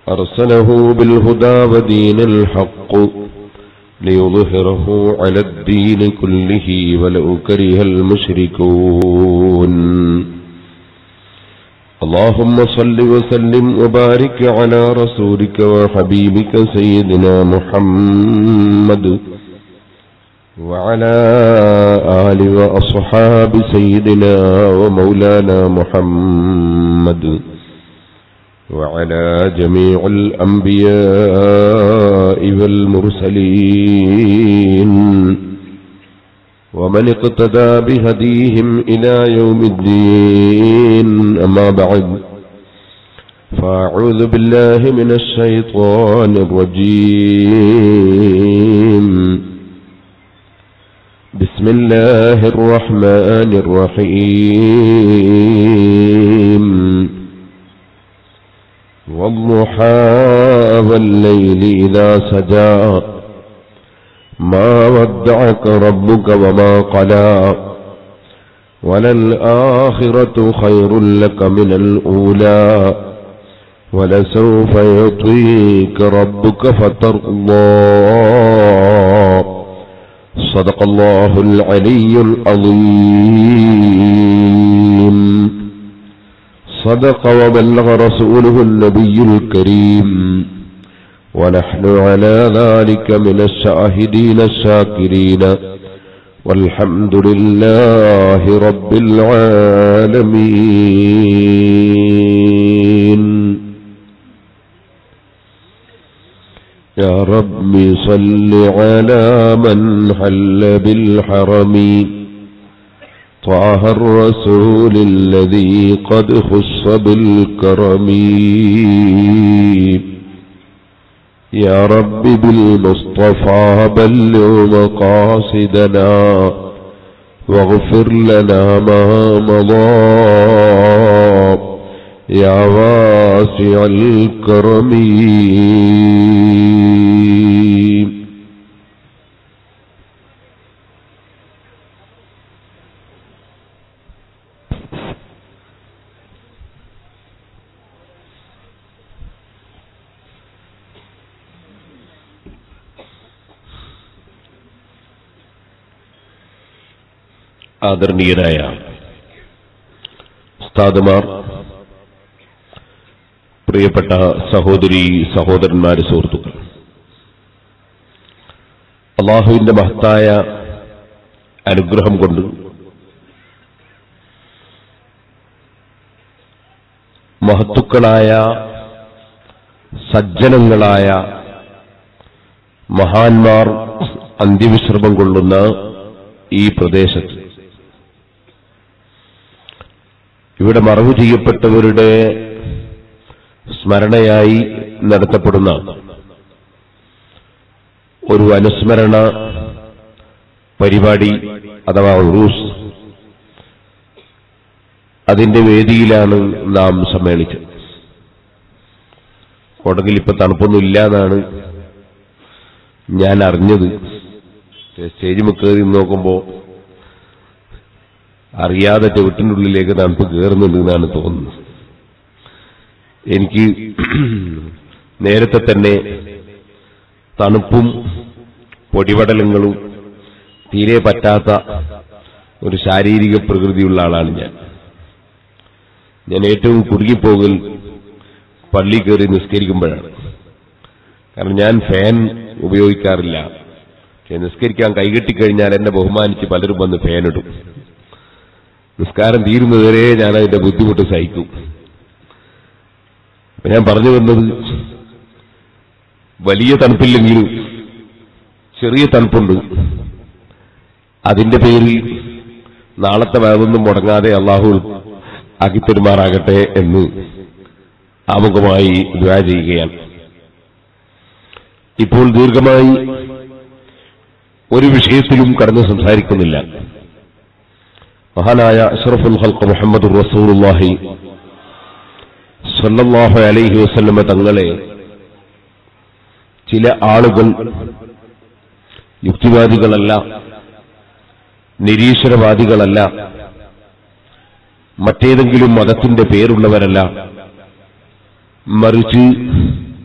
أرسله بالهدى ودين الحق ليظهره على الدين كله ولو كره المشركون اللهم صل وسلم وبارك على رسولك وحبيبك سيدنا محمد وعلى آل وأصحاب سيدنا ومولانا محمد وعلى جميع الأنبياء والمرسلين ومن اقتدى بهديهم إلى يوم الدين أما بعد فأعوذ بالله من الشيطان الرجيم بسم الله الرحمن الرحيم والضحى والليل إذا سجى ما ودعك ربك وما قلى وللآخرة خير لك من الأولى ولسوف يعطيك ربك فترضى صدق الله العلي العظيم صدق وبلغ رسوله النبي الكريم ونحن على ذلك من الشاهدين الشاكرين والحمد لله رب العالمين يا رب صل على من حل بالحرم طه الرسول الذي قد خص بالكرم يا رب بالمصطفى بلغ مقاصدنا واغفر لنا ما مضى يا واسع الكرم ആദരണീയരായ ഉസ്താദുമാർ പ്രിയപ്പെട്ട സഹോദരി സഹോദരന്മാര് സുഹൃത്തുക്കൾ അള്ളാഹുവിന്റെ മഹത്തായ അനുഗ്രഹം കൊണ്ട് മഹത്തുക്കളായ സജ്ജനങ്ങളായ മഹാന്മാർ അന്ത്യവിശ്രമം കൊള്ളുന്ന ഈ പ്രദേശത്ത് ഇവിടെ മറവു ചെയ്യപ്പെട്ടവരുടെ സ്മരണയായി നടത്തപ്പെടുന്ന ഒരു അനുസ്മരണ പരിപാടി അഥവാ ഉറൂസ് അതിന്റെ വേദിയിലാണ് നാം സമ്മേളിച്ചത് കോട്ടകിൽ ഇപ്പൊ തണുപ്പൊന്നും ഇല്ല എന്നാണ് ഞാൻ അറിഞ്ഞത് സ്റ്റേജ് കയറി നോക്കുമ്പോ അറിയാതെ ചവിട്ടിൻ്റെ ഉള്ളിലേക്ക് തണുപ്പ് കയറുന്നുണ്ട് എന്നാണ് തോന്നുന്നത് എനിക്ക് നേരത്തെ തന്നെ തണുപ്പും പൊടിപടലങ്ങളും തീരെ പറ്റാത്ത ഒരു ശാരീരിക പ്രകൃതിയുള്ള ആളാണ് ഞാൻ ഞാൻ ഏറ്റവും കുടുങ്ങിപ്പോകൽ പള്ളി കയറി നിസ്കരിക്കുമ്പോഴാണ് കാരണം ഞാൻ ഫാൻ ഉപയോഗിക്കാറില്ല പക്ഷെ നിസ്കരിക്കാൻ കൈകെട്ടിക്കഴിഞ്ഞാൽ എന്നെ ബഹുമാനിച്ച് പലരും വന്ന് ഫാനിടും നിസ്കാരം തീരുന്നതുവരെ ഞാൻ അതിന്റെ ബുദ്ധിമുട്ട് സഹിക്കും അപ്പൊ ഞാൻ പറഞ്ഞു വന്നത് വലിയ തണുപ്പില്ലെങ്കിലും ചെറിയ തണുപ്പുണ്ട് അതിന്റെ പേരിൽ നാളത്തെ വേദൊന്നും മുടങ്ങാതെ അള്ളാഹു ആക്കിത്തരുമാറാകട്ടെ എന്ന് ആമുഖമായി ദ്വാ ചെയ്യുകയാണ് ഇപ്പോൾ ദീർഘമായി ഒരു വിഷയത്തിലും കടന്ന് സംസാരിക്കുന്നില്ല മഹാനായ അഷ്റഫുൽ ഹൽക്ക് മുഹമ്മദ് റസൂലുള്ളാഹി സല്ലല്ലാഹു അലൈഹി വസല്ലമ തങ്ങളെ ചില ആളുകൾ യുക്തിവാദികളല്ല നിരീശ്വരവാദികളല്ല മറ്റേതെങ്കിലും മതത്തിന്റെ പേരുള്ളവരല്ല മറിച്ച്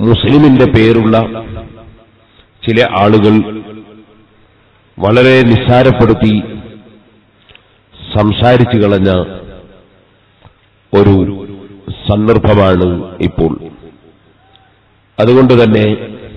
മുസ്ലിമിന്റെ പേരുള്ള ചില ആളുകൾ വളരെ നിസ്സാരപ്പെടുത്തി സംസാരിച്ചു കളഞ്ഞ ഒരു സന്ദർഭമാണ് ഇപ്പോൾ അതുകൊണ്ട് തന്നെ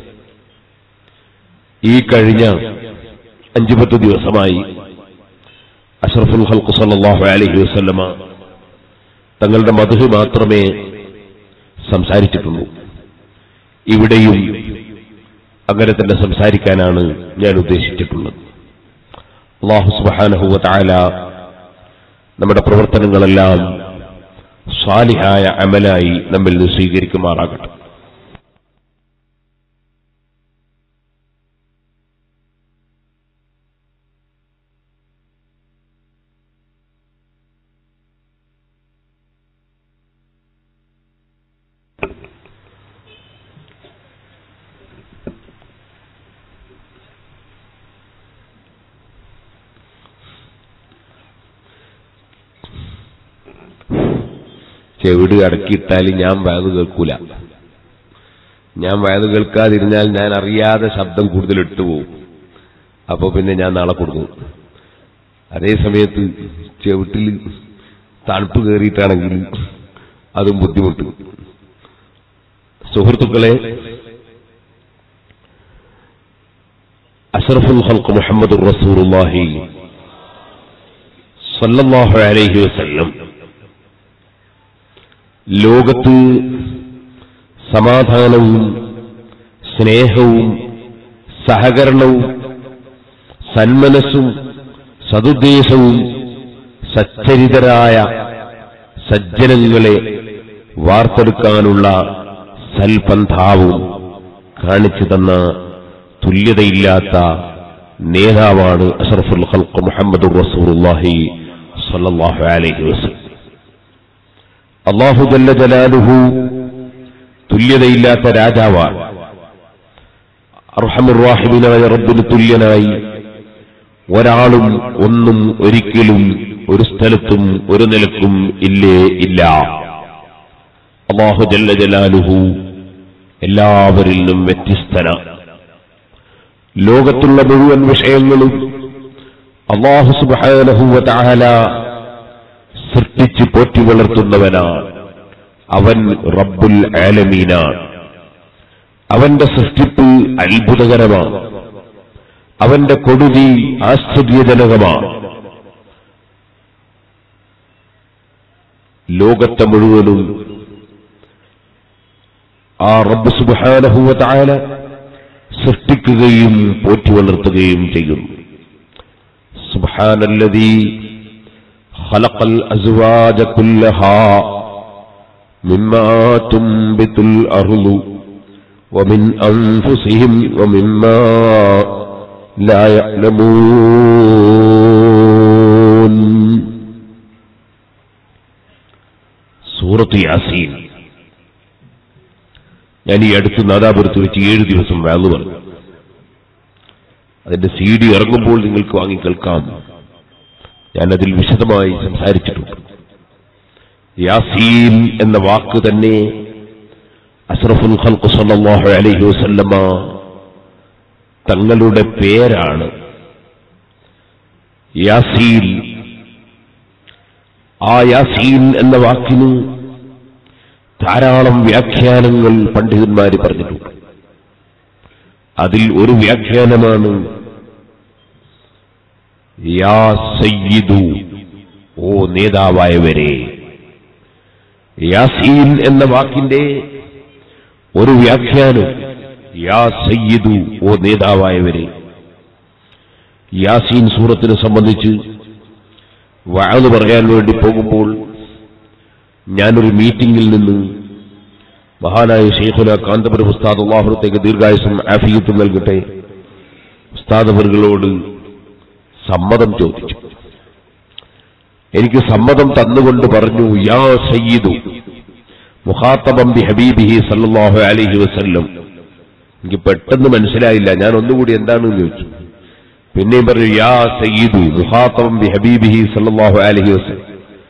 ഈ കഴിഞ്ഞ അഞ്ചു പത്ത് ദിവസമായി അഷറഫുൽ ഹൽക്കു സല്ലാഹു അലഹി വസ്ല്ലമ തങ്ങളുടെ മധു മാത്രമേ സംസാരിച്ചിട്ടുള്ളൂ ഇവിടെയും അങ്ങനെ തന്നെ സംസാരിക്കാനാണ് ഞാൻ ഉദ്ദേശിച്ചിട്ടുള്ളത് അള്ളാഹു സുബാനഹുവ താല നമ്മുടെ പ്രവർത്തനങ്ങളെല്ലാം സ്വാലിഹായ അമലായി നമ്മിൽ നിന്ന് സ്വീകരിക്കുമാറാകട്ടെ ചെവിട് അടക്കിയിട്ടാൽ ഞാൻ വയത് കേൾക്കൂല ഞാൻ വയത് കേൾക്കാതിരുന്നാൽ ഞാൻ അറിയാതെ ശബ്ദം കൂടുതൽ ഇട്ടുപോകും അപ്പൊ പിന്നെ ഞാൻ നാളെ കൊടുക്കും അതേ സമയത്ത് ചെവിട്ടിൽ തണുപ്പ് കയറിയിട്ടാണെങ്കിൽ അതും ബുദ്ധിമുട്ട് സുഹൃത്തുക്കളെ അഷറഫുൽ ഹൽക്ക് മുഹമ്മദ് റസൂറുല്ലാഹി സല്ലല്ലാഹു അലൈഹി വസല്ലം ലോകത്ത് സമാധാനവും സ്നേഹവും സഹകരണവും സന്മനസ്സും സതുദ്ദേശവും സച്ചരിതരായ സജ്ജനങ്ങളെ വാർത്തെടുക്കാനുള്ള സൽപന്ഥാവും കാണിച്ചു തന്ന തുല്യതയില്ലാത്ത നേതാവാണ് അഷറഫുൽ ഖൽഖ് മുഹമ്മദ് റസൂലുള്ളാഹി സ്വല്ലല്ലാഹു അലൈഹി വസല്ലം അള്ളാഹു ജല്ല ജലാലുഹു തുല്യതയില്ലാത്ത രാജാവാണ് അർഹമുറാഹിമിനായ റബ്ബിന് തുല്യനായി ഒരാളും ഒന്നും ഒരിക്കലും ഒരു സ്ഥലത്തും ഒരു നിലക്കും ഇല്ലേ ഇല്ല അള്ളാഹു ജല്ല ജലാലുഹു എല്ലാവരിൽ നിന്നും വ്യത്യസ്തന ലോകത്തുള്ള മുഴുവൻ വിഷയങ്ങളും അള്ളാഹു സുബാനഹുവ താഹല സൃഷ്ടിച്ച് പോറ്റി വളർത്തുന്നവനാണ് അവൻ റബ്ബുൽ ആലമീനാണ് അവന്റെ സൃഷ്ടിപ്പ് അത്ഭുതകരമാണ് അവന്റെ കൊടുതി ആശ്ചര്യജനകമാണ് ലോകത്തെ മുഴുവനും ആ റബ്ബ് സുബാനഹുവ താല സൃഷ്ടിക്കുകയും പോറ്റി വളർത്തുകയും ചെയ്യുന്നു സുബാനല്ലതീ خلق الأزواج كلها مما تنبت الأرض ومن أنفسهم ومما لا يعلمون സൂറത്ത് യാസീൻ ഞാൻ ഈ അടുത്ത് നാദാപുരത്ത് വെച്ച് ഏഴ് ദിവസം വാങ്ങു പറഞ്ഞു അതിന്റെ സി ഡി ഇറങ്ങുമ്പോൾ നിങ്ങൾക്ക് വാങ്ങി കേൾക്കാം ഞാനതിൽ വിശദമായി സംസാരിച്ചിട്ടുണ്ട് യാസീൻ എന്ന വാക്ക് തന്നെ അസ്രഫുൽ ഖൽഖ് സല്ലല്ലാഹു അലൈഹി വസല്ലമ തങ്ങളുടെ പേരാണ് യാസീൻ ആ യാസീൻ എന്ന വാക്കിന് ധാരാളം വ്യാഖ്യാനങ്ങൾ പണ്ഡിതന്മാർ പറഞ്ഞിട്ടുണ്ട് അതിൽ ഒരു വ്യാഖ്യാനമാണ് യാ സയ്യിദു ഓ നേതാവായവരെ യാസീൻ എന്ന വാക്കിന്റെ ഒരു വ്യാഖ്യാനം യാ സയ്യിദു ഓ നേതാവായവരെ യാസീൻ സൂറത്തിനെ സംബന്ധിച്ച് വാഴ് പറയാൻ വേണ്ടി പോകുമ്പോൾ ഞാനൊരു മീറ്റിംഗിൽ നിന്ന് മഹാനായ ഷെയ്ഖുല കാന്തപുര ഉസ്താദ് അള്ളാഹുത്തേക്ക് ദീർഘായുസം ആഫിയത്തും നൽകട്ടെ ഉസ്താദവറുകളോട് സമ്മതം ചോദിച്ചു എനിക്ക് സമ്മതം തന്നുകൊണ്ട് പറഞ്ഞു യാ സയ്യിദു മുഖാത്തബം ബി ഹബീബിഹി സല്ലല്ലാഹു അലൈഹി വസല്ലം എനിക്ക് പെട്ടെന്ന് മനസ്സിലായില്ല ഞാൻ ഒന്നുകൂടി എന്താണെന്ന് ചോദിച്ചു പിന്നെയും പറഞ്ഞു യാ സയ്യിദു മുഖാത്തബം ബി ഹബീബിഹി സല്ലല്ലാഹു അലൈഹി വസല്ലം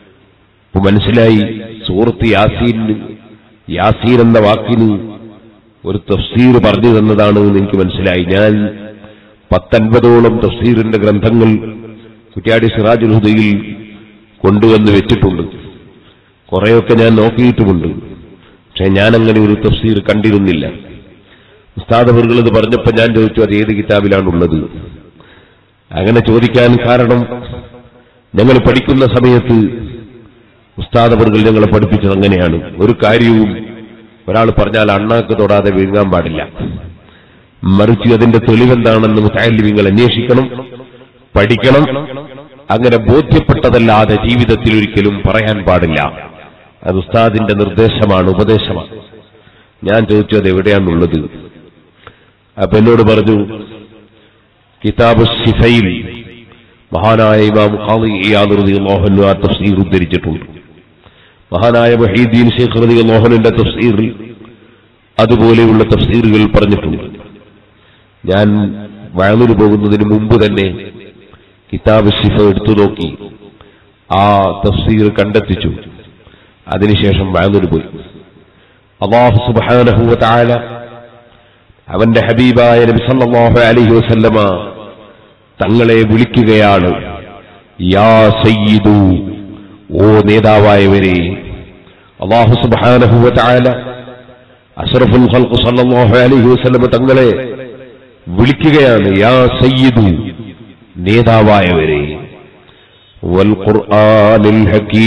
അപ്പൊ മനസ്സിലായി സൂറത്ത് യാസീന് യാസീൻ എന്ന വാക്കിന് ഒരു തഫ്സീർ പറഞ്ഞു തന്നതാണ് എന്ന് എനിക്ക് മനസ്സിലായി ഞാൻ പത്തൊൻപതോളം തഫ്സീറിന്റെ ഗ്രന്ഥങ്ങൾ കുറ്റ്യാടി സിറാജുൽ ഹുദയിൽ കൊണ്ടുവന്ന് വെച്ചിട്ടുണ്ട് കുറെയൊക്കെ ഞാൻ നോക്കിയിട്ടുമുണ്ട് പക്ഷെ ഞാൻ അങ്ങനെ ഒരു തഫ്സീർ കണ്ടിരുന്നില്ല ഉസ്താദ് അവർകൾ ഇത് പറഞ്ഞപ്പോൾ ഞാൻ ചോദിച്ചു അത് ഏത് കിതാബിലാണുള്ളത് അങ്ങനെ ചോദിക്കാൻ കാരണം ഞങ്ങൾ പഠിക്കുന്ന സമയത്ത് ഉസ്താദ് അവർകൾ ഞങ്ങളെ പഠിപ്പിച്ചത് അങ്ങനെയാണ് ഒരു കാര്യവും ഒരാൾ പറഞ്ഞാൽ അണ്ണാക്ക് തൊടാതെ വിഴുങ്ങാൻ പാടില്ല മറിച്ച് അതിന്റെ തെളിവെന്താണെന്ന് മുത്താലിമിങ്ങൾ അന്വേഷിക്കണം പഠിക്കണം അങ്ങനെ ബോധ്യപ്പെട്ടതല്ലാതെ ജീവിതത്തിൽ ഒരിക്കലും പറയാൻ പാടില്ല അത് ഉസ്താദിന്റെ നിർദ്ദേശമാണ് ഉപദേശമാണ് ഞാൻ ചോദിച്ചു അത് എവിടെയാണുള്ളത് അപ്പൊ എന്നോട് പറഞ്ഞു കിതാബ് സിഫയിൽ മഹാനായ ഇമാം ഖാദി ഇയാദ് റളിയല്ലാഹു അൻഹു ആ തഫ്സീർ ഉദ്ധരിച്ചിട്ടുണ്ട് മഹാനായ മഹീദ്ദീൻ ശേഖ് റളിയല്ലാഹുവിന്റെ തഫ്സീറിൽ അതുപോലെയുള്ള തഫ്സീറുകൾ പറഞ്ഞിട്ടുണ്ട് ഞാൻ വയലൂർ പോകുന്നതിന് മുമ്പ് തന്നെ കിതാബ് ശിഫ എടുത്തു നോക്കി ആ തഫ്സീർ കണ്ടെത്തിച്ചു അതിനുശേഷം വയലൂർ പോയി അള്ളാഹു സുബ്ഹാനഹു വ തആല അവന്റെ ഹബീബായ നബി സല്ലല്ലാഹു അലൈഹി വസല്ലമ തങ്ങളെ വിളിക്കുകയാണ് യാ സയ്യിദു ഓ നേതാവായവരെ അള്ളാഹു സുബ്ഹാനഹു വ തആല അഷ്റഫുൽ ഖൽഖ് സല്ലല്ലാഹു അലൈഹി വസല്ലമ തങ്ങളെ വിളിക്കുകയാണ് യാ സയ്യിദു നേതാവായവരെ വൽ ഖുർആനിൽ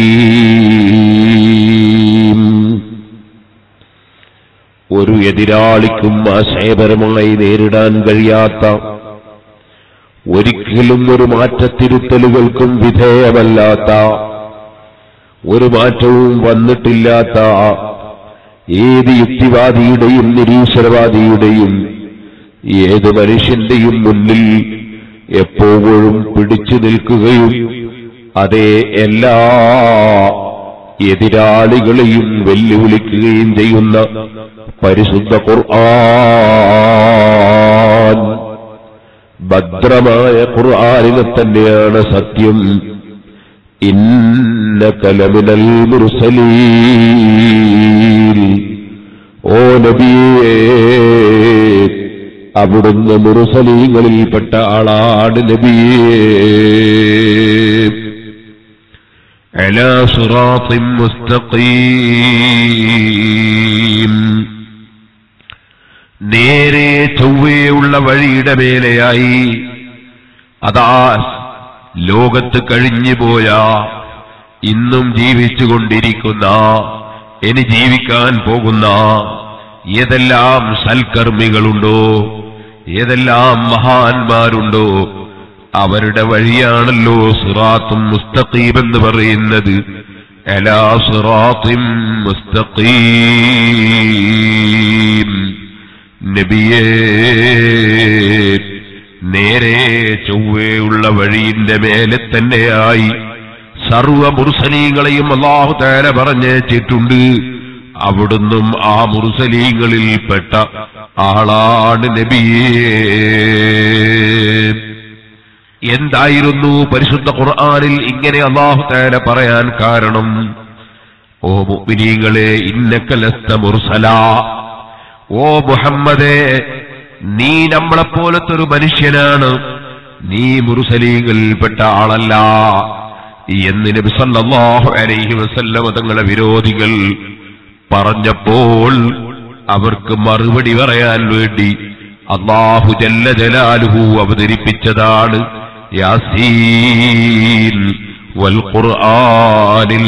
ഹകീം ഒരു എതിരാളിക്കും ആശയപരമായി നേരിടാൻ കഴിയാത്ത ഒരിക്കലും ഒരു മാറ്റത്തിരുത്തലുകൾക്കും വിധേയമല്ലാത്ത ഒരു മാറ്റവും വന്നിട്ടില്ലാത്ത ഏത് യുക്തിവാദിയുടെയും നിരീശ്വരവാദിയുടെയും ഏത് മനുഷ്യന്റെയും മുന്നിൽ എപ്പോഴും പിടിച്ചു നിൽക്കുകയും അതേ എല്ലാ എതിരാളികളെയും വെല്ലുവിളിക്കുകയും ചെയ്യുന്ന പരിശുദ്ധ ഖുർആൻ ഭദ്രമായ ഖുർആനിനെ തന്നെയാണ് സത്യം ഇന്ന കലമിനൽ മുർസലീൻ ഓ നബിയേ അവിടുന്ന് മുറുസലീങ്ങളിൽപ്പെട്ട ആളാണ് നബിയേ على صراط مستقيم നേരെ ചൊവ്വയുള്ള വഴിയുടെ മേലെയായി അതാ ലോകത്ത് കഴിഞ്ഞുപോയ ഇന്നും ജീവിച്ചുകൊണ്ടിരിക്കുന്ന ഇനി ജീവിക്കാൻ പോകുന്ന ഏതെല്ലാം സൽക്കർമ്മികളുണ്ടോ ഏതെല്ലാം മഹാന്മാരുണ്ടോ അവരുടെ വഴിയാണല്ലോ സിറാത്തും മുസ്തഖീം എന്ന് പറയുന്നത് അലാ സിറാത്തും മുസ്തഖീം നബിയേ നേരെ ചൊവ്വയുള്ള വഴിയിന്റെ മേലെ തന്നെയായി സർവ മുർസലീങ്ങളെയും അള്ളാഹു തേര പറഞ്ഞേച്ചിട്ടുണ്ട് അവിടുന്നും ആ മുർസലീങ്ങളിൽപ്പെട്ട ആളാണ് നബിയേ എന്തായിരുന്നു പരിശുദ്ധ ഖുർആനിൽ ഇങ്ങനെ അള്ളാഹു തേല പറയാൻ കാരണം ഓ മുഅ്മിനീങ്ങളെ ഇന്നക്കലസ്ത മുർസല ഓ മുഹമ്മദേ നീ നമ്മളെപ്പോലത്തെ ഒരു മനുഷ്യനാണ് നീ മുറുസലീങ്ങളിൽപ്പെട്ട ആളല്ല എന്ന് നബി സല്ലല്ലാഹു അലൈഹി വസല്ലമ തങ്ങളെ വിരോധികൾ പറഞ്ഞപ്പോൾ അവർക്ക് മറുപടി പറയാൻ വേണ്ടി അള്ളാഹു ജല്ല ജലാലുഹു അവതരിപ്പിച്ചതാണ് യാസീൻ വൽ ഖുർആനിൽ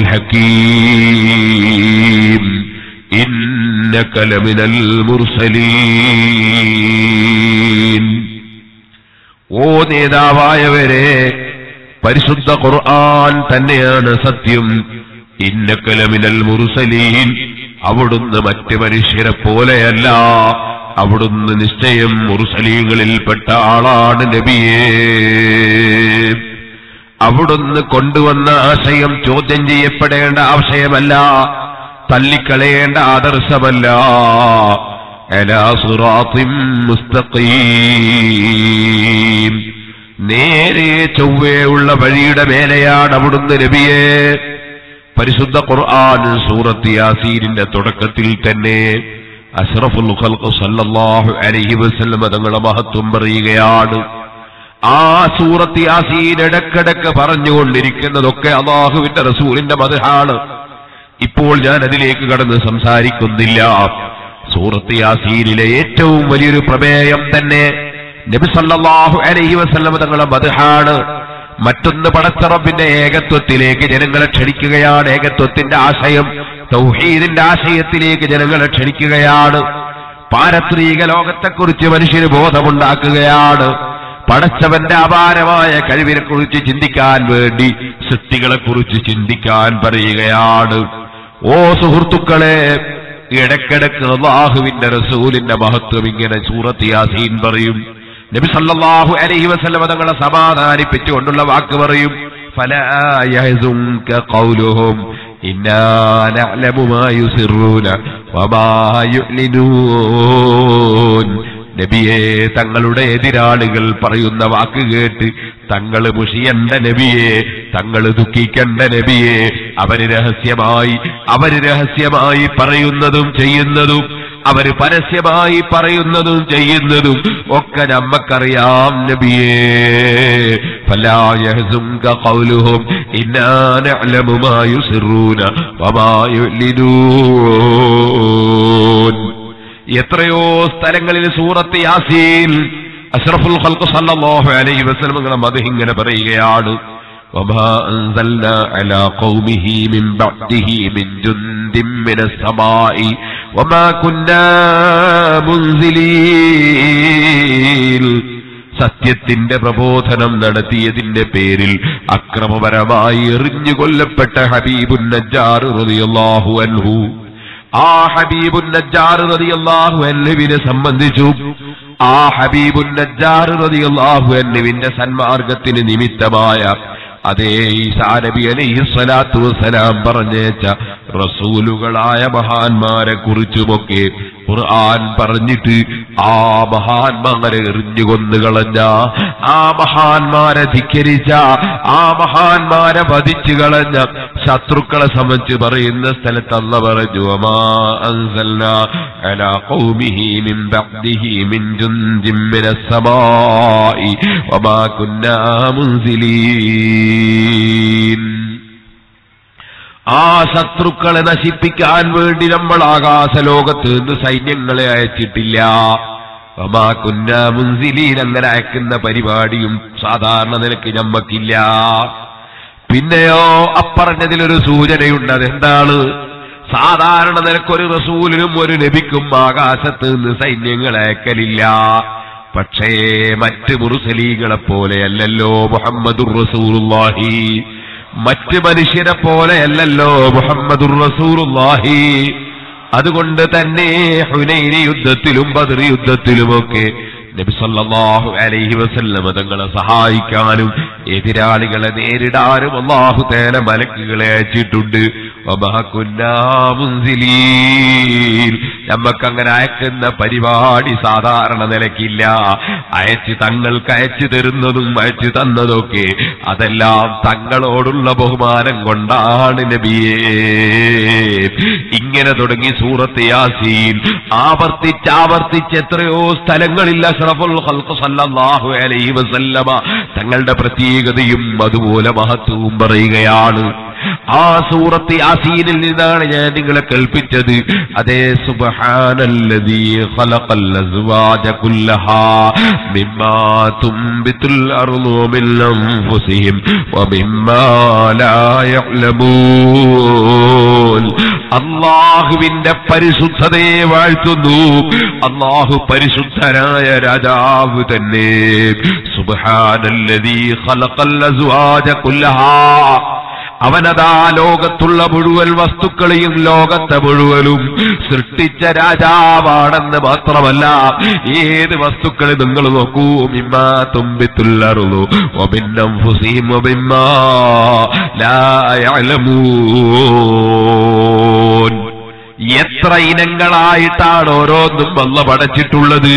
ഹകീം ഇന്നക ലമിനൽ മുർസലീൻ ഓ നേതാവായവരെ പരിശുദ്ധ ഖുർആൻ തന്നെയാണ് സത്യം ഇന്നക്കലമിനൽ മുർസലീൻ അവിടുന്ന് മറ്റ് മനുഷ്യരെ പോലെയല്ല അവിടുന്ന് നിശ്ചയം മുർസലീങ്ങളിൽപ്പെട്ട ആളാണ് നബിയേ അവിടുന്ന് കൊണ്ടുവന്ന ആശയം ചോദ്യം ചെയ്യപ്പെടേണ്ട ആശയമല്ല തള്ളിക്കളയേണ്ട ആദർശമല്ല അലാ സിറാത്തിൻ മുസ്തഖീം നേരെ ചൊവ്വയുള്ള വഴിയുടെ മേലെയാണ് അവിടുന്ന് നബിയെ പരിശുദ്ധ ഖുർആൻ സൂറത്ത് യാസീനിന്റെ തുടക്കത്തിൽ തന്നെ അഷ്റഫുൽ ഖൽഖ് സല്ലല്ലാഹു അലൈഹി വസല്ലം തങ്ങളുടെ മഹത്വം പറയുകയാണ് ആ സൂറത്ത് യാസീൻ ഇടക്കിടക്ക് പറഞ്ഞുകൊണ്ടിരിക്കുന്നതൊക്കെ അള്ളാഹുവിന്റെ റസൂലിന്റെ മതഹാണ് ഇപ്പോൾ ഞാൻ അതിലേക്ക് കടന്ന് സംസാരിക്കുന്നില്ല സൂറത്ത് യാസീനിലെ ഏറ്റവും വലിയൊരു പ്രമേയം തന്നെ നബി സല്ലല്ലാഹു അലൈഹി വസല്ലം തങ്ങളുടെ മതഹാണ് മറ്റൊന്ന് പടച്ചറബിന്റെ ഏകത്വത്തിലേക്ക് ജനങ്ങളെ ക്ഷണിക്കുകയാണ് ഏകത്വത്തിന്റെ ആശയം തൗഹീദിന്റെ ആശയത്തിലേക്ക് ജനങ്ങളെ ക്ഷണിക്കുകയാണ് പാരത്രീക ലോകത്തെക്കുറിച്ച് മനുഷ്യന് ബോധമുണ്ടാക്കുകയാണ് പടച്ചവന്റെ അപാരമായ കഴിവിനെ കുറിച്ച് ചിന്തിക്കാൻ വേണ്ടി സൃഷ്ടികളെ കുറിച്ച് ചിന്തിക്കാൻ പറയുകയാണ് ഓ സുഹൃത്തുക്കളെ ഇടക്കിടക്ക് അള്ളാഹുവിന്റെ റസൂലിന്റെ മഹത്വം ഇങ്ങനെ സൂറത്ത് യാസീൻ പറയും നബി സല്ലല്ലാഹു അലൈഹി വസല്ലം തങ്ങളെ സമാധാനിപ്പിച്ചുകൊണ്ടുള്ള വാക്ക് പറയും ഫലാ യഹ്സുൻക ഖൗലുഹും ഇന്നാ നഅലമു മാ യുസിറൂന വമാ യുഅ്ലിനൂൻ നബിയെ തങ്ങളുടെ എതിരാളികൾ പറയുന്ന വാക്ക് കേട്ട് തങ്ങൾ മുഷിയണ്ട നബിയെ തങ്ങൾ ദുഃഖിക്കണ്ട നബിയെ അവര് രഹസ്യമായി അവര് രഹസ്യമായി പറയുന്നതും ചെയ്യുന്നതും അവര് പരസ്യമായി പറയുന്നതും ചെയ്യുന്നതും ഒക്കെ നമ്മക്കറിയാം നബിയേ فلا يحزنك قولهم إنا نعلم ما يسرون وما يعلنون എത്രയോ സ്ഥലങ്ങളിൽ സൂറത്ത് യാസീൻ അഷ്റഫുൽ ഖൽഖ് സല്ലല്ലാഹു അലൈഹി വസല്ലം തങ്ങളുടെ മദഹ് ഇങ്ങനെ പറയുകയാണ് وما أنزلنا على قومه من بعده من جند من السماء وما كنا منزلين സത്യത്തിന്റെ പ്രബോധനം നടത്തിയതിന്റെ പേരിൽ അക്രമപരമായി എറിഞ്ഞു കൊല്ലപ്പെട്ട ഹബീബുൻ നജ്ജാർ റളിയല്ലാഹു അൻഹു ആ ഹബീബുൻ നജ്ജാർ റളിയല്ലാഹു അൻഹുവിനെ സംബന്ധിച്ചു ആ ഹബീബുൻ നജ്ജാർ റളിയല്ലാഹു അൻഹുവിന്റെ സന്മാർഗത്തിന് നിമിത്തമായ അതേ ഈസാ നബി അലൈഹി സ്വലാത്തു വസ്സലാം പറഞ്ഞേച്ച റസൂലുകളായ മഹാന്മാരെ കുറിച്ചുമൊക്കെ ഖുർആൻ പറഞ്ഞിട്ട് ആ മഹാന്മാരെ എറിഞ്ഞു കൊന്നു കളഞ്ഞ ആ മഹാന്മാരെ ധിക്കരിച്ച ആ മഹാന്മാരെ വധിച്ചു കളഞ്ഞ ശത്രുക്കളെ സംബന്ധിച്ച് പറയുന്ന സ്ഥലത്ത് അല്ല പറഞ്ഞു അമാ അൻസൽന അലാ ഖൗമിഹി മിൻ ബഅദിഹി മിൻ ജുന്ദിൻ മിനസ് സമാഇ വമാ കുന്നാ മുൻസിലീൻ ആ ശത്രുക്കളെ നശിപ്പിക്കാൻ വേണ്ടി നമ്മൾ ആകാശലോകത്ത് നിന്ന് സൈന്യങ്ങളെ അയച്ചിട്ടില്ല വമാ കുന്ന മുൻസിലീൻ അങ്ങനെ അയക്കുന്ന പരിപാടിയും സാധാരണ നിലയ്ക്ക് ഞമ്മക്കില്ല പിന്നെയോ അപ്പറഞ്ഞതിലൊരു സൂചനയുണ്ട് അതെന്താണ് സാധാരണ നിലക്കൊരു റസൂലിനും ഒരു നബിക്കും ആകാശത്ത് നിന്ന് സൈന്യങ്ങൾ അയക്കലില്ല പക്ഷേ മറ്റ് മുറുസലീകളെ പോലെയല്ലല്ലോ മുഹമ്മദുർ റസൂലുള്ളാഹി മറ്റ് മനുഷ്യരെ പോലെയല്ലല്ലോ മുഹമ്മദുർ റസൂലുള്ളാഹി അതുകൊണ്ട് തന്നെ ഹുനൈനി യുദ്ധത്തിലും ബദർ യുദ്ധത്തിലുമൊക്കെ നബി സല്ലല്ലാഹു അലൈഹി വസല്ലമ തങ്ങളെ സഹായിക്കാനും എതിരാളികളെ നേരിടാനും അള്ളാഹു തേന മലക്കുകളെ അയച്ചിട്ടുണ്ട് വമാ കുന്നാ മുൻസിലീൻ നമ്മക്കങ്ങനെ അയക്കുന്ന പരിപാടി സാധാരണ നിലയ്ക്കില്ല അയച്ച് തങ്ങൾക്ക് അയച്ചു തരുന്നതും അയച്ചു തന്നതൊക്കെ അതെല്ലാം തങ്ങളോടുള്ള ബഹുമാനം കൊണ്ടാണ് നബിയേ ഇങ്ങനെ തുടങ്ങി സൂറത്ത് യാസീൻ ആവർത്തിച്ച് ആവർത്തിച്ച് എത്രയോ സ്ഥലങ്ങളിൽ അഷ്റഫുൽ ഖൽഖ് സല്ലല്ലാഹു അലൈഹി വസല്ലമ തങ്ങളുടെ പ്രത്യേകതയും അതുപോലെ മഹത്വവും പറയുകയാണ് ആ സൂറത്ത് യാസീനിൽ നിന്നാണ് ഞാൻ നിങ്ങളെ കേൾപ്പിച്ചത് അതേ സുബ്ഹാനല്ലദീ ഖലഖൽ അസ്വാജ കുല്ലഹാ മിമ്മാ തുംബിതുൽ അർളു മിൻ അൻഫുസിഹിം വമിമ്മാ ലാ യഅലമൂൻ അള്ളാഹുവിന്റെ പരിശുദ്ധതയെ വാഴ്ത്തുന്നു അള്ളാഹു പരിശുദ്ധനായ രാജാവ് തന്നെ സുബ്ഹാനല്ലദീ ഖലഖൽ അസ്വാജ കുല്ലഹാ അവനതാ ലോകത്തുള്ള മുഴുവൻ വസ്തുക്കളെയും ലോകത്തെ മുഴുവനും സൃഷ്ടിച്ച രാജാവാണെന്ന് മാത്രമല്ല ഏത് വസ്തുക്കളെ നിങ്ങൾ നോക്കൂ മിമ്മ തുമ്പിത്തുള്ളറുന്നു ഒമിന്നം ഫുസീം ഒമിമ്മ ലായമൂൻ എത്ര ഇനങ്ങളായിട്ടാണ് ഓരോന്നും വല്ല പടച്ചിട്ടുള്ളത്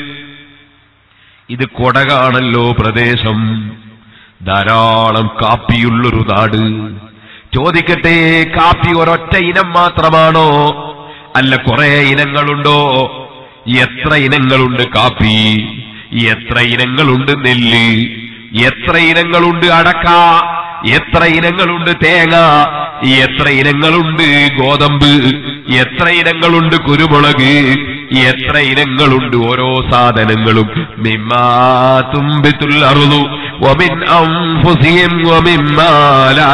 ഇത് കൊടകാണല്ലോ പ്രദേശം ധാരാളം കാപ്പിയുള്ളൊരു നാട് ചോദിക്കട്ടെ കാപ്പി ഒരൊറ്റ ഇനം മാത്രമാണോ അല്ല കുറെ ഇനങ്ങളുണ്ടോ എത്ര ഇനങ്ങളുണ്ട് കാപ്പി എത്ര ഇനങ്ങളുണ്ട് നെല്ല് എത്ര ഇനങ്ങളുണ്ട് അടക്ക എത്ര ഇനങ്ങളുണ്ട് തേങ്ങ എത്ര ഇനങ്ങളുണ്ട് ഗോതമ്പ് എത്ര ഇനങ്ങളുണ്ട് കുരുമുളക് എത്ര ഇനങ്ങളുണ്ട് ഓരോ സാധനങ്ങളും മിമ്മാ തുമ്പിത്തുൽ അറുതു ومن أنفسهم ومما لا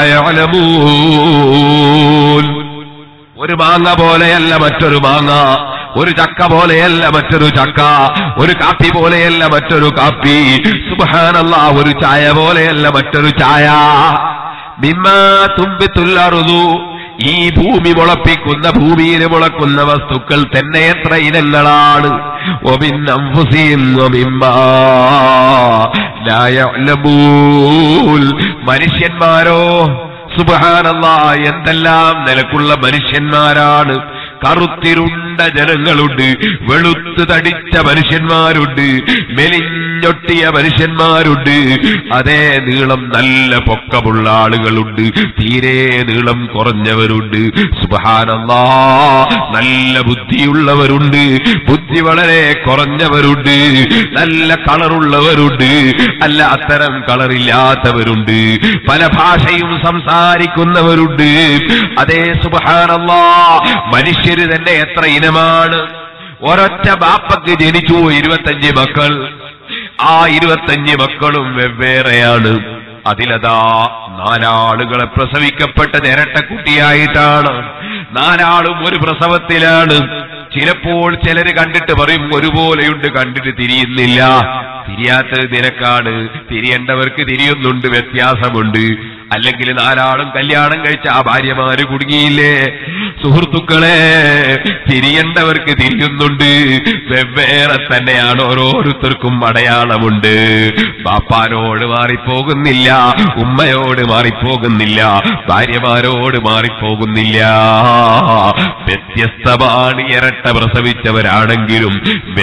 يعلمون ഒരു മാങ്ങ പോലെയല്ല മറ്റൊരു മാങ്ങ ഒരു ചക്ക പോലെയല്ല മറ്റൊരു ചക്ക ഒരു കാപ്പി പോലെയല്ല മറ്റൊരു കാപ്പി സുബഹാനല്ല ഒരു ചായ പോലെയല്ല മറ്റൊരു ചായ മിമ്മാ തുമ്പിത്തുല്ലറുതു ഈ ഭൂമി മുളപ്പിക്കുന്ന ഭൂമിയിൽ മുളക്കുന്ന വസ്തുക്കൾ തന്നെ എത്ര ഇനങ്ങളാണ് ഒമിൻ അംഫുസീം ഒമിമ്മാ ലാ യഅ്ലമൂൻ. മനുഷ്യന്മാരോ സുബഹാനല്ല എന്തെല്ലാം നിലക്കുള്ള മനുഷ്യന്മാരാണ് കറുത്തിരുണ്ട ജനങ്ങളുണ്ട് വെളുത്ത് തടിച്ച മനുഷ്യന്മാരുണ്ട് മെലിഞ്ഞൊട്ടിയ മനുഷ്യന്മാരുണ്ട് അതേ നീളം നല്ല പൊക്കമുള്ള ആളുകളുണ്ട് തീരെ നീളം കുറഞ്ഞവരുണ്ട് സുബഹാനല്ലാ നല്ല ബുദ്ധിയുള്ളവരുണ്ട് ബുദ്ധി വളരെ കുറഞ്ഞവരുണ്ട് നല്ല കളറുള്ളവരുണ്ട് അല്ല അത്തരം കളറില്ലാത്തവരുണ്ട് പല ഭാഷയും സംസാരിക്കുന്നവരുണ്ട് അതേ സുബഹാനല്ലാ മനുഷ്യര് തന്നെ എത്ര ഇനമാണ് ഒരൊറ്റ ബാപ്പക്ക് ജനിച്ചു ഇരുപത്തഞ്ച് മക്കൾ ആ ഇരുപത്തഞ്ച് മക്കളും വെവ്വേറെയാണ് അതിലതാ നാലാളുകളെ പ്രസവിക്കപ്പെട്ടത് ഇരട്ടക്കുട്ടിയായിട്ടാണ് നാലാളും ഒരു പ്രസവത്തിലാണ് ചിലപ്പോൾ ചിലര് കണ്ടിട്ട് പറയും ഒരുപോലെയുണ്ട് കണ്ടിട്ട് തിരിയുന്നില്ല തിരിയാത്തത് നിനക്കാണ് തിരിയേണ്ടവർക്ക് തിരിയുന്നുണ്ട് വ്യത്യാസമുണ്ട് അല്ലെങ്കിൽ നാലാളും കല്യാണം കഴിച്ച ആ ഭാര്യമാര് കുടുങ്ങിയില്ലേ സുഹൃത്തുക്കളെ തിരിയേണ്ടവർക്ക് തിരിയുന്നുണ്ട് വെവ്വേറെ തന്നെയാണ് ഓരോരുത്തർക്കും അടയാളമുണ്ട് ബാപ്പാനോട് മാറിപ്പോകുന്നില്ല ഉമ്മയോട് മാറിപ്പോകുന്നില്ല ഭാര്യമാരോട് മാറിപ്പോകുന്നില്ല വ്യത്യസ്തമാണ് ഇരട്ട പ്രസവിച്ചവരാണെങ്കിലും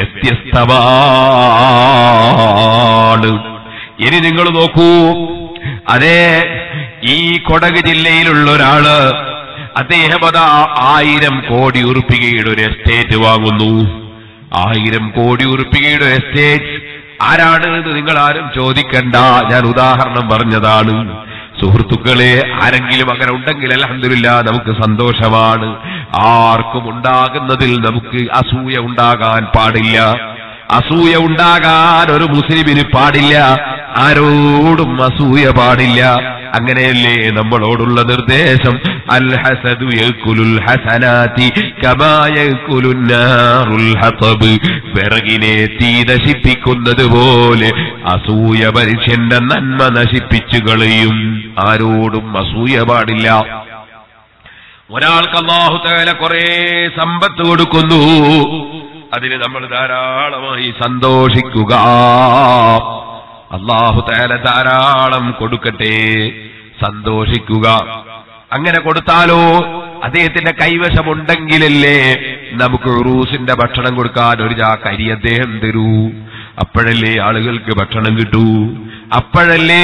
വ്യത്യസ്തമാണ് ഇനി നിങ്ങൾ നോക്കൂ അതെ ഈ കൊടക് ജില്ലയിലുള്ള ഒരാള് അദ്ദേഹം അതാ ആയിരം കോടി ഉറുപ്പികയുടെ ഒരു എസ്റ്റേറ്റ് വാങ്ങുന്നു ആയിരം കോടി ഉറുപ്പികയുടെ എസ്റ്റേറ്റ് ആരാണ് എന്ന് നിങ്ങൾ ആരും ചോദിക്കണ്ട ഞാൻ ഉദാഹരണം പറഞ്ഞതാണ് സുഹൃത്തുക്കളെ ആരെങ്കിലും അങ്ങനെ ഉണ്ടെങ്കിൽ അലഹമില്ല നമുക്ക് സന്തോഷമാണ് ആർക്കും ഉണ്ടാകുന്നതിൽ നമുക്ക് അസൂയ ഉണ്ടാകാൻ പാടില്ല അസൂയ ഉണ്ടാകാൻ ഒരു മുസ്ലിമിന് പാടില്ല ആരോടും അസൂയ പാടില്ല അങ്ങനെയല്ലേ നമ്മളോടുള്ള നിർദ്ദേശം അൽ ഹസദു യക്കുലുൽ ഹസനാതി കമാ യക്കുലുൻ നാറുൽ ഹതബ് വിറകിനെ തീ നശിപ്പിക്കുന്നത് പോലെ അസൂയ മനുഷ്യന്റെ നന്മ നശിപ്പിച്ചു കളയും ആരോടും അസൂയ പാടില്ല ഒരാൾക്ക് അള്ളാഹു തേല കുറെ സമ്പത്ത് കൊടുക്കുന്നു അതിന് നമ്മൾ ധാരാളമായി സന്തോഷിക്കുക അള്ളാഹു തേല ധാരാളം കൊടുക്കട്ടെ സന്തോഷിക്കുക അങ്ങനെ കൊടുത്താലോ അദ്ദേഹത്തിന്റെ കൈവശമുണ്ടെങ്കിലല്ലേ നമുക്ക് ഉറൂസിന്റെ ഭക്ഷണം കൊടുക്കാൻ ഒരു ചാക്ക് അരി അദ്ദേഹം തരൂ അപ്പോഴല്ലേ ആളുകൾക്ക് ഭക്ഷണം കിട്ടൂ അപ്പോഴല്ലേ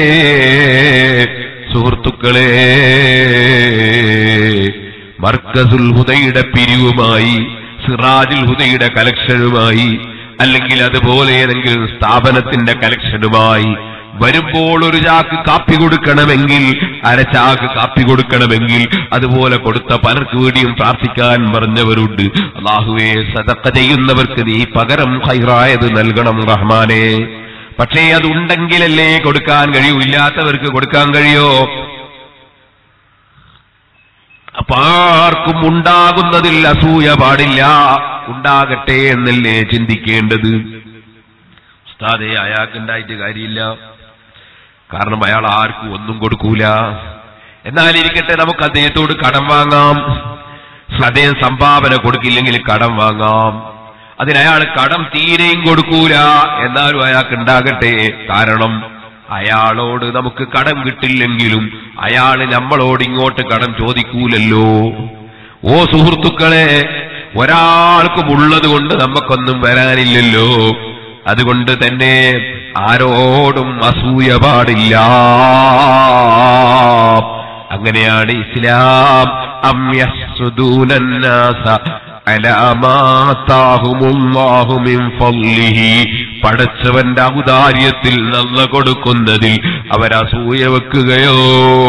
സുഹൃത്തുക്കളെ മർക്കസുൽ ഹുദയുടെ പിരിവുമായി സിറാജുൽ ഹുദയുടെ കലക്ഷനുമായി അല്ലെങ്കിൽ അതുപോലെ ഏതെങ്കിലും സ്ഥാപനത്തിന്റെ കലക്ഷനുമായി വരുമ്പോൾ ഒരു ചാക്ക് കാപ്പി കൊടുക്കണമെങ്കിൽ അരച്ചാക്ക് കാപ്പി കൊടുക്കണമെങ്കിൽ അതുപോലെ കൊടുത്ത പലർക്ക് വേണ്ടിയും പ്രാർത്ഥിക്കാൻ പറഞ്ഞവരുണ്ട് അള്ളാഹുവെ സതക്ക ചെയ്യുന്നവർക്ക് നീ പകരം ഹൈറായത് നൽകണം റഹ്മാനെ പക്ഷേ അതുണ്ടെങ്കിലല്ലേ കൊടുക്കാൻ കഴിയൂ ഇല്ലാത്തവർക്ക് കൊടുക്കാൻ കഴിയോ അപ്പൊ ആർക്കും ഉണ്ടാകുന്നതിൽ അസൂയ പാടില്ല ഉണ്ടാകട്ടെ എന്നല്ലേ ചിന്തിക്കേണ്ടത് ഉസ്താദെ അയാൾക്കുണ്ടായിട്ട് കാര്യമില്ല കാരണം അയാൾ ആർക്കും ഒന്നും കൊടുക്കൂല എന്നാൽ ഇരിക്കട്ടെ നമുക്ക് അദ്ദേഹത്തോട് കടം വാങ്ങാം അദ്ദേഹം സംഭാവന കൊടുക്കില്ലെങ്കിൽ കടം വാങ്ങാം അതിനയാൾ കടം തീരെയും കൊടുക്കൂല എന്നാലും അയാൾക്ക് ഉണ്ടാകട്ടെ കാരണം അയാളോട് നമുക്ക് കടം കിട്ടില്ലെങ്കിലും അയാൾ നമ്മളോട് ഇങ്ങോട്ട് കടം ചോദിക്കൂലല്ലോ ഓ സുഹൃത്തുക്കളെ ഒരാൾക്കും ഉള്ളത് കൊണ്ട് നമുക്കൊന്നും വരാനില്ലല്ലോ അതുകൊണ്ട് തന്നെ ആരോടും അസൂയ പാടില്ല അങ്ങനെയാണ് ഇസ്ലാം അം യഹ്സുദ يحسدون الناس على ما آتاهم الله من فضله പടച്ചവന്റെ ഔദാര്യത്തിൽ നല്ല കൊടുക്കുന്നതിൽ അവരസൂയ വെക്കുകയോ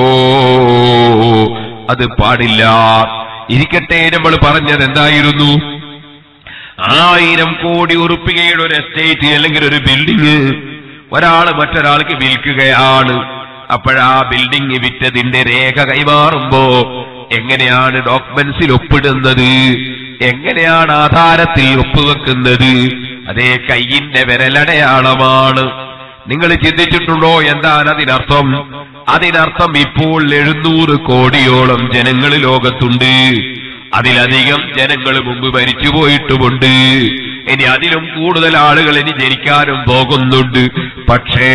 അത് പാടില്ല ഇരിക്കട്ടെ നമ്മൾ പറഞ്ഞത് എന്തായിരുന്നു ആയിരം കോടി ഉറുപ്പികയുടെ ഒരു എസ്റ്റേറ്റ് അല്ലെങ്കിൽ ഒരു ബിൽഡിംഗ് ഒരാൾ മറ്റൊരാൾക്ക് വിൽക്കുകയാണ് അപ്പോഴാ ബിൽഡിംഗ് വിറ്റതിന്റെ രേഖ കൈമാറുമ്പോ എങ്ങനെയാണ് ഡോക്യുമെന്റ്സിൽ ഒപ്പിടുന്നത് എങ്ങനെയാണ് ആധാരത്തിൽ ഒപ്പുവെക്കുന്നത് അതേ കയ്യിന്റെ വിരലടയാളമാണ് നിങ്ങൾ ചിന്തിച്ചിട്ടുണ്ടോ എന്താണ് അതിനർത്ഥം അതിനർത്ഥം ഇപ്പോൾ എഴുന്നൂറ് കോടിയോളം ജനങ്ങൾ ലോകത്തുണ്ട് അതിലധികം ജനങ്ങൾ മുമ്പ് മരിച്ചുപോയിട്ടുമുണ്ട് ഇനി അതിലും കൂടുതൽ ആളുകൾ ഇനി ജനിക്കാനും പോകുന്നുണ്ട് പക്ഷേ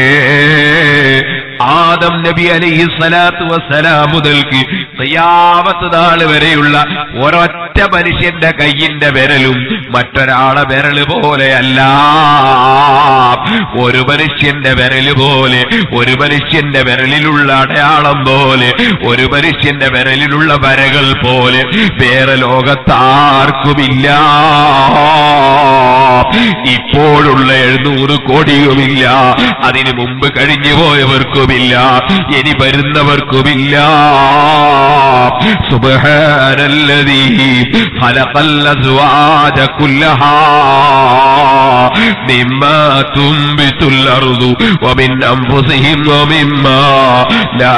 ആദം നബി അലൈഹി സ്വലാത്തു വസ്സലാം മുതൽക്ക് തയ്യാവത്ത് നാള് വരെയുള്ള ഒരൊറ്റ മനുഷ്യന്റെ കയ്യിന്റെ വിരലും മറ്റൊരാളെ വിരല് പോലെയല്ല ഒരു മനുഷ്യന്റെ വിരല് പോലെ ഒരു മനുഷ്യന്റെ വിരലിലുള്ള അടയാളം പോലെ ഒരു മനുഷ്യന്റെ വിരലിലുള്ള വരകൾ പോലെ വേറെ ലോകത്താർക്കുമില്ല ഇപ്പോഴുള്ള എഴുന്നൂറ് കോടിയുമില്ല അതിനു മുമ്പ് കഴിഞ്ഞു പോയവർക്കുമില്ല ഇനി വരുന്നവർക്കുമില്ല സുബഹാനല്ലതീ ഖലഖൽ അസ്വാജ കുല്ലഹാ മിമ്മാ തുംബിതുൽ അർദു വമിൻ അൻഫുസിഹിം വമിമ്മാ ലാ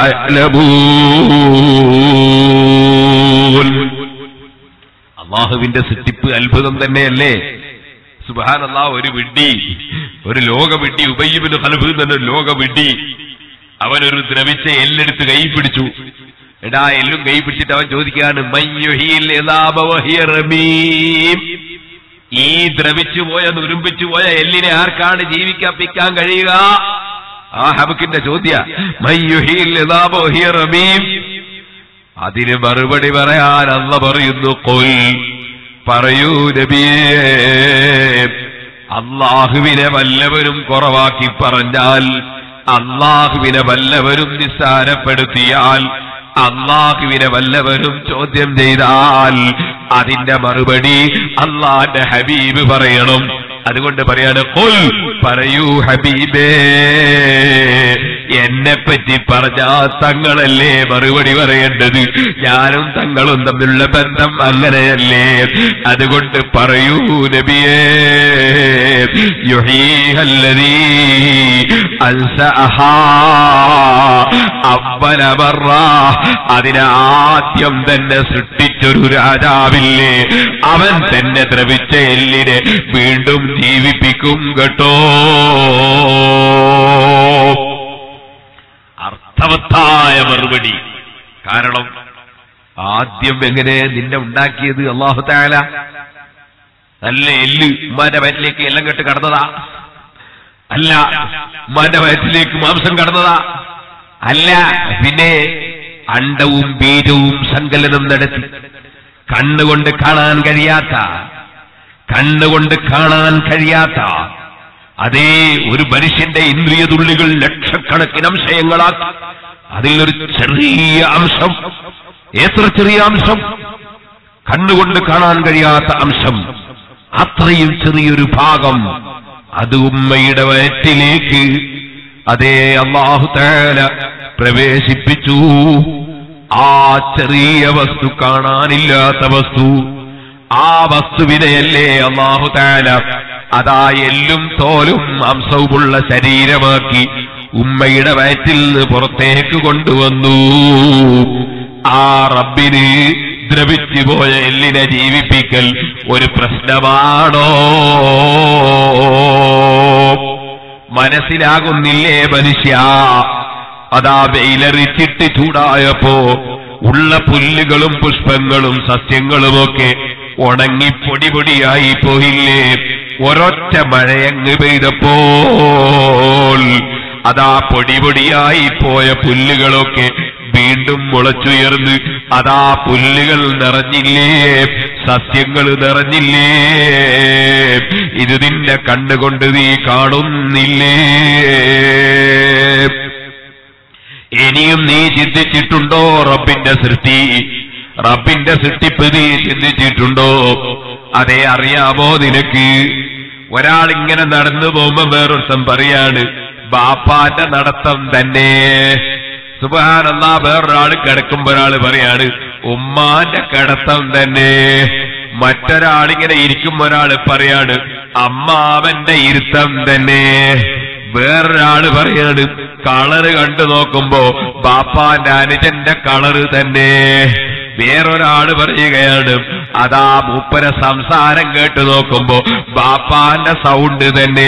യഅലമൂൻ അള്ളാഹുവിന്റെ സൃഷ്ടിപ്പ് അത്ഭുതം തന്നെയല്ലേ സുബാനല്ലാ ഒരു വിഡ്ഢി ഒരു ലോക വിഡ്ഢി ഉബയ്യബിന് ഹലഫ് തന്നെ ലോക വിഡ്ഢി അവനൊരു ദ്രവിച്ച എല്ലെടുത്ത് കൈ പിടിച്ചു എടാ എല്ലും കൈ പിടിച്ചിട്ട് അവൻ ചോദിക്കുകയാണ് മയ്യുഹിയിൽ യഥാപ വഹിയ റമീം. ഈ ദ്രവിച്ചു പോയ നുരുമ്പിച്ചു പോയ എല്ലിനെ ആർക്കാണ് ജീവിക്കപ്പിക്കാൻ കഴിയുക ആ ഹബക്കിന്റെ ചോദ്യ മയ്യുഹിയിൽ യഥാപ വഹിയ റമീം. അതിന് മറുപടി പറയാൻ അല്ല പറയുന്നു കൊൽ പറയൂ നബിയേ അള്ളാഹുവിനെ വല്ലവരും കുറവാക്കി പറഞ്ഞാൽ അള്ളാഹുവിനെ വല്ലവരും നിസ്സാരപ്പെടുത്തിയാൽ അള്ളാഹുവിനെ വല്ലവരും ചോദ്യം ചെയ്താൽ അതിന്റെ മറുപടി അള്ളാന്റെ ഹബീബ് പറയണം അതുകൊണ്ട് പറയാണ് കൊൽ പറയൂ ഹബീബേ എന്നെ പറ്റി പറഞ്ഞ തങ്ങളല്ലേ മറുപടി പറയേണ്ടത് ഞാനും തങ്ങളും തമ്മിലുള്ള ബന്ധം അങ്ങനെയല്ലേ അതുകൊണ്ട് പറയൂ നബിയേ യുഹീഹല്ലദീ അൻസഅഹാ അവ്വല മറ അതിനെ ആദ്യം തന്നെ സൃഷ്ടിച്ചൊരു രാജാവില്ലേ അവൻ തന്നെ ദ്രവിച്ച എല്ലിനെ വീണ്ടും ജീവിപ്പിക്കും കേട്ടോ അർത്ഥവത്തായ മറുപടി കാരണം ആദ്യം എങ്ങനെ നിന്നെ ഉണ്ടാക്കിയത് അള്ളാഹു താല നല്ല എല്ല് ഉമ്മാന്റെ വയറ്റിലേക്ക് എല്ലാം കെട്ട് കടന്നതാ അല്ല ഉമ്മാന്റെ വയറ്റിലേക്ക് മാംസം കടന്നതാ അല്ല പിന്നെ അണ്ടവും ബീജവും സങ്കലനം നടത്തി കണ്ണുകൊണ്ട് കാണാൻ കഴിയാത്ത കണ്ണുകൊണ്ട് കാണാൻ കഴിയാത്ത അതേ ഒരു മനുഷ്യന്റെ ഇന്ദ്രിയ തുള്ളികൾ ലക്ഷക്കണക്കിന് അംശയങ്ങളാക്കി അതിൽ ഒരു ചെറിയ അംശം എത്ര ചെറിയ അംശം കണ്ണുകൊണ്ട് കാണാൻ കഴിയാത്ത അംശം അത്രയും ചെറിയൊരു ഭാഗം അത് ഉമ്മയുടെ വയറ്റിലേക്ക് അതേ അള്ളാഹു തേല പ്രവേശിപ്പിച്ചു ആ ചെറിയ വസ്തു കാണാനില്ലാത്ത വസ്തു ആ വസ്തുവിനെയല്ലേ അള്ളാഹു താല അതാ എല്ലും തോലും മാംസവുമുള്ള ശരീരമാക്കി ഉമ്മയുടെ വയറ്റിൽ നിന്ന് പുറത്തേക്ക് കൊണ്ടുവന്നു ആ റബ്ബിന് ദ്രവിച്ചു പോയ എല്ലിനെ ജീവിപ്പിക്കൽ ഒരു പ്രശ്നമാണോ മനസ്സിലാകുന്നില്ലേ മനുഷ്യ അതാ വെയിലറിച്ചിട്ട് ചൂടായപ്പോ ഉള്ള പുല്ലുകളും പുഷ്പങ്ങളും സസ്യങ്ങളുമൊക്കെ ഉണങ്ങി പൊടി പൊടിയായി പോയില്ലേ ഒരൊറ്റ മഴയങ്ങ് പെയ്തപ്പോൾ അതാ പൊടി പൊടിയായി പോയ പുല്ലുകളൊക്കെ വീണ്ടും മുളച്ചുയർന്ന് അതാ പുല്ലുകൾ നിറഞ്ഞില്ലേ സസ്യങ്ങൾ നിറഞ്ഞില്ലേ ഇത് നിന്നെ കണ്ടുകൊണ്ട് നീ കാണുന്നില്ലേ ഇനിയും നീ ചിന്തിച്ചിട്ടുണ്ടോ റബ്ബിന്റെ സൃഷ്ടി റബ്ബിന്റെ സൃഷ്ടിപ്പ് നീ ചിന്തിച്ചിട്ടുണ്ടോ അതെ അറിയാമോ നിനക്ക് ഒരാൾ ഇങ്ങനെ നടന്നു പോകുമ്പോ വേറൊരുത്തം പറയാണ് ബാപ്പാന്റെ നടത്തം തന്നെ സുബാനല്ലാ വേറൊരാൾ കിടക്കുമ്പോ ഒരാള് പറയാണ് ഉമ്മാന്റെ കിടത്തം തന്നെ മറ്റൊരാളിങ്ങനെ ഇരിക്കുമ്പോ ഒരാള് പറയാണ് അമ്മാവന്റെ ഇരുത്തം തന്നെ വേറൊരാള് പറയാണ് കളറ് കണ്ടു നോക്കുമ്പോ ബാപ്പാന്റെ അനുജന്റെ കളറ് തന്നെ വേറൊരാള് പറയുകയാണ് അതാ മൂപ്പര സംസാരം കേട്ട് നോക്കുമ്പോ ബാപ്പാന്റെ സൗണ്ട് തന്നെ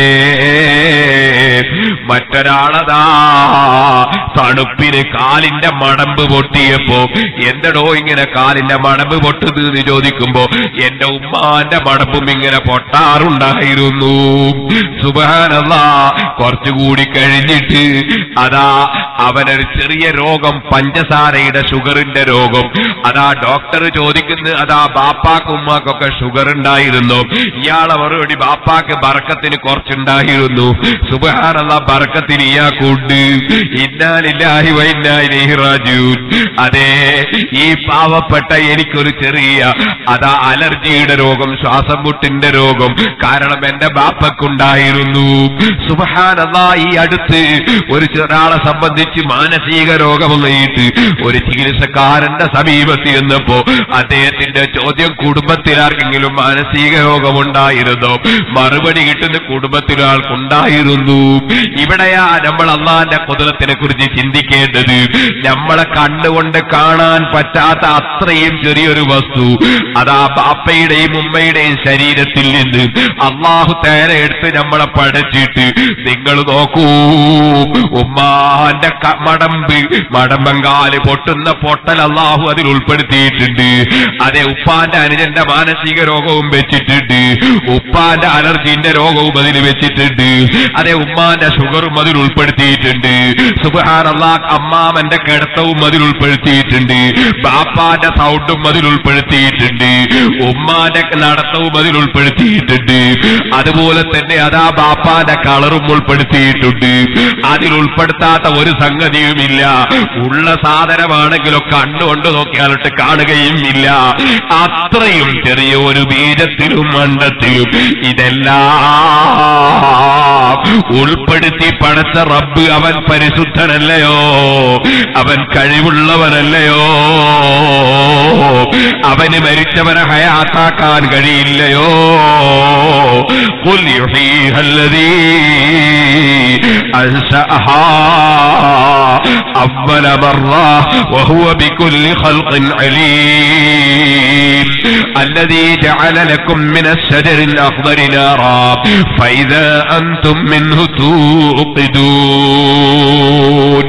മറ്റൊരാളതാ തണുപ്പിന് കാലിന്റെ മടമ്പ് പൊട്ടിയപ്പോ എന്തടോ ഇങ്ങനെ കാലിന്റെ മടമ്പ് പൊട്ടുന്നത് എന്ന് ചോദിക്കുമ്പോ എന്റെ ഉമ്മാന്റെ മടമ്പും ഇങ്ങനെ പൊട്ടാറുണ്ടായിരുന്നു സുബാനല്ല കുറച്ചുകൂടി കഴിഞ്ഞിട്ട് അതാ അവനൊരു ചെറിയ രോഗം പഞ്ചസാരയുടെ ഷുഗറിന്റെ രോഗം അതാ ഡോക്ടർ ചോദിക്കുന്നു അതാ ബാപ്പാക്കും ഉമ്മാക്കൊക്കെ ഷുഗർ ഉണ്ടായിരുന്നു ഇയാളെ മറുപടി ബാപ്പാക്ക് ബറക്കത്തിന് കുറച്ചുണ്ടായിരുന്നു സുബഹാനല്ല ബറക്കത്തിന് ഇയാൾക്കുണ്ട് ഇന്നാലില്ലാഹി വൈന്നാലിഹി റാജൂൻ അതെ ഈ പാവപ്പെട്ട എനിക്കൊരു ചെറിയ അതാ അലർജിയുടെ രോഗം ശ്വാസം മുട്ടിന്റെ രോഗം കാരണം എന്റെ ബാപ്പക്കുണ്ടായിരുന്നു സുബഹാനല്ല ഈ അടുത്ത് ഒരു ഒരാളെ സംബന്ധിച്ച് മാനസിക രോഗമെന്നിട്ട് ഒരു ചികിത്സക്കാരന്റെ സമീപത്ത് ചെന്നപ്പോ അദ്ദേഹത്തിന്റെ ചോദ്യം കുടുംബത്തിൽ ആർക്കെങ്കിലും മാനസിക രോഗമുണ്ടായിരുന്നോ മറുപടി കിട്ടുന്ന കുടുംബത്തിൽ ആൾക്കുണ്ടായിരുന്നു ഇവിടെയാ നമ്മൾ അള്ളാന്റെ കുതിരത്തിനെ കുറിച്ച് ചിന്തിക്കേണ്ടത് നമ്മളെ കണ്ണുകൊണ്ട് കാണാൻ പറ്റാത്ത അത്രയും ചെറിയൊരു വസ്തു അതാ ബാപ്പയുടെയും ഉമ്മയുടെയും ശരീരത്തിൽ നിന്ന് അള്ളാഹു തേര എടുത്ത് നമ്മളെ പഠിച്ചിട്ട് നിങ്ങൾ നോക്കൂ ഉമ്മാന്റെ ക- മടമ്പ് മടമ്പങ്കാല് പൊട്ടുന്ന പൊട്ടൽ അള്ളാഹു അതിൽ ഉൾപ്പെടുത്തിയിട്ടുണ്ട് അതെ ഉപ്പാന്റെ അനുജന്റെ മാനസിക രോഗവും വെച്ചിട്ടുണ്ട് ഉപ്പാന്റെ അലർജിന്റെ രോഗവും അതിൽ വെച്ചിട്ടുണ്ട് അതെ ഉമ്മാന്റെ ഷുഗറും അതിൽ ഉൾപ്പെടുത്തിയിട്ടുണ്ട് സുബാനല്ലാ അമ്മാമന്റെ കിടത്തവും അതിൽ ഉൾപ്പെടുത്തിയിട്ടുണ്ട് ബാപ്പാന്റെ സൗണ്ടും അതിൽ ഉൾപ്പെടുത്തിയിട്ടുണ്ട് ഉമ്മാന്റെ നടത്തവും അതിൽ ഉൾപ്പെടുത്തിയിട്ടുണ്ട് അതുപോലെ തന്നെ അതാ ബാപ്പാന്റെ കളറും ഉൾപ്പെടുത്തിയിട്ടുണ്ട് അതിൽ ഉൾപ്പെടുത്താത്ത ഒരു സംഗതിയുമില്ല ഉള്ള സാധനമാണെങ്കിലോ കണ്ണുകൊണ്ട് നോക്കിയാലിട്ട് കാണുകയും ഇല്ല അത്രയും ചെറിയ ഒരു ബീജത്തിലും മണ്ടത്തിലും ഇതെല്ലാം ഉൾപ്പെടുത്തി പടച്ച റബ്ബ് അവൻ പരിശുദ്ധനല്ലയോ അവൻ കഴിവുള്ളവനല്ലയോ അവന് മരിച്ചവനെ ഹയാത്താക്കാൻ കഴിയില്ലയോ قل يحييها الذي أنشأها أول مرة وهو بكل خلق عليم الذي جعل لكم من الشجر الأخضر نارا فإذا أنتم منه توقدون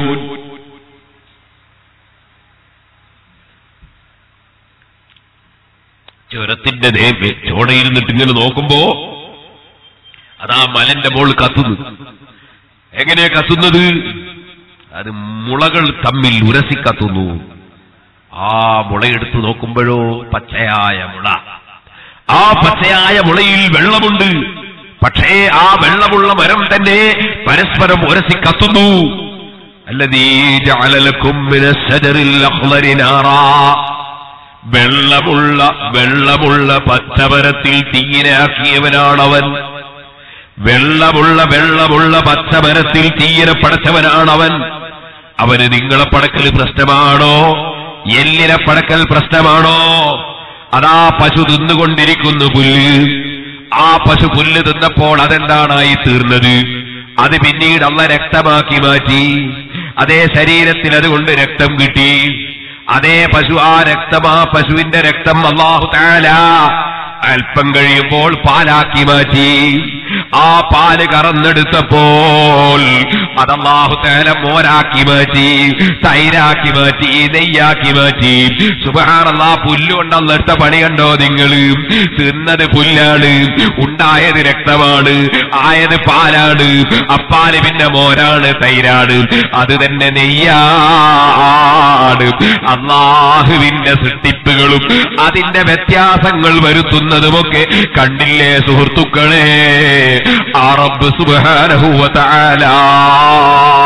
ചുരത്തിന്റെ നേരെ ചോടയിരുന്നിട്ട് ഇങ്ങനെ നോക്കുമ്പോ അതാ മലന്റെ മോൾ കത്തുന്നു എങ്ങനെയാ കത്തുന്നത് അത് മുളകൾ തമ്മിൽ ഉരസി കത്തുന്നു ആ മുളയെടുത്ത് നോക്കുമ്പോഴോ പച്ചയായ മുള ആ പച്ചയായ മുളയിൽ വെള്ളമുണ്ട് പക്ഷേ ആ വെള്ളമുള്ള മരം തന്നെ പരസ്പരം ഉരസി കത്തുന്നു الذي جعل لكم من الشجر الأخضر نارا വെള്ളമുള്ള വെള്ളമുള്ള പച്ചമരത്തിൽ തീയിനാക്കിയവനാണവൻ വെള്ളമുള്ള വെള്ളമുള്ള പച്ചമരത്തിൽ തീയിനെ പടച്ചവനാണവൻ അവന് നിങ്ങളെ പടക്കൽ പ്രശ്നമാണോ എല്ലിനെ പടക്കൽ പ്രശ്നമാണോ അതാ പശു തിന്നുകൊണ്ടിരിക്കുന്നു പുല്ല് ആ പശു പുല്ല് തിന്നപ്പോൾ അതെന്താണായി തീർന്നത് അത് പിന്നീട് അള്ള രക്തമാക്കി മാറ്റി അതേ ശരീരത്തിൽ അതുകൊണ്ട് രക്തം കിട്ടി അതേ പശു ആ രക്തം ആ പശുവിന്റെ രക്തം അള്ളാഹു താല അല്പം കഴിയുമ്പോൾ പാലാക്കി മാറ്റി ആ പാല് കറന്നെടുത്തപ്പോൾ അത് അള്ളാഹു താല മോരാക്കി മാറ്റി തൈരാക്കി മാറ്റി നെയ്യാക്കി മാറ്റി സുബഹാനല്ലാ പുല്ലുകൊണ്ടല്ല എടുത്ത പണി കണ്ടോ നിങ്ങൾ തിന്നത് പുല്ലാണ് ഉണ്ടായത് രക്തമാണ് ആയത് പാലാണ് അപ്പാല് പിന്നെ മോരാണ് തൈരാണ് അത് തന്നെ നെയ്യാണ് അള്ളാഹുവിന്റെ സൃഷ്ടിപ്പുകളും അതിന്റെ വ്യത്യാസങ്ങൾ വരുത്തുന്നതുമൊക്കെ കണ്ടില്ലേ സുഹൃത്തുക്കളെ ആ റബ്ബ് സുബ്ഹാനഹു വ തആല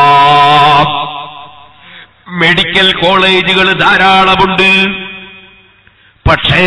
മെഡിക്കൽ കോളേജുകൾ ധാരാളമുണ്ട് പക്ഷേ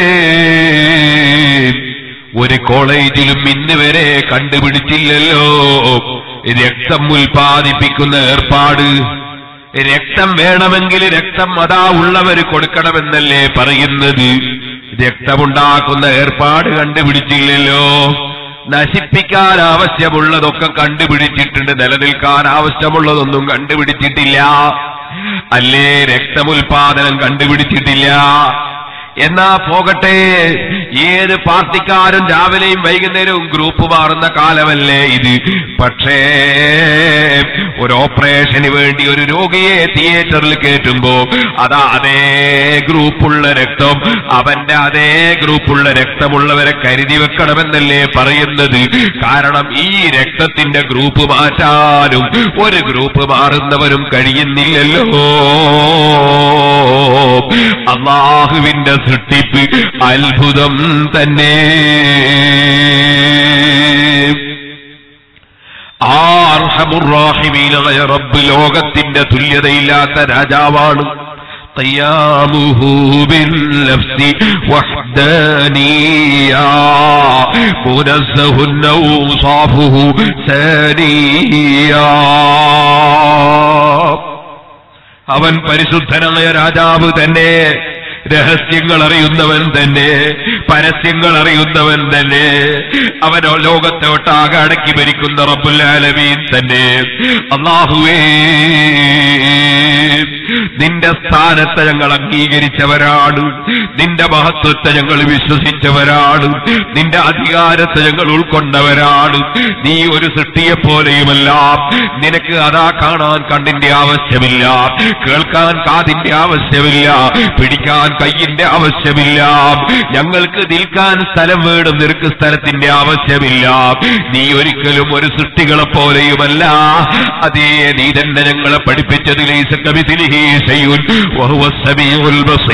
ഒരു കോളേജിലും ഇന്ന് വരെ കണ്ടുപിടിച്ചില്ലല്ലോ രക്തം ഉൽപ്പാദിപ്പിക്കുന്ന ഏർപ്പാട് രക്തം വേണമെങ്കിൽ രക്തം അതാ ഉള്ളവര് കൊടുക്കണമെന്നല്ലേ പറയുന്നത് രക്തമുണ്ടാക്കുന്ന ഏർപ്പാട് കണ്ടുപിടിച്ചില്ലല്ലോ നശിപ്പിക്കാൻ ആവശ്യമുള്ളതൊക്കെ കണ്ടുപിടിച്ചിട്ടുണ്ട് നിലനിൽക്കാൻ ആവശ്യമുള്ളതൊന്നും കണ്ടുപിടിച്ചിട്ടില്ല അല്ലേ രക്തമുൽപാദനം കണ്ടുപിടിച്ചിട്ടില്ല എന്നാ പോകട്ടെ ഏത് പാർട്ടിക്കാരും രാവിലെയും വൈകുന്നേരവും ഗ്രൂപ്പ് മാറുന്ന കാലമല്ലേ ഇത് പക്ഷേ ഒരു ഓപ്പറേഷന് വേണ്ടി ഒരു രോഗിയെ തിയേറ്ററിൽ കയറ്റുമ്പോ അതാ അതേ ഗ്രൂപ്പുള്ള രക്തം അവന്റെ അതേ ഗ്രൂപ്പുള്ള രക്തമുള്ളവരെ കരുതി വെക്കണമെന്നല്ലേ പറയുന്നത് കാരണം ഈ രക്തത്തിന്റെ ഗ്രൂപ്പ് മാറ്റാനും ഒരു ഗ്രൂപ്പ് മാറുന്നവരും കഴിയുന്നില്ലല്ലോ അള്ളാഹുവിന്റെ സൃഷ്ടിപ്പ് അത്ഭുതം തന്നെ ആർഹമുറാഹിമീനായ റബ്ബ് ലോകത്തിന്റെ തുല്യതയില്ലാത്ത രാജാവാണ് قيامه بالنفس وحدانيا منزه أوصافه ثانيا അവൻ പരിശുദ്ധനായ രാജാവ് തന്നെ രഹസ്യങ്ങൾ അറിയുന്നവൻ തന്നെ പരസ്യങ്ങൾ അറിയുന്നവൻ തന്നെ അവൻ ലോകത്തെ ഒട്ടാകെ അടക്കി ഭരിക്കുന്ന റബ്ബുല്ലാലമീൻ തന്നെ അള്ളാഹുവേ നിന്റെ സ്ഥാനത്തെ ഞങ്ങൾ അംഗീകരിച്ചവരാണ് നിന്റെ മഹത്വത്തെ ഞങ്ങൾ വിശ്വസിച്ചവരാണ് നിന്റെ അധികാരത്തെ ഞങ്ങൾ ഉൾക്കൊണ്ടവരാണ് നീ ഒരു സൃഷ്ടിയെ പോലെയുമല്ല നിനക്ക് അതാ കാണാൻ കണ്ണിന്റെ ആവശ്യമില്ല കേൾക്കാൻ കാതിന്റെ ആവശ്യമില്ല പിടിക്കാൻ കയ്യിന്റെ ആവശ്യമില്ല ഞങ്ങൾക്ക് നിൽക്കാൻ സ്ഥലം വേണം നിനക്ക് സ്ഥലത്തിന്റെ ആവശ്യമില്ല നീ ഒരിക്കലും ഒരു സൃഷ്ടികളെ പോലെയുമല്ല അതേ നീ തന്നെ ഞങ്ങളെ പഠിപ്പിച്ചത് ലൈസ കമിതിലിഹി ശൈഉൻ വഹുവ സമീഉൽ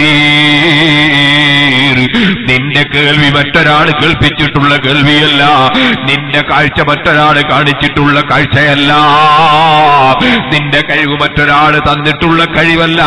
ബസീർ നിന്റെ കേൾവി മറ്റൊരാൾ കേൾപ്പിച്ചിട്ടുള്ള കേൾവിയല്ല നിന്റെ കാഴ്ച മറ്റൊരാൾ കാണിച്ചിട്ടുള്ള കാഴ്ചയല്ല നിന്റെ കഴിവ് മറ്റൊരാൾ തന്നിട്ടുള്ള കഴിവല്ല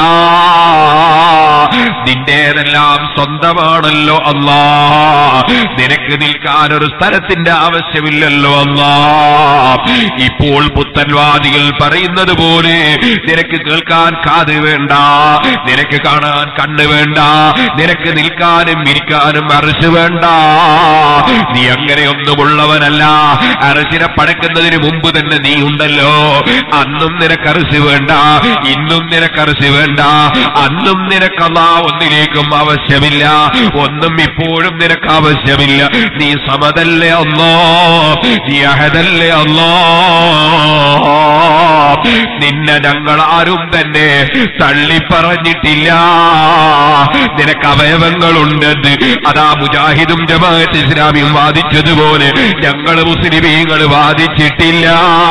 നിന്റേതെല്ലാം സ്വന്തമാണല്ലോ അല്ലാ നിനക്ക് നിൽക്കാൻ ഒരു സ്ഥലത്തിന്റെ ആവശ്യമില്ലല്ലോ അല്ലാ ഇപ്പോൾ പുത്തൻവാദികൾ പറയുന്നത് പോലെ നിനക്ക് കേൾക്കാൻ കാത് വേണ്ട നിനക്ക് കാണാൻ കണ്ണ് വേണ്ട നിനക്ക് നിൽക്കാനും ഇരിക്കാനും അറശ് വേണ്ട നീ അങ്ങനെയൊന്നുമുള്ളവനല്ല അറശിനെ പടക്കുന്നതിന് മുമ്പ് തന്നെ നീ ഉണ്ടല്ലോ അന്നും നിനക്ക് അറശ് വേണ്ട ഇന്നും നിനക്ക് അറശ് വേണ്ട അന്നും നിനക്കല്ല ഒന്നിലേക്കും ആവശ്യമില്ല ഒന്നും ഇപ്പോഴും നിനക്ക് ആവശ്യമില്ല നീ സമതല്ലേ അല്ലോ നീ അഹദല്ലേ അല്ലോ നിന്നെ ഞങ്ങൾ ആരും തന്നെ തള്ളിപ്പറഞ്ഞിട്ടില്ല നിനക്ക് അവയവങ്ങളുണ്ടെന്ന് അതാ മുജാഹിദും ജമാഅത്ത് ഇസ്ലാമിയും വാദിച്ചതുപോലെ ഞങ്ങൾ മുസ്ലിമീങ്ങൾ വാദിച്ചിട്ടില്ല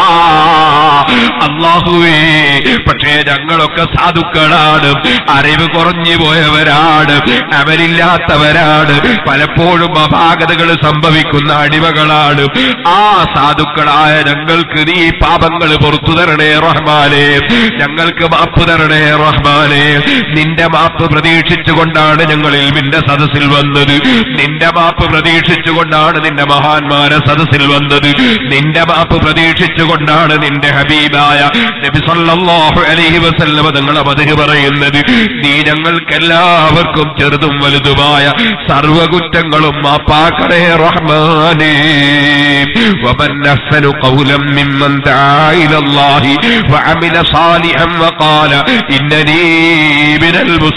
അള്ളാഹുവേ പക്ഷേ ഞങ്ങളൊക്കെ സാധുക്കളാണ് അറിവ് കുറഞ്ഞു പോയവരാണ് അവരില്ലാത്തവരാണ് പലപ്പോഴും അപാകതകൾ സംഭവിക്കുന്ന അടിമകളാണ് ആ സാധുക്കളായ ഞങ്ങൾക്ക് നീ പാപങ്ങൾ പുറത്തു തരണേ റഹ്മാനെ ഞങ്ങൾക്ക് മാപ്പ് തരണേ റഹ്മാനെ നിന്റെ മാപ്പ് പ്രതീക്ഷിച്ചുകൊണ്ടാണ് ഞങ്ങൾ ഇൽമിന്റെ സദസ്സിൽ വന്നത് നിന്റെ മാപ്പ് പ്രതീക്ഷിച്ചുകൊണ്ടാണ് നിന്റെ മഹാന്മാരെ സദസ്സിൽ വന്നത് നിന്റെ മാപ്പ് പ്രതീക്ഷിച്ചുകൊണ്ടാണ് നിന്റെ ഹബീബായ നബി സല്ലല്ലാഹു അലൈഹി വസല്ലമ തങ്ങളെ പതിവ് പറയുന്നത് നീ ഞങ്ങൾക്കെല്ലാവർക്കും ചെറുതും വലുതുമായ സർവകുറ്റങ്ങളും മാപ്പാക്കണേ റഹ്മാനേ ومن أحسن قولا ممن دعا إلى الله وعمل صالحا وقال إنني من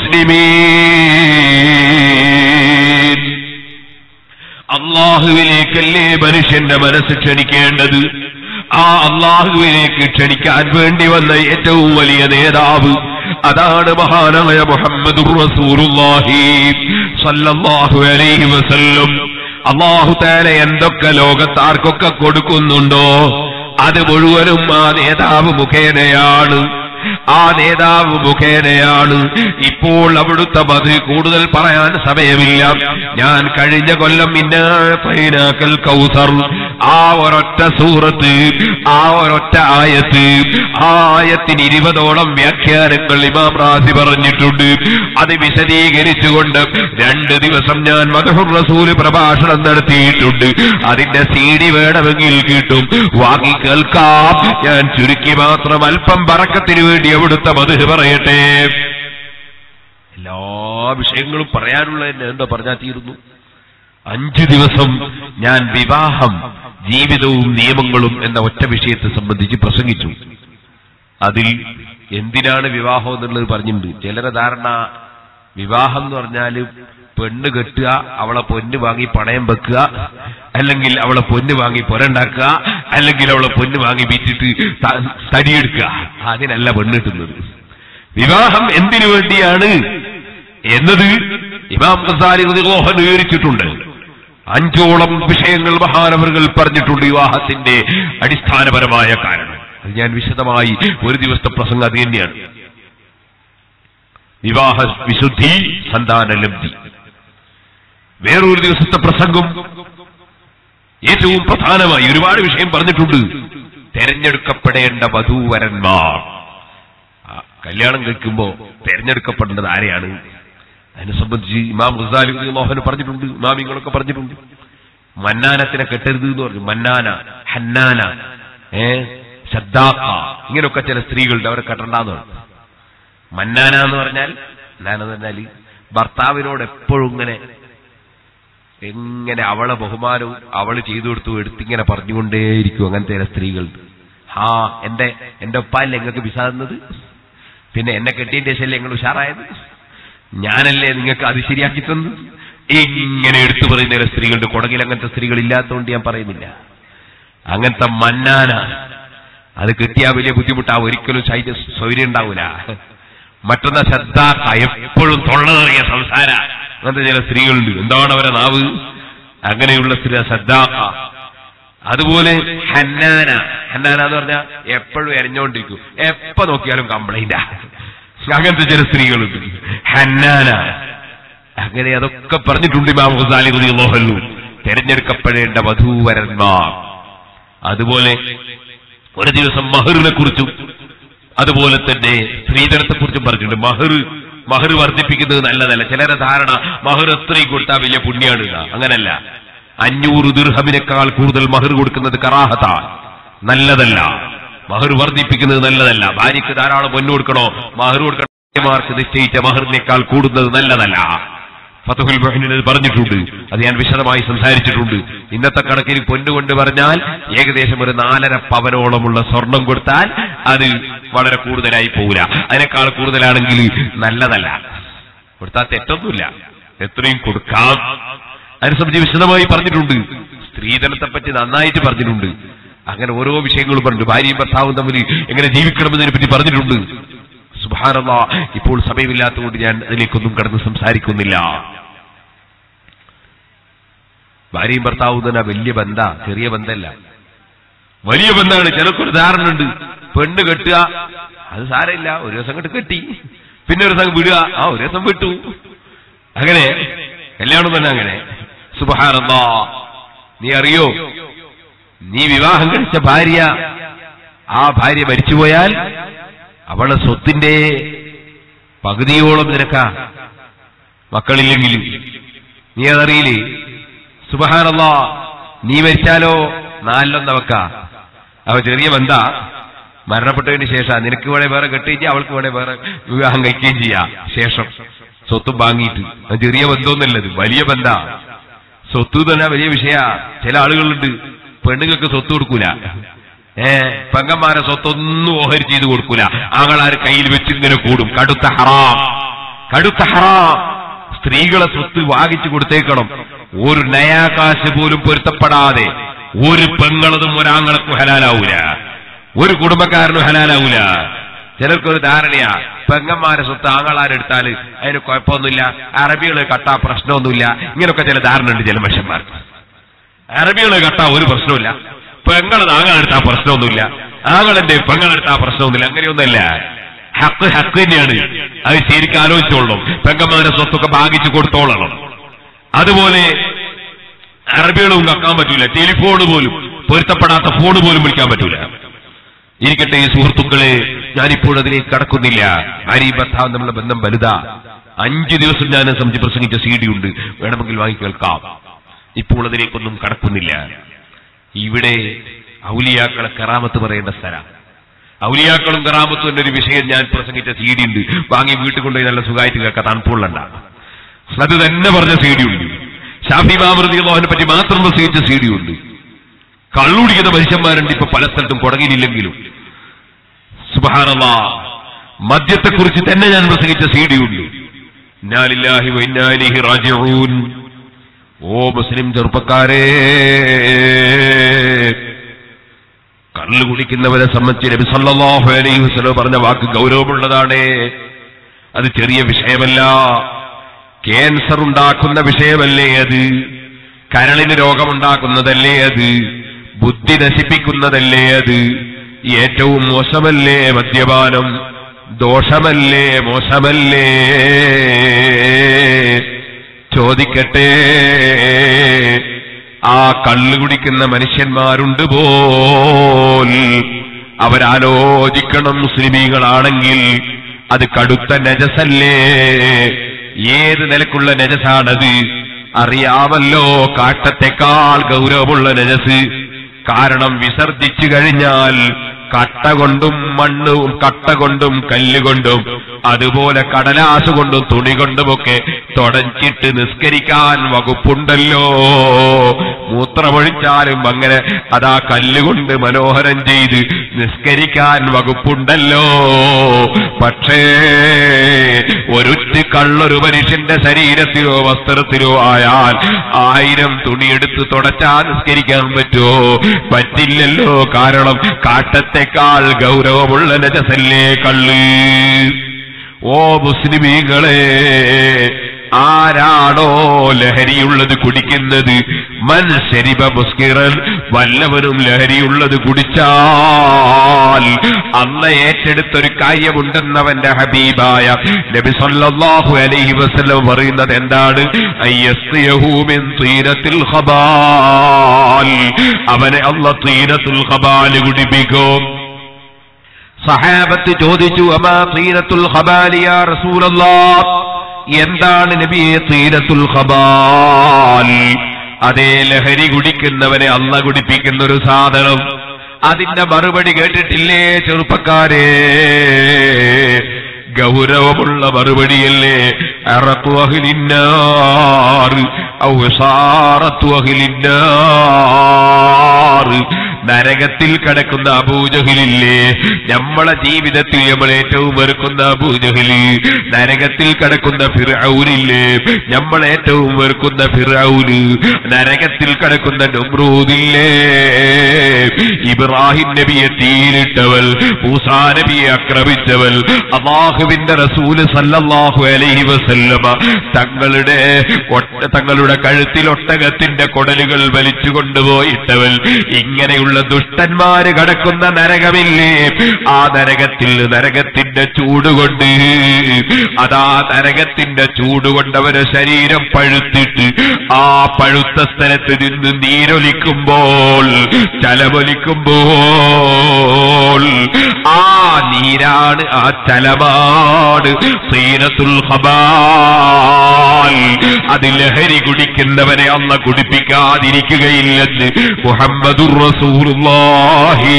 المسلمين അള്ളാഹുവിലേക്കല്ലേ മനുഷ്യന്റെ മനസ്സ് ക്ഷണിക്കേണ്ടത് ആ അള്ളാഹുവിലേക്ക് ക്ഷണിക്കാൻ വേണ്ടി വന്ന ഏറ്റവും വലിയ നേതാവ് അതാണ് മഹാനായ മുഹമ്മദ് റസൂലുള്ളാഹി സല്ലല്ലാഹു അലൈഹി വസല്ലം അള്ളാഹു താല എന്തൊക്കെ ലോകത്താർക്കൊക്കെ കൊടുക്കുന്നുണ്ടോ അത് മുഴുവനും ആ നേതാവ് മുഖേനയാണ് ആ നേതാവ് മുഖേനയാണ് ഇപ്പോൾ അവിടുത്തെ മത് കൂടുതൽ പറയാൻ സമയമില്ല ഞാൻ കഴിഞ്ഞ കൊല്ലം ഇന്നാക്കൽ കൗസർ ആ ഒരൊറ്റ സൂറത്ത് ആ ഒരൊറ്റ ആയത്ത് ആ ആയത്തിന് ഇരുപതോളം വ്യാഖ്യാനങ്ങൾ ഇമാം റാസി പറഞ്ഞിട്ടുണ്ട് അത് വിശദീകരിച്ചുകൊണ്ട് രണ്ട് ദിവസം ഞാൻ മധുർ റസൂല് പ്രഭാഷണം നടത്തിയിട്ടുണ്ട് അതിന്റെ സി ഡി വേണമെങ്കിൽ കിട്ടും വാങ്ങി കേൾക്കാം ഞാൻ ചുരുക്കി മാത്രം അല്പം പറക്കത്തിന് വേണ്ടി അവിടുത്തെ മധു പറയട്ടെ എല്ലാ വിഷയങ്ങളും പറയാനുള്ള തന്നെ എന്താ പറഞ്ഞാൽ തീരുന്നു അഞ്ചു ദിവസം ഞാൻ വിവാഹം ജീവിതവും നിയമങ്ങളും എന്ന ഒറ്റ വിഷയത്തെ സംബന്ധിച്ച് പ്രസംഗിച്ചു അതിൽ എന്തിനാണ് വിവാഹം എന്നുള്ളത് പറഞ്ഞിട്ടുണ്ട് ചിലരെ ധാരണ വിവാഹം എന്ന് പറഞ്ഞാൽ പെണ്ണ് കെട്ടുക അവളെ പൊന്ന് വാങ്ങി പണയം വെക്കുക അല്ലെങ്കിൽ അവളെ പൊന്ന് വാങ്ങി പുരണ്ടാക്കുക അല്ലെങ്കിൽ അവളെ പൊന്ന് വാങ്ങി വിറ്റിട്ട് ത- തടിയെടുക്കുക അതിനല്ല പെണ്ണ് കിട്ടുന്നത് വിവാഹം എന്തിനു വേണ്ടിയാണ് എന്നത് ഇമാം ഖസാലി റളിയല്ലാഹു അൻഹു വിവരിച്ചിട്ടുണ്ട് അഞ്ചോളം വിഷയങ്ങൾ മഹാനവറുകൾ പറഞ്ഞിട്ടുണ്ട് വിവാഹത്തിന്റെ അടിസ്ഥാനപരമായ കാരണം അത് ഞാൻ വിശദമായി ഒരു ദിവസത്തെ പ്രസംഗം അത് തന്നെയാണ് വിവാഹ വിശുദ്ധി സന്താന ലബ്ധി വേറൊരു ദിവസത്തെ പ്രസംഗം ഏറ്റവും പ്രധാനമായി ഒരുപാട് വിഷയം പറഞ്ഞിട്ടുണ്ട് തെരഞ്ഞെടുക്കപ്പെടേണ്ട വധൂവരന്മാർ ആ, കല്യാണം കഴിക്കുമ്പോ തെരഞ്ഞെടുക്കപ്പെടേണ്ടത് ആരെയാണ് അതിനെ സംബന്ധിച്ച് ഇമാം ഗസാലി മോഹൻ പറഞ്ഞിട്ടുണ്ട് ഇമാമിങ്ങളൊക്കെ പറഞ്ഞിട്ടുണ്ട് മന്നാനത്തിനെ കെട്ടരുത് എന്ന് പറഞ്ഞു മന്നാന ഹന്നാന ഏ ശദ്ദാഖ ഇങ്ങനെയൊക്കെ ചില സ്ത്രീകളുണ്ട് അവരെ കെട്ടണ്ടെന്ന് പറഞ്ഞു മന്നാന എന്ന് പറഞ്ഞാൽ മന്നാന എന്ന് പറഞ്ഞാൽ ഭർത്താവിനോട് എപ്പോഴും ഇങ്ങനെ എങ്ങനെ അവളെ ബഹുമാനവും അവള് ചെയ്തു കൊടുത്തു എടുത്തിങ്ങനെ പറഞ്ഞുകൊണ്ടേയിരിക്കും അങ്ങനത്തെ ചില സ്ത്രീകളുണ്ട് ആ എന്റെ എന്റെ ഉപ്പാല്ലേ നിങ്ങൾക്ക് വിസ തന്നത് പിന്നെ എന്നെ കെട്ടിയതിന്റെ ശേഷമല്ലേ നിങ്ങൾ ഉഷാറായത് ഞാനല്ലേ നിങ്ങൾക്ക് അത് ശരിയാക്കി തന്നത് ഇങ്ങനെ എടുത്തു പറയുന്ന ചില സ്ത്രീകളുണ്ട് കുടകിൽ അങ്ങനത്തെ സ്ത്രീകൾ ഇല്ലാത്തതുകൊണ്ട് ഞാൻ പറയുന്നില്ല അങ്ങനത്തെ മന്നാന അത് കിട്ടിയാൽ വലിയ ബുദ്ധിമുട്ടാ ഒരിക്കലും ശൈത്യ സൗകര്യം ഉണ്ടാവൂല മറ്റൊന്ന ശ്രദ്ധ എപ്പോഴും തൊള്ളതറിയ സംസാര അങ്ങനത്തെ ചില സ്ത്രീകളുണ്ട് എന്താണ് അവരെ നാവ് അങ്ങനെയുള്ള സ്ത്രീ ശ്രദ്ധ അതുപോലെ ഹന്നാന ഹന്നാന എന്ന് പറഞ്ഞാൽ എപ്പോഴും എരഞ്ഞോണ്ടിരിക്കും എപ്പോ നോക്കിയാലും കംപ്ലൈന്റാ അങ്ങനത്തെ ചില സ്ത്രീകളുണ്ട് ഹന്നാന അങ്ങനെ അതൊക്കെ പറഞ്ഞിട്ടുണ്ട് ഇമാം ഹുസാലി റളിയല്ലാഹു അൻഹു തെരഞ്ഞെടുക്കപ്പെടേണ്ട വധൂവരന്മാർ അതുപോലെ ഒരു ദിവസം മഹറിനെ കുറിച്ചും അതുപോലെ തന്നെ സ്ത്രീധനത്തെ കുറിച്ചും പറഞ്ഞിട്ടുണ്ട് മഹർ മഹർ വർദ്ധിപ്പിക്കുന്നത് നല്ലതല്ല ചിലരെ ധാരണ മഹർ എത്രയും കൊടുത്താൽ വലിയ പുണ്യാണ് എന്നാ. അങ്ങനല്ല അഞ്ഞൂറ് ദീർഹമിനേക്കാൾ കൂടുതൽ മഹർ കൊടുക്കുന്നത് കറാഹത്ത നല്ലതല്ല മഹർ വർദ്ധിപ്പിക്കുന്നത് നല്ലതല്ല ഭാര്യയ്ക്ക് ധാരാളം പൊന്നു കൊടുക്കണോ മഹർ കൊടുക്കണോ ഭാര്യമാർക്ക് നിശ്ചയിച്ച മഹറിനേക്കാൾ കൂടുന്നത് നല്ലതല്ല ഫതഹുൽ മുഹ്നിൽ അത് പറഞ്ഞിട്ടുണ്ട് അത് ഞാൻ വിശദമായി സംസാരിച്ചിട്ടുണ്ട് ഇന്നത്തെ കണക്കിന് പൊന്നുകൊണ്ട് പറഞ്ഞാൽ ഏകദേശം ഒരു നാലര പവനോളമുള്ള സ്വർണം കൊടുത്താൽ അത് വളരെ കൂടുതലായി പോകില്ല അതിനേക്കാൾ കൂടുതലാണെങ്കിൽ നല്ലതല്ല കൊടുത്താൽ തെറ്റൊന്നുമില്ല എത്രയും കൊടുക്കാം അതിനെ സംബന്ധിച്ച് വിശദമായി പറഞ്ഞിട്ടുണ്ട് സ്ത്രീധനത്തെ പറ്റി നന്നായിട്ട് പറഞ്ഞിട്ടുണ്ട് അങ്ങനെ ഓരോ വിഷയങ്ങളും പറഞ്ഞു ഭാര്യയും ഭർത്താവും തമ്മിൽ എങ്ങനെ ജീവിക്കണമെന്നതിനെ പറ്റി പറഞ്ഞിട്ടുണ്ട് സുഭാനല്ല ഇപ്പോൾ സമയമില്ലാത്തതുകൊണ്ട് ഞാൻ അതിലേക്കൊന്നും കടന്ന് സംസാരിക്കുന്നില്ല ഭാര്യയും ഭർത്താവും തന്നെ വലിയ ബന്ധ ചെറിയ ബന്ധമല്ല വലിയ ബന്ധമാണ് ചിലർക്കൊരു ധാരണ ഉണ്ട് പെണ്ണ് കെട്ടുക അത് സാരമില്ല ഒരു ദിവസം കെട്ട് കെട്ടി പിന്നെ ഒരു ദിവസം വിടുക ആ ഒരു ദിവസം വിട്ടു അങ്ങനെ കല്യാണം തന്നെ അങ്ങനെ സുബഹാനല്ല നീ അറിയോ നീ വിവാഹം കഴിച്ച ഭാര്യ ആ ഭാര്യ മരിച്ചുപോയാൽ അവളെ സ്വത്തിന്റെ പകുതിയോളം നിനക്കാ മക്കളില്ലെങ്കിൽ നീ അതറിയില്ലേ സുബഹാനല്ല നീ മരിച്ചാലോ നാലിലൊന്ന വെക്ക അവ ചെറിയ ബന്ധ മരണപ്പെട്ടതിന് ശേഷം നിനക്ക് വേണേ വേറെ കെട്ടുകയും ചെയ്യാം അവൾക്ക് വേണേ വേറെ വിവാഹം കഴിക്കുകയും ചെയ്യാം ശേഷം സ്വത്തും വാങ്ങിയിട്ട് അത് ചെറിയ ബന്ധമൊന്നുമല്ലത് വലിയ ബന്ധ സ്വത്ത് തന്നെ വലിയ വിഷയ ചില ആളുകളുണ്ട് പെണ്ണുങ്ങൾക്ക് സ്വത്ത് കൊടുക്കൂല ഏ പെങ്ങന്മാരെ സ്വത്തൊന്നും ഓഹരി ചെയ്ത് കൊടുക്കൂല ആങ്ങളാര് കയ്യിൽ വെച്ച് ഇങ്ങനെ കൂടും കടുത്ത ഹറാം കടുത്ത ഹറാം സ്ത്രീകളെ സ്വത്ത് വാങ്ങിച്ചു കൊടുത്തേക്കണം ഒരു നയാകാശ് പോലും പൊരുത്തപ്പെടാതെ ഒരു പെങ്ങളതും ഒരാങ്ങളക്കും ഹലാലാവൂല ഒരു കുടുംബക്കാരനും ഹലാലാവൂല ചിലർക്കൊരു ധാരണയാ പെങ്ങന്മാരെ സ്വത്ത് ആങ്ങളാരെടുത്താല് അതിന് കുഴപ്പമൊന്നുമില്ല അറബികള് കട്ടാ പ്രശ്നമൊന്നുമില്ല ഇങ്ങനെയൊക്കെ ചില ധാരണ ഉണ്ട് ചില മനുഷ്യന്മാർക്ക് അറബികള് കട്ടാ ഒരു പ്രശ്നമില്ല പെങ്ങളത് ആങ്ങളെടുത്താ പ്രശ്നമൊന്നുമില്ല ആങ്ങളെന്റെ പെങ്ങളെടുത്താ പ്രശ്നമൊന്നുമില്ല അങ്ങനെയൊന്നുമല്ല ഹക്ക് ഹക്ക് തന്നെയാണ് അത് ശരിക്കും ആലോചിച്ചോളണം പെങ്ങന്മാരെ സ്വത്തൊക്കെ ഭാഗിച്ചു കൊടുത്തോളണം അതുപോലെ അറബികളും കക്കാൻ പറ്റൂല ടെലിഫോൺ പോലും പൊരുത്തപ്പെടാത്ത ഫോൺ പോലും വിളിക്കാൻ പറ്റൂല ഇരിക്കട്ടെ സുഹൃത്തുക്കളെ ഞാനിപ്പോൾ അതിലേക്ക് കടക്കുന്നില്ല ഭാര്യയും ഭർത്താവും തമ്മിലുള്ള ബന്ധം വലുതാ അഞ്ചു ദിവസം ഞാൻ സംബന്ധിച്ച് പ്രസംഗിച്ച സി ഡി ഉണ്ട് വേണമെങ്കിൽ വാങ്ങി കേൾക്കാം ഇപ്പോൾ അതിലേക്കൊന്നും കടക്കുന്നില്ല ഇവിടെ ഔലിയാക്കളെ കറാമത്ത് പറയേണ്ട സ്ഥലം ഔലിയാക്കളും കറാമത്തും എന്നൊരു വിഷയം ഞാൻ പ്രസംഗിച്ച സി ഡി ഉണ്ട് വാങ്ങി വീട്ടിൽ കൊണ്ടുപോയി നല്ല സുഖമായിട്ട് കേൾക്കാം തണുപ്പുള്ളണ്ട അത് തന്നെ പറഞ്ഞ സി ഡി ഉണ്ട് ഷാഫി മാമൃതി മോഹനെ പറ്റി മാത്രം പ്രസംഗിച്ച സി ഡി ഉണ്ട് കള്ളുടിക്കുന്ന മനുഷ്യന്മാരുണ്ട് ഇപ്പൊ പല സ്ഥലത്തും കുടങ്ങിയില്ലെങ്കിലും സുബാനല്ല മദ്യത്തെക്കുറിച്ച് തന്നെ ഞാൻ പ്രസംഗിച്ച സി ഡി ഉണ്ട് ഇന്നാലില്ലാഹി വൈന്നാലിഹി റാജിഊൻ ഓ മുസ്ലിം ചെറുപ്പക്കാരെ കള്ളു കുടിക്കുന്നവരെ സംബന്ധിച്ച് നബി സല്ലല്ലാഹു അലൈഹി വസല്ലം പറഞ്ഞ വാക്ക് ഗൗരവമുള്ളതാണ് അത് ചെറിയ വിഷയമല്ല ക്യാൻസർ ഉണ്ടാക്കുന്ന വിഷയമല്ലേ അത് കരളിന് രോഗമുണ്ടാക്കുന്നതല്ലേ അത് ബുദ്ധി നശിപ്പിക്കുന്നതല്ലേ അത് ഏറ്റവും മോശമല്ലേ മദ്യപാനം ദോഷമല്ലേ മോശമല്ലേ ചോദിക്കട്ടെ ആ കള്ളു കുടിക്കുന്ന മനുഷ്യന്മാരുണ്ട് പോൽ അവരാലോചിക്കണം മുസ്ലിമീങ്ങളാണെങ്കിൽ അത് കടുത്ത നജസല്ലേ ഏത് നിലക്കുള്ള നജസാണത് അറിയാമല്ലോ കാട്ടത്തെക്കാൾ ഗൗരവമുള്ള നജസ് കാരണം വിസർജിച്ചു കഴിഞ്ഞാൽ കട്ട കൊണ്ടും മണ്ണും കട്ട കൊണ്ടും കല്ലുകൊണ്ടും അതുപോലെ കടലാസ് കൊണ്ടും തുണി കൊണ്ടുമൊക്കെ തുടച്ചിട്ട് നിസ്കരിക്കാൻ വകുപ്പുണ്ടല്ലോ മൂത്രമൊഴിച്ചാലും അങ്ങനെ അതാ കല്ലുകൊണ്ട് മനോഹരം ചെയ്ത് നിസ്കരിക്കാൻ വകുപ്പുണ്ടല്ലോ പക്ഷേ ഒരുറ്റ് കള്ളൊരു മനുഷ്യന്റെ ശരീരത്തിലോ വസ്ത്രത്തിലോ ആയാൽ ആയിരം തുണിയെടുത്ത് തുടച്ചാ നിസ്കരിക്കാൻ പറ്റുമോ പറ്റില്ലല്ലോ കാരണം കാട്ടത്തെക്കാൾ ഗൗരവമുള്ള നജസല്ലേ കള്ള് ഓ മുസ്ലിമീങ്ങളെ ആരാണോ ലഹരിയുള്ളത് കുടിക്കുന്നത് മൻ ശരിബ മുസ്കിറൻ വല്ലവനും ലഹരിയുള്ളത് കുടിച്ചാൽ അന്ന് ഏറ്റെടുത്തൊരു കാര്യമുണ്ടെന്നവന്റെ ഹബീബായ നബി സല്ലല്ലാഹു അലൈഹി വസല്ലം പറയുന്നത് എന്താണ് അയ്യസ്യഹു മിൻ തീരത്തിൽ ഖബാൽ അവനെ അല്ല തീരത്തുൽ ഖബാൽ കുടിപ്പിക്കും സഹാബത്ത് ചോദിച്ചു അമാ തീരത്തുൽ ഖബാലിയ റസൂലല്ലാഹ് എന്താണ് നബിയെ തീരത്തുൽ ഖബാൽ അതേ ലഹരി കുടിക്കുന്നവനെ അല്ല കുടിപ്പിക്കുന്ന ഒരു സാധനം അതിന്റെ മറുപടി കേട്ടിട്ടില്ലേ ചെറുപ്പക്കാരെ ഗൗരവമുള്ള മറുപടിയല്ലേ അറത്തു അഹിലിന്നാർ ഔ സാറത്തു അഹിലിന്നാർ നരകത്തിൽ കിടക്കുന്ന അബൂജഹിലില്ലേ നമ്മളെ ജീവിതത്തിൽ നമ്മൾ ഏറ്റവും വെറുക്കുന്ന അബൂജഹില് നരകത്തിൽ കിടക്കുന്ന ഫിറൌനില്ലേ നമ്മൾ ഏറ്റവും വെറുക്കുന്ന ഫിറൌന് നരകത്തിൽ കിടക്കുന്ന നമ്രൂദില്ലേ ഇബ്രാഹിം നബിയെ തീയിലിട്ടവൾ മൂസാ നബിയെ ആക്രമിച്ചവൾ അള്ളാഹുവിന്റെ റസൂല് സല്ലല്ലാഹു അലൈഹി വസല്ലമ തങ്ങളുടെ ഒട്ട- തങ്ങളുടെ കഴുത്തിൽ ഒട്ടകത്തിന്റെ കൊടലുകൾ വലിച്ചു കൊണ്ടുപോയിട്ടവൾ ഇങ്ങനെയുള്ള ദുഷ്ടന്മാര് കടക്കുന്ന നരകമില്ലേ ആ നരകത്തിൽ നരകത്തിന്റെ ചൂടുകൊണ്ട് അതാ നരകത്തിന്റെ ചൂടുകൊണ്ട് അവരെ ശരീരം പഴുത്തിട്ട് ആ പഴുത്ത സ്ഥലത്ത് നിന്ന് നീരൊലിക്കുമ്പോൾ ചലമൊലിക്കുമ്പോൾ ആ നീരാണ് ആ ചലമാണ് സീനത്തുൽ ഖബാൽ അത് ലഹരി കുടിക്കുന്നവനെ അന്ന് കുടിപ്പിക്കാതിരിക്കുകയില്ലെന്ന് മുഹമ്മദുർ റസൂലുള്ളാഹി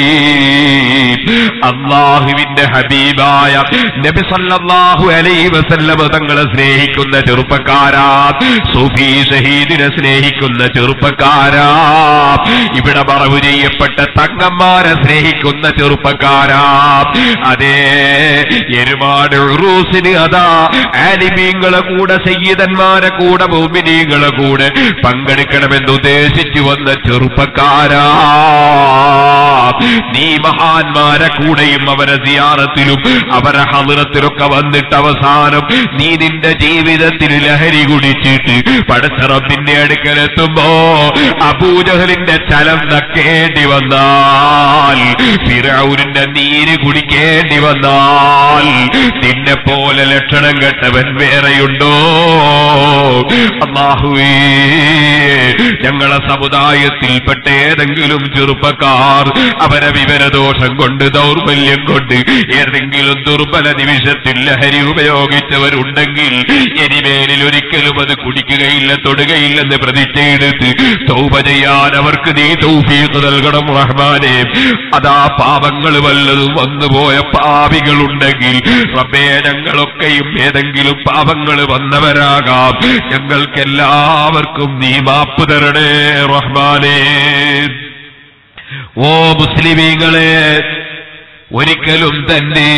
അള്ളാഹുവിന്റെ ഹബീബായ നബി സല്ലല്ലാഹു അലൈഹി വസല്ലമ തങ്ങളെ സ്നേഹിക്കുന്ന ചെറുപ്പക്കാരാ സൂഫി ഷഹീദിനെ സ്നേഹിക്കുന്ന ചെറുപ്പക്കാരാ ഇവിടെ മറവ് ചെയ്യപ്പെട്ട തങ്ങന്മാരെ സ്നേഹിക്കുന്ന ചെറുപ്പക്കാരാ അതേ എരുമാട് ഉറൂസിന് അതാ ആലിമീങ്ങളെ കൂടെ സയ്യിദന്മാരെ കൂടെ ഭൂമിനീങ്ങളെ കൂടെ പങ്കെടുക്കണമെന്ന് ഉദ്ദേശിച്ചു വന്ന ചെറുപ്പക്കാരാ നീ മഹാന്മാരെ കൂടെയും അവരെ സിയാറത്തിലും അവരെ ഹലറത്തിലൊക്കെ വന്നിട്ട് അവസാനം നീ നിന്റെ ജീവിതത്തിൽ ലഹരി കുടിച്ചിട്ട് പടച്ചറപ്പിന്റെ അടുക്കലെത്തുമ്പോ അബൂജഹലിന്റെ ചലം നക്കേണ്ടി വന്നാൽ ഫിറൌരിന്റെ നീര് കുടിക്കേണ്ടി വന്നാൽ നിന്നെ പോലെ ലക്ഷണം കെട്ടവൻ വേറെയുണ്ടോ അള്ളാഹുവേ ഞങ്ങളെ സമുദായത്തിൽപ്പെട്ട ഏതെങ്കിലും ഏതെങ്കിലും ചെറുപ്പക്കാർ അവരെ വിവരദോഷം കൊണ്ട് ദൗർബല്യം കൊണ്ട് ഏതെങ്കിലും ദുർബല നിമിഷത്തിൽ ലഹരി ഉപയോഗിച്ചവരുണ്ടെങ്കിൽ ഇനിമേലിൽ ഒരിക്കലും അത് കുടിക്കുകയില്ല തൊടുകയില്ലെന്ന് പ്രതിജ്ഞയെടുത്ത് തൗപ ചെയ്യാൻ അവർക്ക് നീ തൗഫീഖ് നൽകണം റഹ്മാനെ അതാ പാപങ്ങൾ വല്ലതും വന്നുപോയ പാപികളുണ്ടെങ്കിൽ റബ്ബേ ഞങ്ങളൊക്കെയും ഏതെങ്കിലും പാപങ്ങൾ വന്നവരാകാം ഞങ്ങൾക്കെല്ലാവർക്കും നീ മാപ്പ് തരണേ റഹ്മാനേ ഓ മുസ്ലിമീങ്ങളെ ഒരിക്കലും തന്നെ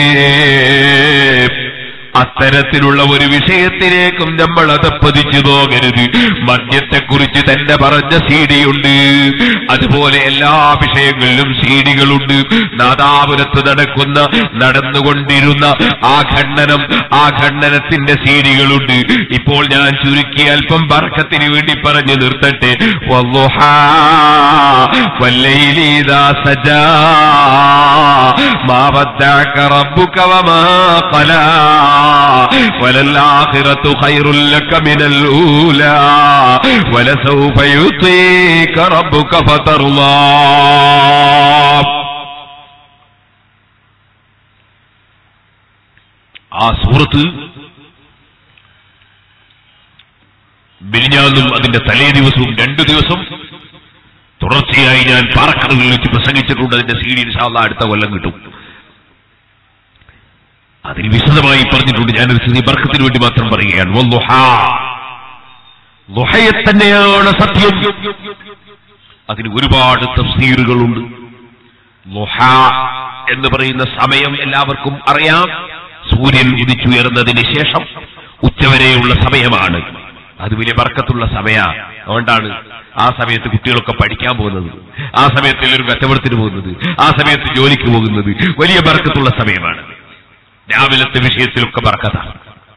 അത്തരത്തിലുള്ള ഒരു വിഷയത്തിലേക്കും നമ്മൾ അതപ്പതിച്ചു പോകരുത് മദ്യത്തെക്കുറിച്ച് തന്നെ പറഞ്ഞ സീഡിയുണ്ട് അതുപോലെ എല്ലാ വിഷയങ്ങളിലും സീഡികളുണ്ട് നാദാപുരത്ത് നടക്കുന്ന നടന്നുകൊണ്ടിരുന്ന ആ ഖണ്ഡനം ആ ഖണ്ഡനത്തിന്റെ സീഡികളുണ്ട് ഇപ്പോൾ ഞാൻ ചുരുക്കി അല്പം ബർക്കത്തിന് വേണ്ടി പറഞ്ഞു നിർത്തട്ടെ വല്ലുഹാ والليل إذا سجى ما ودعك ربك وما قلى وللآخرة خير لك من الأولى ولسوف يعطيك ربك فترضى ആ സൂറത്ത് ബിരിഞ്ഞാന്നും അതിന്റെ തലേ ദിവസവും രണ്ടു ദിവസം തുടർച്ചയായി ഞാൻ പാറക്കടവിൽ വെച്ച് പ്രസംഗിച്ചിട്ടുണ്ട് അതിന്റെ സി ഡി ഇൻഷാല്ല അടുത്ത കൊല്ലം കിട്ടും അതിന് വിശദമായി പറഞ്ഞിട്ടുണ്ട് ഞാനൊരു സ്ഥിതി ബർക്കത്തിന് വേണ്ടി മാത്രം പറയുകയാണ് വല്ലുഹാ. ലുഹയെ തന്നെയാണ് സത്യം അതിന് ഒരുപാട് തഫ്സീറുകളുണ്ട് ലുഹ എന്ന് പറയുന്ന സമയം എല്ലാവർക്കും അറിയാം സൂര്യൻ ഉദിച്ചുയർന്നതിന് ശേഷം ഉച്ചവരെയുള്ള സമയമാണ് അത് വലിയ ബർക്കത്തുള്ള സമയ അതുകൊണ്ടാണ് ആ സമയത്ത് കുട്ടികളൊക്കെ പഠിക്കാൻ പോകുന്നത് ആ സമയത്ത് എല്ലാവരും കച്ചവടത്തിന് പോകുന്നത് ആ സമയത്ത് ജോലിക്ക് പോകുന്നത് വലിയ ബർക്കത്തുള്ള സമയമാണ് രാവിലത്തെ വിഷയത്തിലൊക്കെ ബർക്കത്താണ്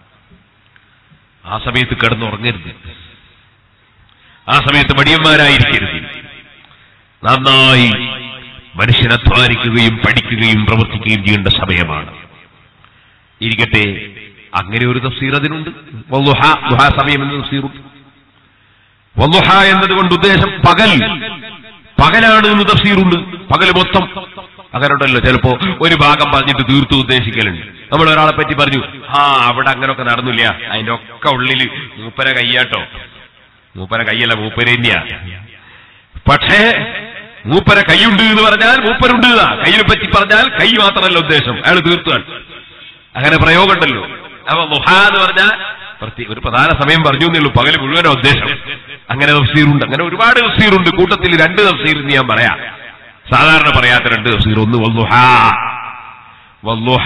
ആ സമയത്ത് കിടന്നുറങ്ങരുത് ആ സമയത്ത് മടിയന്മാരായിരിക്കരുത് നന്നായി മനുഷ്യൻ അധ്വാനിക്കുകയും പഠിക്കുകയും പ്രവർത്തിക്കുകയും ചെയ്യേണ്ട സമയമാണ് ഇരിക്കട്ടെ അങ്ങനെ ഒരു തഫ്സീർ അതിനുണ്ട് വല്ലുഹ, ദുഹാ സമയം എന്ന തഫ്സീറുണ്ട് വല്ലുഹ എന്നതുകൊണ്ട് ഉദ്ദേശം പകൽ പകലാണ് എന്ന് തഫ്സീറുണ്ട് പകൽ മൊത്തം അങ്ങനെ ഉണ്ടല്ലോ ചിലപ്പോ ഒരു ഭാഗം പറഞ്ഞിട്ട് തീർത്തു ഉദ്ദേശിക്കലുണ്ട് നമ്മൾ ഒരാളെ പറ്റി പറഞ്ഞു ആ അവിടെ അങ്ങനൊക്കെ നടന്നില്ല അതിന്റെ ഒക്കെ ഉള്ളില് മൂപ്പര കയ്യാട്ടോ മൂപ്പര കയ്യല്ല മൂപ്പര തന്നെയാ പക്ഷേ മൂപ്പര കൈയുണ്ട് എന്ന് പറഞ്ഞാൽ മൂപ്പരുണ്ട് എന്നാ. കയ്യിനെ പറ്റി പറഞ്ഞാൽ കൈ മാത്രമല്ല ഉദ്ദേശം അയാൾ തീർത്തുകയാണ് അങ്ങനെ പ്രയോഗമുണ്ടല്ലോ അപ്പൊ മുഹ എന്ന് പറഞ്ഞാൽ പ്രത്യേക ഒരു പ്രധാന സമയം പറഞ്ഞു എന്നേ ഉള്ളൂ പകല് മുഴുവനോ ഉദ്ദേശം അങ്ങനെ തഫ്സീറുണ്ട് അങ്ങനെ ഒരുപാട് തഫ്സീറുണ്ട് കൂട്ടത്തിൽ രണ്ട് തഫ്സീർ എന്ന് ഞാൻ പറയാം സാധാരണ പറയാത്ത രണ്ട് തഫ്സീർ ഒന്ന് വല്ലുഹ വല്ലുഹ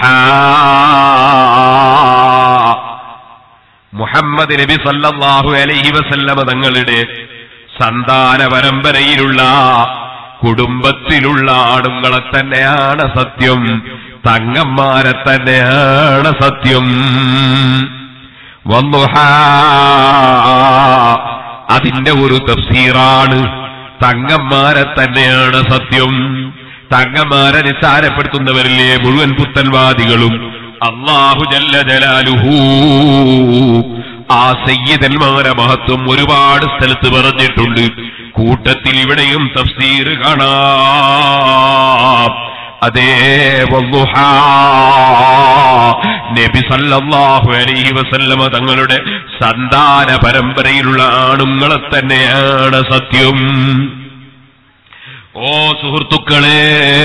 മുഹമ്മദ് നബി സല്ലല്ലാഹു അലൈഹി വസല്ലമ തങ്ങളുടെ സന്താന പരമ്പരയിലുള്ള കുടുംബത്തിലുള്ള ആണുങ്ങളെ തന്നെയാണ് സത്യം തങ്ങന്മാരെ തന്നെയാണ് സത്യം വന്നുഹ അതിന്റെ ഒരു തഫ്സീറാണ് തങ്ങന്മാരെ തന്നെയാണ് സത്യം തങ്ങന്മാരെ നിസ്സാരപ്പെടുത്തുന്നവരിലെ മുഴുവൻ പുത്തൻവാദികളും അള്ളാഹു ജല്ല ജലാലുഹൂ ആ സയ്യിദന്മാരെ മഹത്വം ഒരുപാട് സ്ഥലത്ത് പറഞ്ഞിട്ടുണ്ട് കൂട്ടത്തിൽ ഇവിടെയും തഫ്സീർ കാണാം അതേ വല്ലുഹാ. നബി സല്ലല്ലാഹു അലൈഹി വസല്ലമ തങ്ങളുടെ സന്താന പരമ്പരയിലുള്ള ആണുങ്ങളെ തന്നെയാണ് സത്യം ഓ സുഹൃത്തുക്കളെ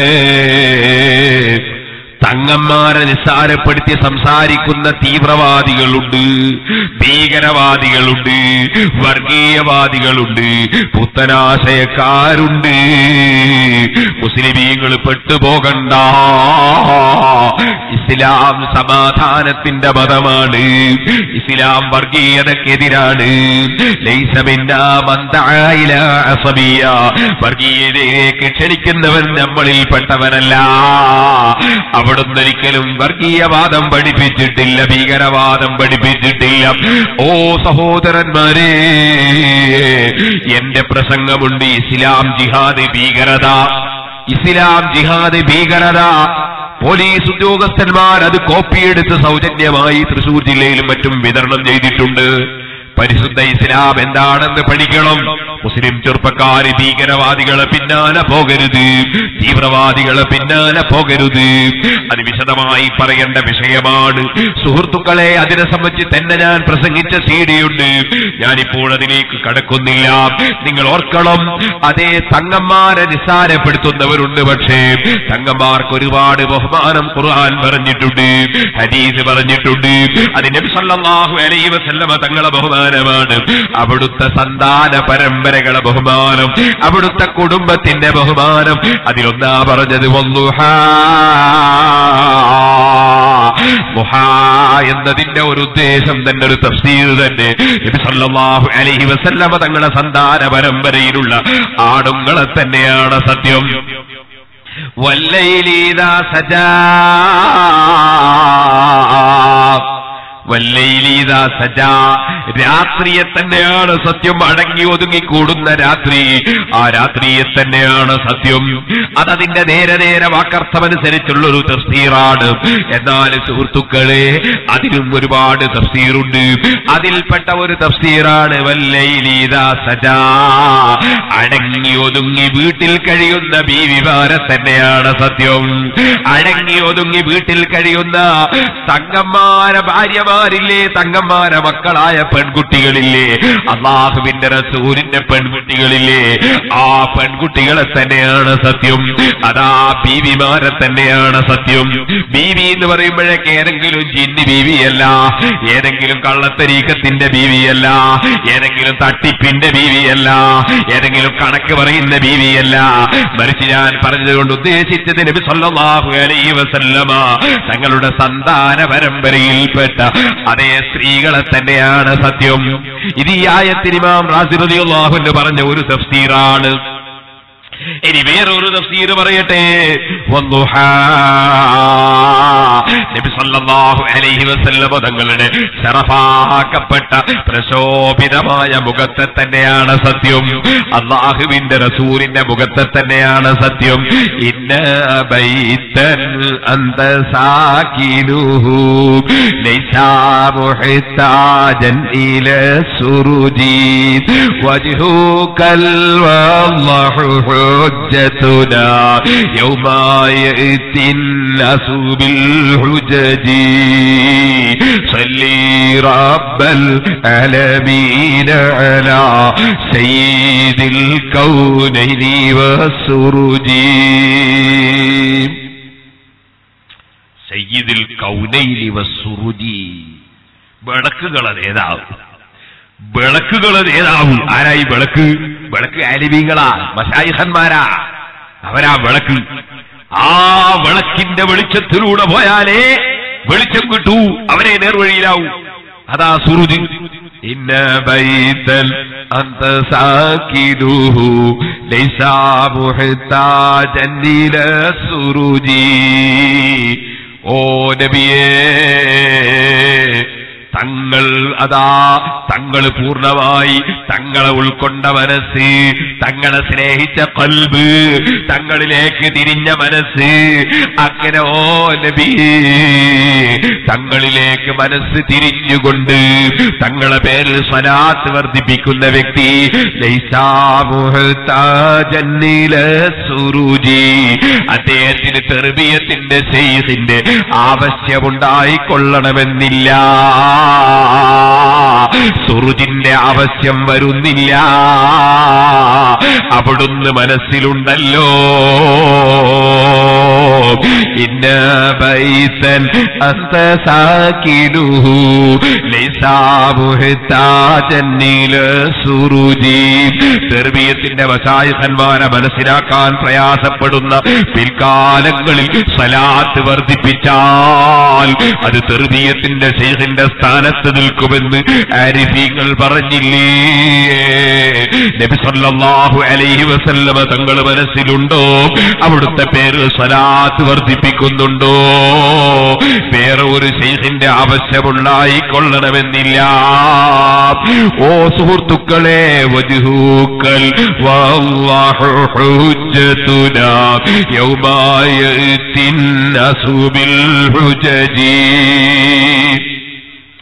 തങ്ങന്മാരെ നിസ്സാരപ്പെടുത്തി സംസാരിക്കുന്ന തീവ്രവാദികളുണ്ട് ഭീകരവാദികളുണ്ട് വർഗീയവാദികളുണ്ട് പുത്തനാശയക്കാരുണ്ട് മുസ്ലിമീങ്ങൾ പെട്ടുപോകണ്ട ഇസ്ലാം സമാധാനത്തിന്റെ മതമാണ് ഇസ്ലാം വർഗീയതക്കെതിരാണ് ലൈസമിന്ന മന്ദായില അസബിയ വർഗീയതയിലേക്ക് ക്ഷണിക്കുന്നവൻ നമ്മളിൽ പെട്ടവനല്ല അവിടുന്ന് ഒരിക്കലും വർഗീയവാദം പഠിപ്പിച്ചിട്ടില്ല ഭീകരവാദം പഠിപ്പിച്ചിട്ടില്ല ഓ സഹോദരന്മാരെ എന്റെ പ്രസംഗമുണ്ട് ഇസ്ലാം ജിഹാദ് ഭീകരത ഇസ്ലാം ജിഹാദ് ഭീകരത പോലീസ് ഉദ്യോഗസ്ഥന്മാർ അത് കോപ്പിയെടുത്ത് സൗജന്യമായി തൃശൂർ ജില്ലയിലും മറ്റും വിതരണം ചെയ്തിട്ടുണ്ട് പരിശുദ്ധ ഇസ്ലാം എന്താണെന്ന് പഠിക്കണം മുസ്ലിം ചെറുപ്പക്കാര് ഭീകരവാദികളെ പിന്നാലെ പോകരുത് തീവ്രവാദികളെ പിന്നാലെ പോകരുത് അത് വിശദമായി പറയേണ്ട വിഷയമാണ് സുഹൃത്തുക്കളെ അതിനെ സംബന്ധിച്ച് തന്നെ ഞാൻ പ്രസംഗിച്ച സീഡിയുണ്ട് ഞാനിപ്പോൾ അതിലേക്ക് കടക്കുന്നില്ല നിങ്ങൾ ഓർക്കണം അതേ തങ്ങന്മാരെ നിസ്സാരപ്പെടുത്തുന്നവരുണ്ട് പക്ഷേ തങ്ങന്മാർക്ക് ഒരുപാട് ബഹുമാനം ഖുർആൻ പറഞ്ഞിട്ടുണ്ട് ഹദീസ് പറഞ്ഞിട്ടുണ്ട് അത് നബി സല്ലല്ലാഹു അലൈഹി വസല്ലമ തങ്ങളെ ബഹുമാനമാണ് അവിടുത്തെ സന്താന പരമ്പരകളെ ബഹുമാനം അവിടുത്തെ കുടുംബത്തിന്റെ ബഹുമാനം അതിലൊന്നാ പറഞ്ഞത് വന്നുഹാ മുഹാ എന്നതിന്റെ ഒരു ഉദ്ദേശം തന്നെ ഒരു തഫ്സീർ തന്നെ നബി സല്ലല്ലാഹു അലൈഹി വസല്ലമ തങ്ങളുടെ സന്താന പരമ്പരയിലുള്ള ആടുങ്ങളെ തന്നെയാണ് സത്യം വല്ലയിലീതാ സജാ വല്ലയിലീതാ സജാ രാത്രിയെ തന്നെയാണ് സത്യം അടങ്ങി ഒതുങ്ങി കൂടുന്ന രാത്രി ആ രാത്രിയെ തന്നെയാണ് സത്യം അതതിന്റെ നേരെ നേരെ വാക്കർത്ഥമനുസരിച്ചുള്ള ഒരു തഫ്സീറാണ് എന്നാൽ സുഹൃത്തുക്കളെ അതിനും ഒരുപാട് തഫ്സീറുണ്ട് അതിൽപ്പെട്ട ഒരു തഫ്സീറാണ് വല്ലയിലീതാ സജാ അടങ്ങി ഒതുങ്ങി വീട്ടിൽ കഴിയുന്ന ബീവിമാരെ തന്നെയാണ് സത്യം അടങ്ങി ഒതുങ്ങി വീട്ടിൽ കഴിയുന്ന തങ്ങന്മാരെ ഭാര്യമാരില്ലേ തങ്ങന്മാരെ മക്കളായ പെൺകുട്ടികളില്ലേ അള്ളാഹുവിന്റെ റസൂലിന്റെ പെൺകുട്ടികളില്ലേ ആ പെൺകുട്ടികളെ തന്നെയാണ് സത്യം അതാ ബീവിമാരെ തന്നെയാണ് സത്യം ബീവി എന്ന് പറയുമ്പോഴേക്ക് ഏതെങ്കിലും ജിന്നി ബീവിയല്ല ഏതെങ്കിലും കള്ളത്തരീക്കത്തിന്റെ ബീവിയല്ല ഏതെങ്കിലും തട്ടിപ്പിന്റെ ബീവിയല്ല ഏതെങ്കിലും കണക്ക് പറയുന്ന ബീവിയല്ല മറിച്ച് ഞാൻ പറഞ്ഞതുകൊണ്ട് ഉദ്ദേശിച്ചത് നബി സല്ലല്ലാഹു അലൈഹി വസല്ലമ തങ്ങളുടെ സന്താന പരമ്പരയിൽപ്പെട്ട അതേ സ്ത്രീകളെ തന്നെയാണ് സത്യം ഇത് ഈ ആയത്തിന് ഇമാം റാസി റളിയല്ലാഹു അൻഹു പറഞ്ഞ ഒരു തഫ്സീറാണ് ഇനി വേറൊരു തഫ്സീർ പറയട്ടെ വന്നുഹാ. നബി സല്ലല്ലാഹു അലൈഹി വസല്ലമ തങ്ങളുടെ ശറഫാക്കപ്പെട്ട പ്രശോഭിതമായ മുഖത്തെ തന്നെയാണ് സത്യം അള്ളാഹുവിന്റെ റസൂലിന്റെ മുഖത്തെ തന്നെയാണ് സത്യം ഇന്ന ബൈത്തൻ അന്ത സാകിനുഹു ലൈസാ മുഹ്താജൻ ഇല സുറുജി വജ്ഹുകൽ വല്ലാഹു حجتنا يوم يأتي الناس بالحجج صلي رب العالمين على سيد الكونين والسرج സയ്യിദിൽ കൗനൈലി വസ്സുറുജി വിളക്കുകളെ നേതാവ് വിളക്കുകളെ നേതാവ് ആരായി വിളക്ക് വിളക്ക് ആലിമീങ്ങളാ മഷായിഹന്മാരാ അവരാ വിളക്ക് ആ വിളക്കിന്റെ വെളിച്ചത്തിലൂടെ പോയാലേ വെളിച്ചം കിട്ടൂ അവരെ നേർവഴിയിലാവൂ അതാ സുറുജി ഇന്ന ബൈതൽ അന്ത സാക്കിനുഹു ലൈസാ മുഹ്താജൻ ഇല സുറുജി ഓ നബിയേ തങ്ങൾ അതാ തങ്ങൾ പൂർണ്ണമായി തങ്ങളെ ഉൾക്കൊണ്ട മനസ്സ് തങ്ങളെ സ്നേഹിച്ച കൽബ് തങ്ങളിലേക്ക് തിരിഞ്ഞ മനസ്സ് അങ്ങനെ ഓ നബി തങ്ങളിലേക്ക് മനസ്സ് തിരിഞ്ഞുകൊണ്ട് തങ്ങളെ പേരിൽ സ്വലാത്ത് വർദ്ധിപ്പിക്കുന്ന വ്യക്തി ലൈസാ മുഹ്താജന്നില സുറുജി അദ്ദേഹത്തിന് തെർബിയത്തിന്റെ ശൈഖിന്റെ ആവശ്യമുണ്ടായിക്കൊള്ളണമെന്നില്ല സുറുജിന്റെ ആവശ്യം വരുന്നില്ല അവിടുന്ന് മനസ്സിലുണ്ടല്ലോ ഇന്ന ബൈതൻ അന്ത സാക്കിനുഹു ലൈസാ മുഹ്താജൻ ഇല സുറുജി തെർബിയത്തിന്റെ വസായസന്മാരെ മനസ്സിലാക്കാൻ പ്രയാസപ്പെടുന്ന പിൽക്കാലങ്ങളിൽ സലാത്ത് വർദ്ധിപ്പിച്ചാൽ അത് തെർബിയത്തിന്റെ ശേഖന്റെ സ്ഥാനത്ത് നിൽക്കുമെന്ന് ആരിഫീങ്ങൾ പറഞ്ഞില്ലേ നബി സല്ലല്ലാഹു അലൈഹി വസല്ലമ തങ്ങൾ മനസ്സിലുണ്ടോ അവിടുത്തെ പേര് സലാത്ത് വർദ്ധിപ്പിക്കുന്നുണ്ടോ വേറെ ഒരു ശൈഖിന്റെ ആവശ്യമുണ്ടായിക്കൊള്ളണമെന്നില്ല ഓ സുഹൃത്തുക്കളെ വജുഹൂക്കൽ വല്ലാഹു ഹുജ്ജതുനാ യൗമാ യഅ്തി الناس بالحجج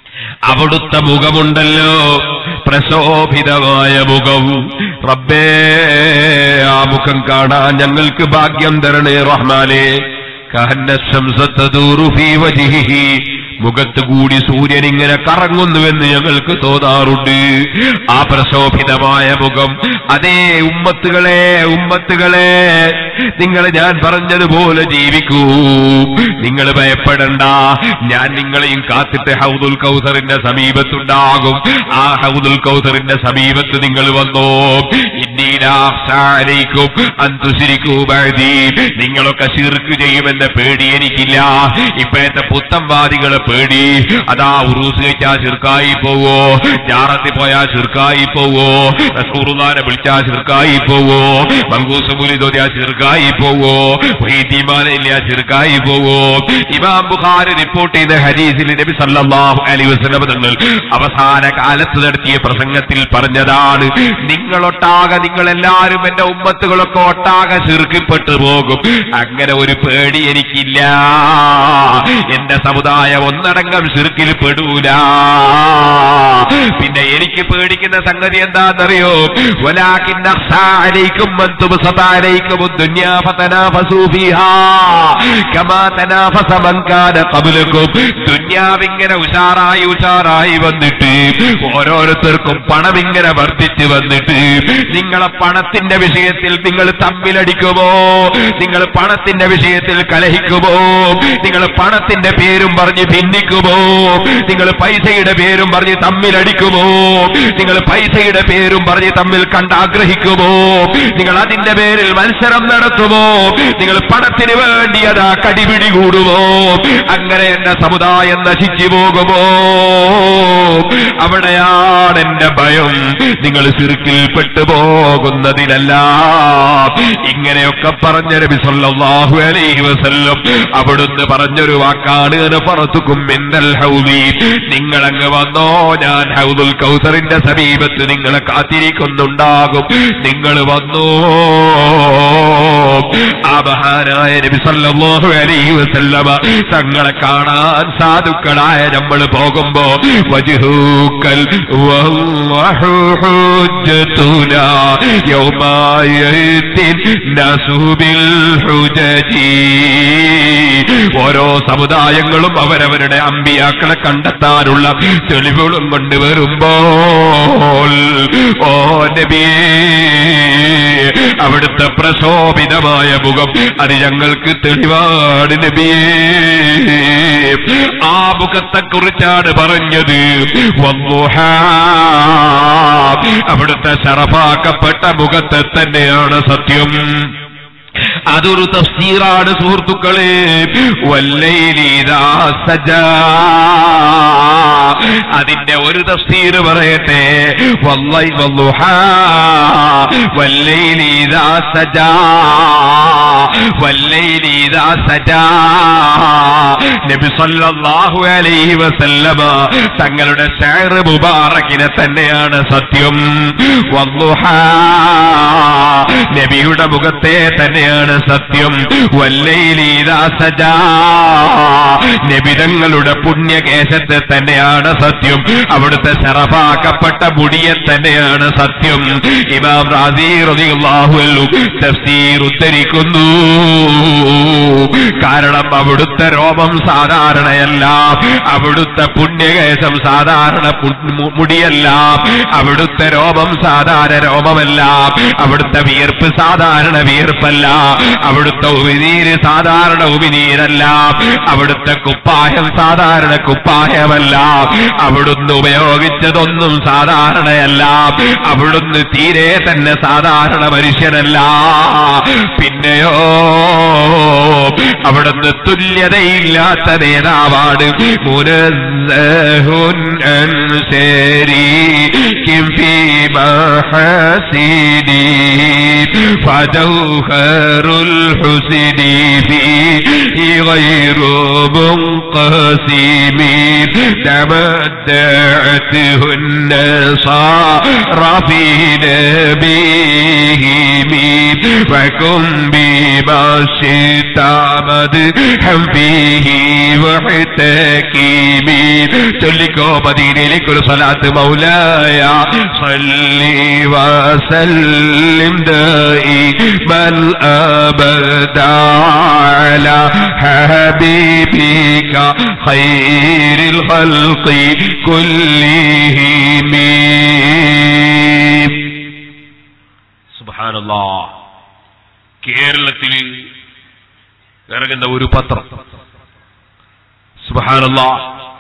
അവിടുത്തെ മുഖമുണ്ടല്ലോ പ്രശോഭിതമായ മുഖം റബ്ബേ ആ മുഖം കാണാൻ ഞങ്ങൾക്ക് ഭാഗ്യം തരണേ റഹ്മാനെ കഹന്ന ശംസത്തദൂറു ഫീ വജ്ഹിഹി മുഖത്ത് കൂടി സൂര്യൻ ഇങ്ങനെ കറങ്ങുന്നുവെന്ന് ഞങ്ങൾക്ക് തോന്നാറുണ്ട് ആ പ്രശോഭിതമായ മുഖം അതേ ഉമ്മത്തുകളെ ഉമ്മത്തുകളെ നിങ്ങൾ ഞാൻ പറഞ്ഞതുപോലെ ജീവിക്കൂ നിങ്ങൾ ഭയപ്പെടണ്ട ഞാൻ നിങ്ങളെയും കാത്തിട്ട് ഹൗദുൽ കൗസറിന്റെ സമീപത്തുണ്ടാകും ആ ഹൗദുൽ കൗസറിന്റെ സമീപത്ത് നിങ്ങൾ വന്നോ ഇന്നീനാശാലയിക്കും അന്തുശിരിക്കൂ ബഅദീ. നിങ്ങളൊക്കെ ശിർക്ക് ചെയ്യുമെന്ന പേടി എനിക്കില്ല ഇപ്പോഴത്തെ പുത്തംവാദികളെ പേടി അതാ ഉറൂസ് കഴിച്ചാ ശിർക്കായി പോവോ ജാറത്തിൽ പോയാ ശിർക്കായി പോവോ റസൂറുദാനെ വിളിച്ചാ ശിർക്കായി പോവോ മങ്കൂസ് മുലി തോന്നിയാ ശിർക്കായി പോവോ ഇല്ല ശിർക്കായി പോവോ ഇമാം ബുഖാരി റിപ്പോർട്ട് ചെയ്ത ഹരീസിൽ നബി സല്ലല്ലാഹു അലൈഹി വസല്ലം തങ്ങൾ അവസാന കാലത്ത് നടത്തിയ പ്രസംഗത്തിൽ പറഞ്ഞതാണ് നിങ്ങളൊട്ടാകെ നിങ്ങളെല്ലാരും എന്റെ ഉമ്മത്തുകളൊക്കെ ഒട്ടാകെ ശിർക്കിപ്പെട്ടു പോകും അങ്ങനെ ഒരു പേടി എനിക്കില്ല എന്റെ സമുദായം ഒന്നടങ്കം ശിർക്കിൽ പെടൂല പിന്നെ എനിക്ക് പേടിക്കുന്ന സംഗതി എന്താണെന്നറിയോ വലാകിൻ അഖ്സാഅലൈക്കും മൻ തുബ്സതഅലൈക്കും الدنيا فتنافسوا فيها كما تنافس من كان قبلكم ദുന്യാവിങ്ങനെ ഉഷാറായി ഉഷാറായി വന്നിട്ട് ഓരോരുത്തർക്കും പണം ഇങ്ങനെ വർദ്ധിച്ചു വന്നിട്ട് നിങ്ങളെ പണത്തിന്റെ വിഷയത്തിൽ നിങ്ങൾ തമ്മിലടിക്കുമോ നിങ്ങൾ പണത്തിന്റെ വിഷയത്തിൽ കലഹിക്കുമോ നിങ്ങൾ പണത്തിന്റെ പേരും പറഞ്ഞ് ഭിന്നിക്കുമോ നിങ്ങൾ പൈസയുടെ പേരും പറഞ്ഞ് തമ്മിലടിക്കുമോ നിങ്ങൾ പൈസയുടെ പേരും പറഞ്ഞ് തമ്മിൽ കണ്ടാഗ്രഹിക്കുമോ നിങ്ങൾ അതിന്റെ പേരിൽ മത്സരം നടത്തുമോ നിങ്ങൾ പണത്തിന് വേണ്ടി അതാ കടിപിടി കൂടുമോ അങ്ങനെ എന്റെ സമുദായം നശിച്ചു പോകുമോ അവിടെയാണ് എന്റെ ഭയം നിങ്ങൾ ചുരുക്കിൽ പെട്ടുപോകുന്നതിലല്ല ഇങ്ങനെയൊക്കെ പറഞ്ഞ നബി സല്ലല്ലാഹു അലൈഹി വസല്ലം അവിടുന്ന് പറഞ്ഞൊരു വാക്കാണ് പുറത്തുക്കും മിന്നൽ ഹൗദി നിങ്ങളങ്ങ് വന്നോ ഞാൻ ഹൗദുൽ കൗസറിന്റെ സമീപത്ത് നിങ്ങളെ കാത്തിരിക്കുന്നുണ്ടാകും നിങ്ങൾ വന്നോ ആ മഹാനായ നബി സല്ലല്ലാഹു അലൈഹി വസല്ലമ തങ്ങളെ കാണാൻ സാധുക്കളായ നമ്മൾ പോകുമ്പോ വജ്ഹൂക്കൽ വല്ലാഹു ഹുജ്ജതുനാ യൗമായത്തിൻ നസുബിൽ ഹുജജി ഓരോ സമുദായങ്ങളും അവരവരുടെ അമ്പിയാക്കളെ കണ്ടെത്താനുള്ള തെളിവുകളും കൊണ്ടുവരുമ്പോൾ ഓ നബിയേ അവിടുത്തെ പ്രശോഭിതമായ മുഖം അത് ഞങ്ങൾക്ക് തെളിവാണ് നബിയേ ആ മുഖത്തെ കുറിച്ചാണ് പറഞ്ഞത് വന്നുഹാ. അവിടുത്തെ ശറഫാക്കപ്പെട്ട മുഖത്തെ തന്നെയാണ് സത്യം അതൊരു തഫ്സീറാണ് സുഹൃത്തുക്കളെ വല്ലൈലീതാ സജാ അതിന്റെ ഒരു തഫ്സീർ പറയട്ടെ വല്ലൈ വല്ലുഹാ വല്ലൈലീതാ സജാ വല്ലൈലീതാ സജാ നബി സല്ലല്ലാഹു അലൈഹി വസല്ലമ തങ്ങളുടെ ഷാർ മുബാറക്കിനെ തന്നെയാണ് സത്യം വല്ലുഹാ നബിയുടെ മുഖത്തെ തന്നെയാണ് സത്യം വല്ലൈലീതാ സജാ നബിതങ്ങളുടെ പുണ്യകേശത്തെ തന്നെയാണ് സത്യം അവിടുത്തെ ശറഫാക്കപ്പെട്ട മുടിയെ തന്നെയാണ് സത്യം ഇമാം റാസി റളിയല്ലാഹു അൻഹു തഫ്സീർ ഉദ്ധരിക്കുന്നു കാരണം അവിടുത്തെ രോമം സാധാരണയല്ല അവിടുത്തെ പുണ്യകേശം സാധാരണ പു- മു- മുടിയല്ല അവിടുത്തെ രോമം സാധാരണ രോമമല്ല അവിടുത്തെ വിയർപ്പ് സാധാരണ വിയർപ്പല്ല അവിടുത്തെ ഉമിനീര് സാധാരണ ഉമിനീരല്ല അവിടുത്തെ കുപ്പായം സാധാരണ കുപ്പായമല്ല അവിടുന്ന് ഉപയോഗിച്ചതൊന്നും സാധാരണയല്ല അവിടുന്ന് തീരെ തന്നെ സാധാരണ മനുഷ്യനല്ല പിന്നെയോ അവിടുന്ന് തുല്യതയില്ലാത്ത നേതാവാണ് മുനസ്സഹുൻ അൻ ശരീകിൻ ഫീ മഹസിനി ഫജൗഹറുൽ ഹുസ്നി ഫീ غير منقسم تمتعته النصارى في نبيهم وكن بما شئت مدحا فيه واحتكيمي ചൊല്ലിക്കോ മദീനയിലേക്കൊരു സ്വലാത്ത് മൗലായ صلي وسلم دائما أبدا على حبيبك خير الخلق كلهم സുബാനല്ലാ കേരളത്തിൽ ഇറങ്ങുന്ന ഒരു പത്രം സുബാനല്ലാ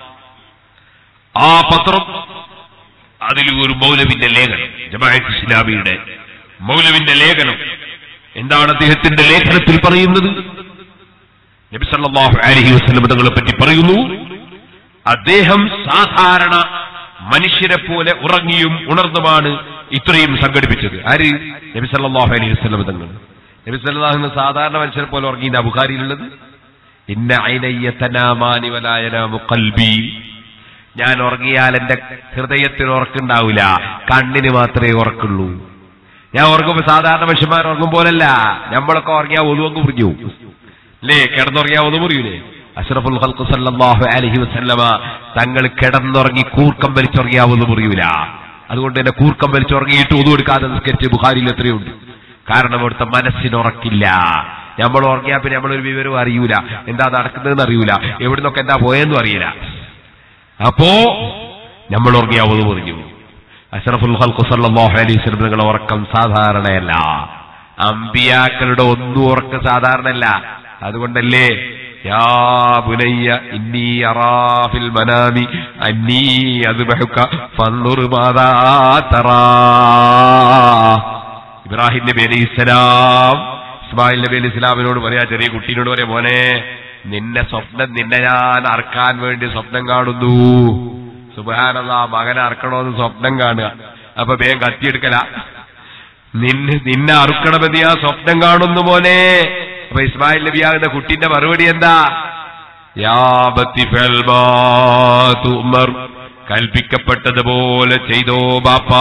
ആ പത്രം അതിൽ ഒരു മൗലവിന്റെ ലേഖനം ജമാഅത്ത് ഇസ്ലാമിയുടെ മൗലവിന്റെ ലേഖനം എന്താണ് അദ്ദേഹത്തിന്റെ ലേഖനത്തിൽ പറയുന്നത് നബി സല്ലല്ലാഹു അലൈഹി വസല്ലം തങ്ങളെ പറ്റി പറയുന്നു അദ്ദേഹം സാധാരണ മനുഷ്യരെ പോലെ ഉറങ്ങിയും ഉണർന്നുമാണ് ഇത്രയും സംഘടിപ്പിച്ചത് ആര് നബി സല്ലല്ലാഹു അലൈഹി വസല്ലം തങ്ങൾ നബി സല്ലല്ലാഹു സാധാരണ മനുഷ്യരെ പോലെ ഉറങ്ങിയ ബുഖാരിയിലുള്ളത് ഇന്ന ഐനയ്യ തനാമാനി വലായനാമു ഖൽബി ഞാൻ ഉറങ്ങിയാൽ എന്റെ ഹൃദയത്തിന് ഉറക്കുണ്ടാവില്ല കണ്ണിന് മാത്രമേ ഉറക്കുള്ളൂ ഞാൻ ഉറങ്ങുമ്പോ സാധാരണ മനുഷ്യന്മാർ ഉറങ്ങും പോലല്ല നമ്മളൊക്കെ ഉറങ്ങിയാ ഒതുവങ്ങ് മുറിഞ്ഞു അല്ലേ കിടന്നുറങ്ങിയാ ഒന്നു മുറിയൂലേ അഷ്റഫുൽ ഖൽഖ് സല്ലല്ലാഹു അലൈഹി വസല്ലമ തങ്ങൾ കിടന്നുറങ്ങി കൂർക്കം വലിച്ചുറങ്ങിയാ ഒന്നു മുറിയൂല അതുകൊണ്ട് തന്നെ കൂർക്കം വലിച്ചുറങ്ങിയിട്ട് ഒതു എടുക്കാതെ നിസ്കരിച്ച് ബുഖാരിയിൽ എത്രയുണ്ട് കാരണം അവിടുത്തെ മനസ്സിനുറക്കില്ല നമ്മൾ ഉറങ്ങിയാൽ പിന്നെ നമ്മളൊരു വിവരവും അറിയൂല എന്താ നടക്കുന്നതെന്ന് അറിയൂല എവിടുന്നൊക്കെ എന്താ പോയെന്നും അറിയില്ല അപ്പോ നമ്മൾ ഉറങ്ങിയാവത് പറഞ്ഞു അഷറഫുൽ ഹൽക്കു സല്ലല്ലാഹു അലൈഹി വസല്ലം നിങ്ങളുടെ ഉറക്കം സാധാരണയല്ല അമ്പിയാക്കളുടെ ഒന്നും ഉറക്കം സാധാരണയല്ല അതുകൊണ്ടല്ലേ യാ ബുനയ്യ ഇന്നി അറാഫിൽ മനാമി അന്നീ അദ്ബഹുക ഫൻദുർ മാദാ തറാ ഇബ്രാഹിം നബി അലൈഹി ഇസ്ലാം ഇസ്മായിൽ നബി അലൈഹി ഇസ്ലാമിനോട് പറയാ ചെറിയ കുട്ടീനോട് പറയാ മോനെ നിന്നെ സ്വപ്നം നിന്നെ ഞാൻ അറക്കാൻ വേണ്ടി സ്വപ്നം കാണുന്നു സുബാനത മകനെ അറക്കണമെന്ന് സ്വപ്നം കാണുക അപ്പൊ വേഗം കത്തിയെടുക്കല നിന്നെ നിന്നെ അറുക്കണമെന്ന് ഞാൻ സ്വപ്നം കാണുന്നു മോനെ അപ്പൊ ഇസ്മായിൽ നബിയാകുന്ന കുട്ടിന്റെ മറുപടി എന്താ യാ ബത്തി ഫൽമാ തുമർ കൽപ്പിക്കപ്പെട്ടതുപോലെ ചെയ്തോ ബാപ്പാ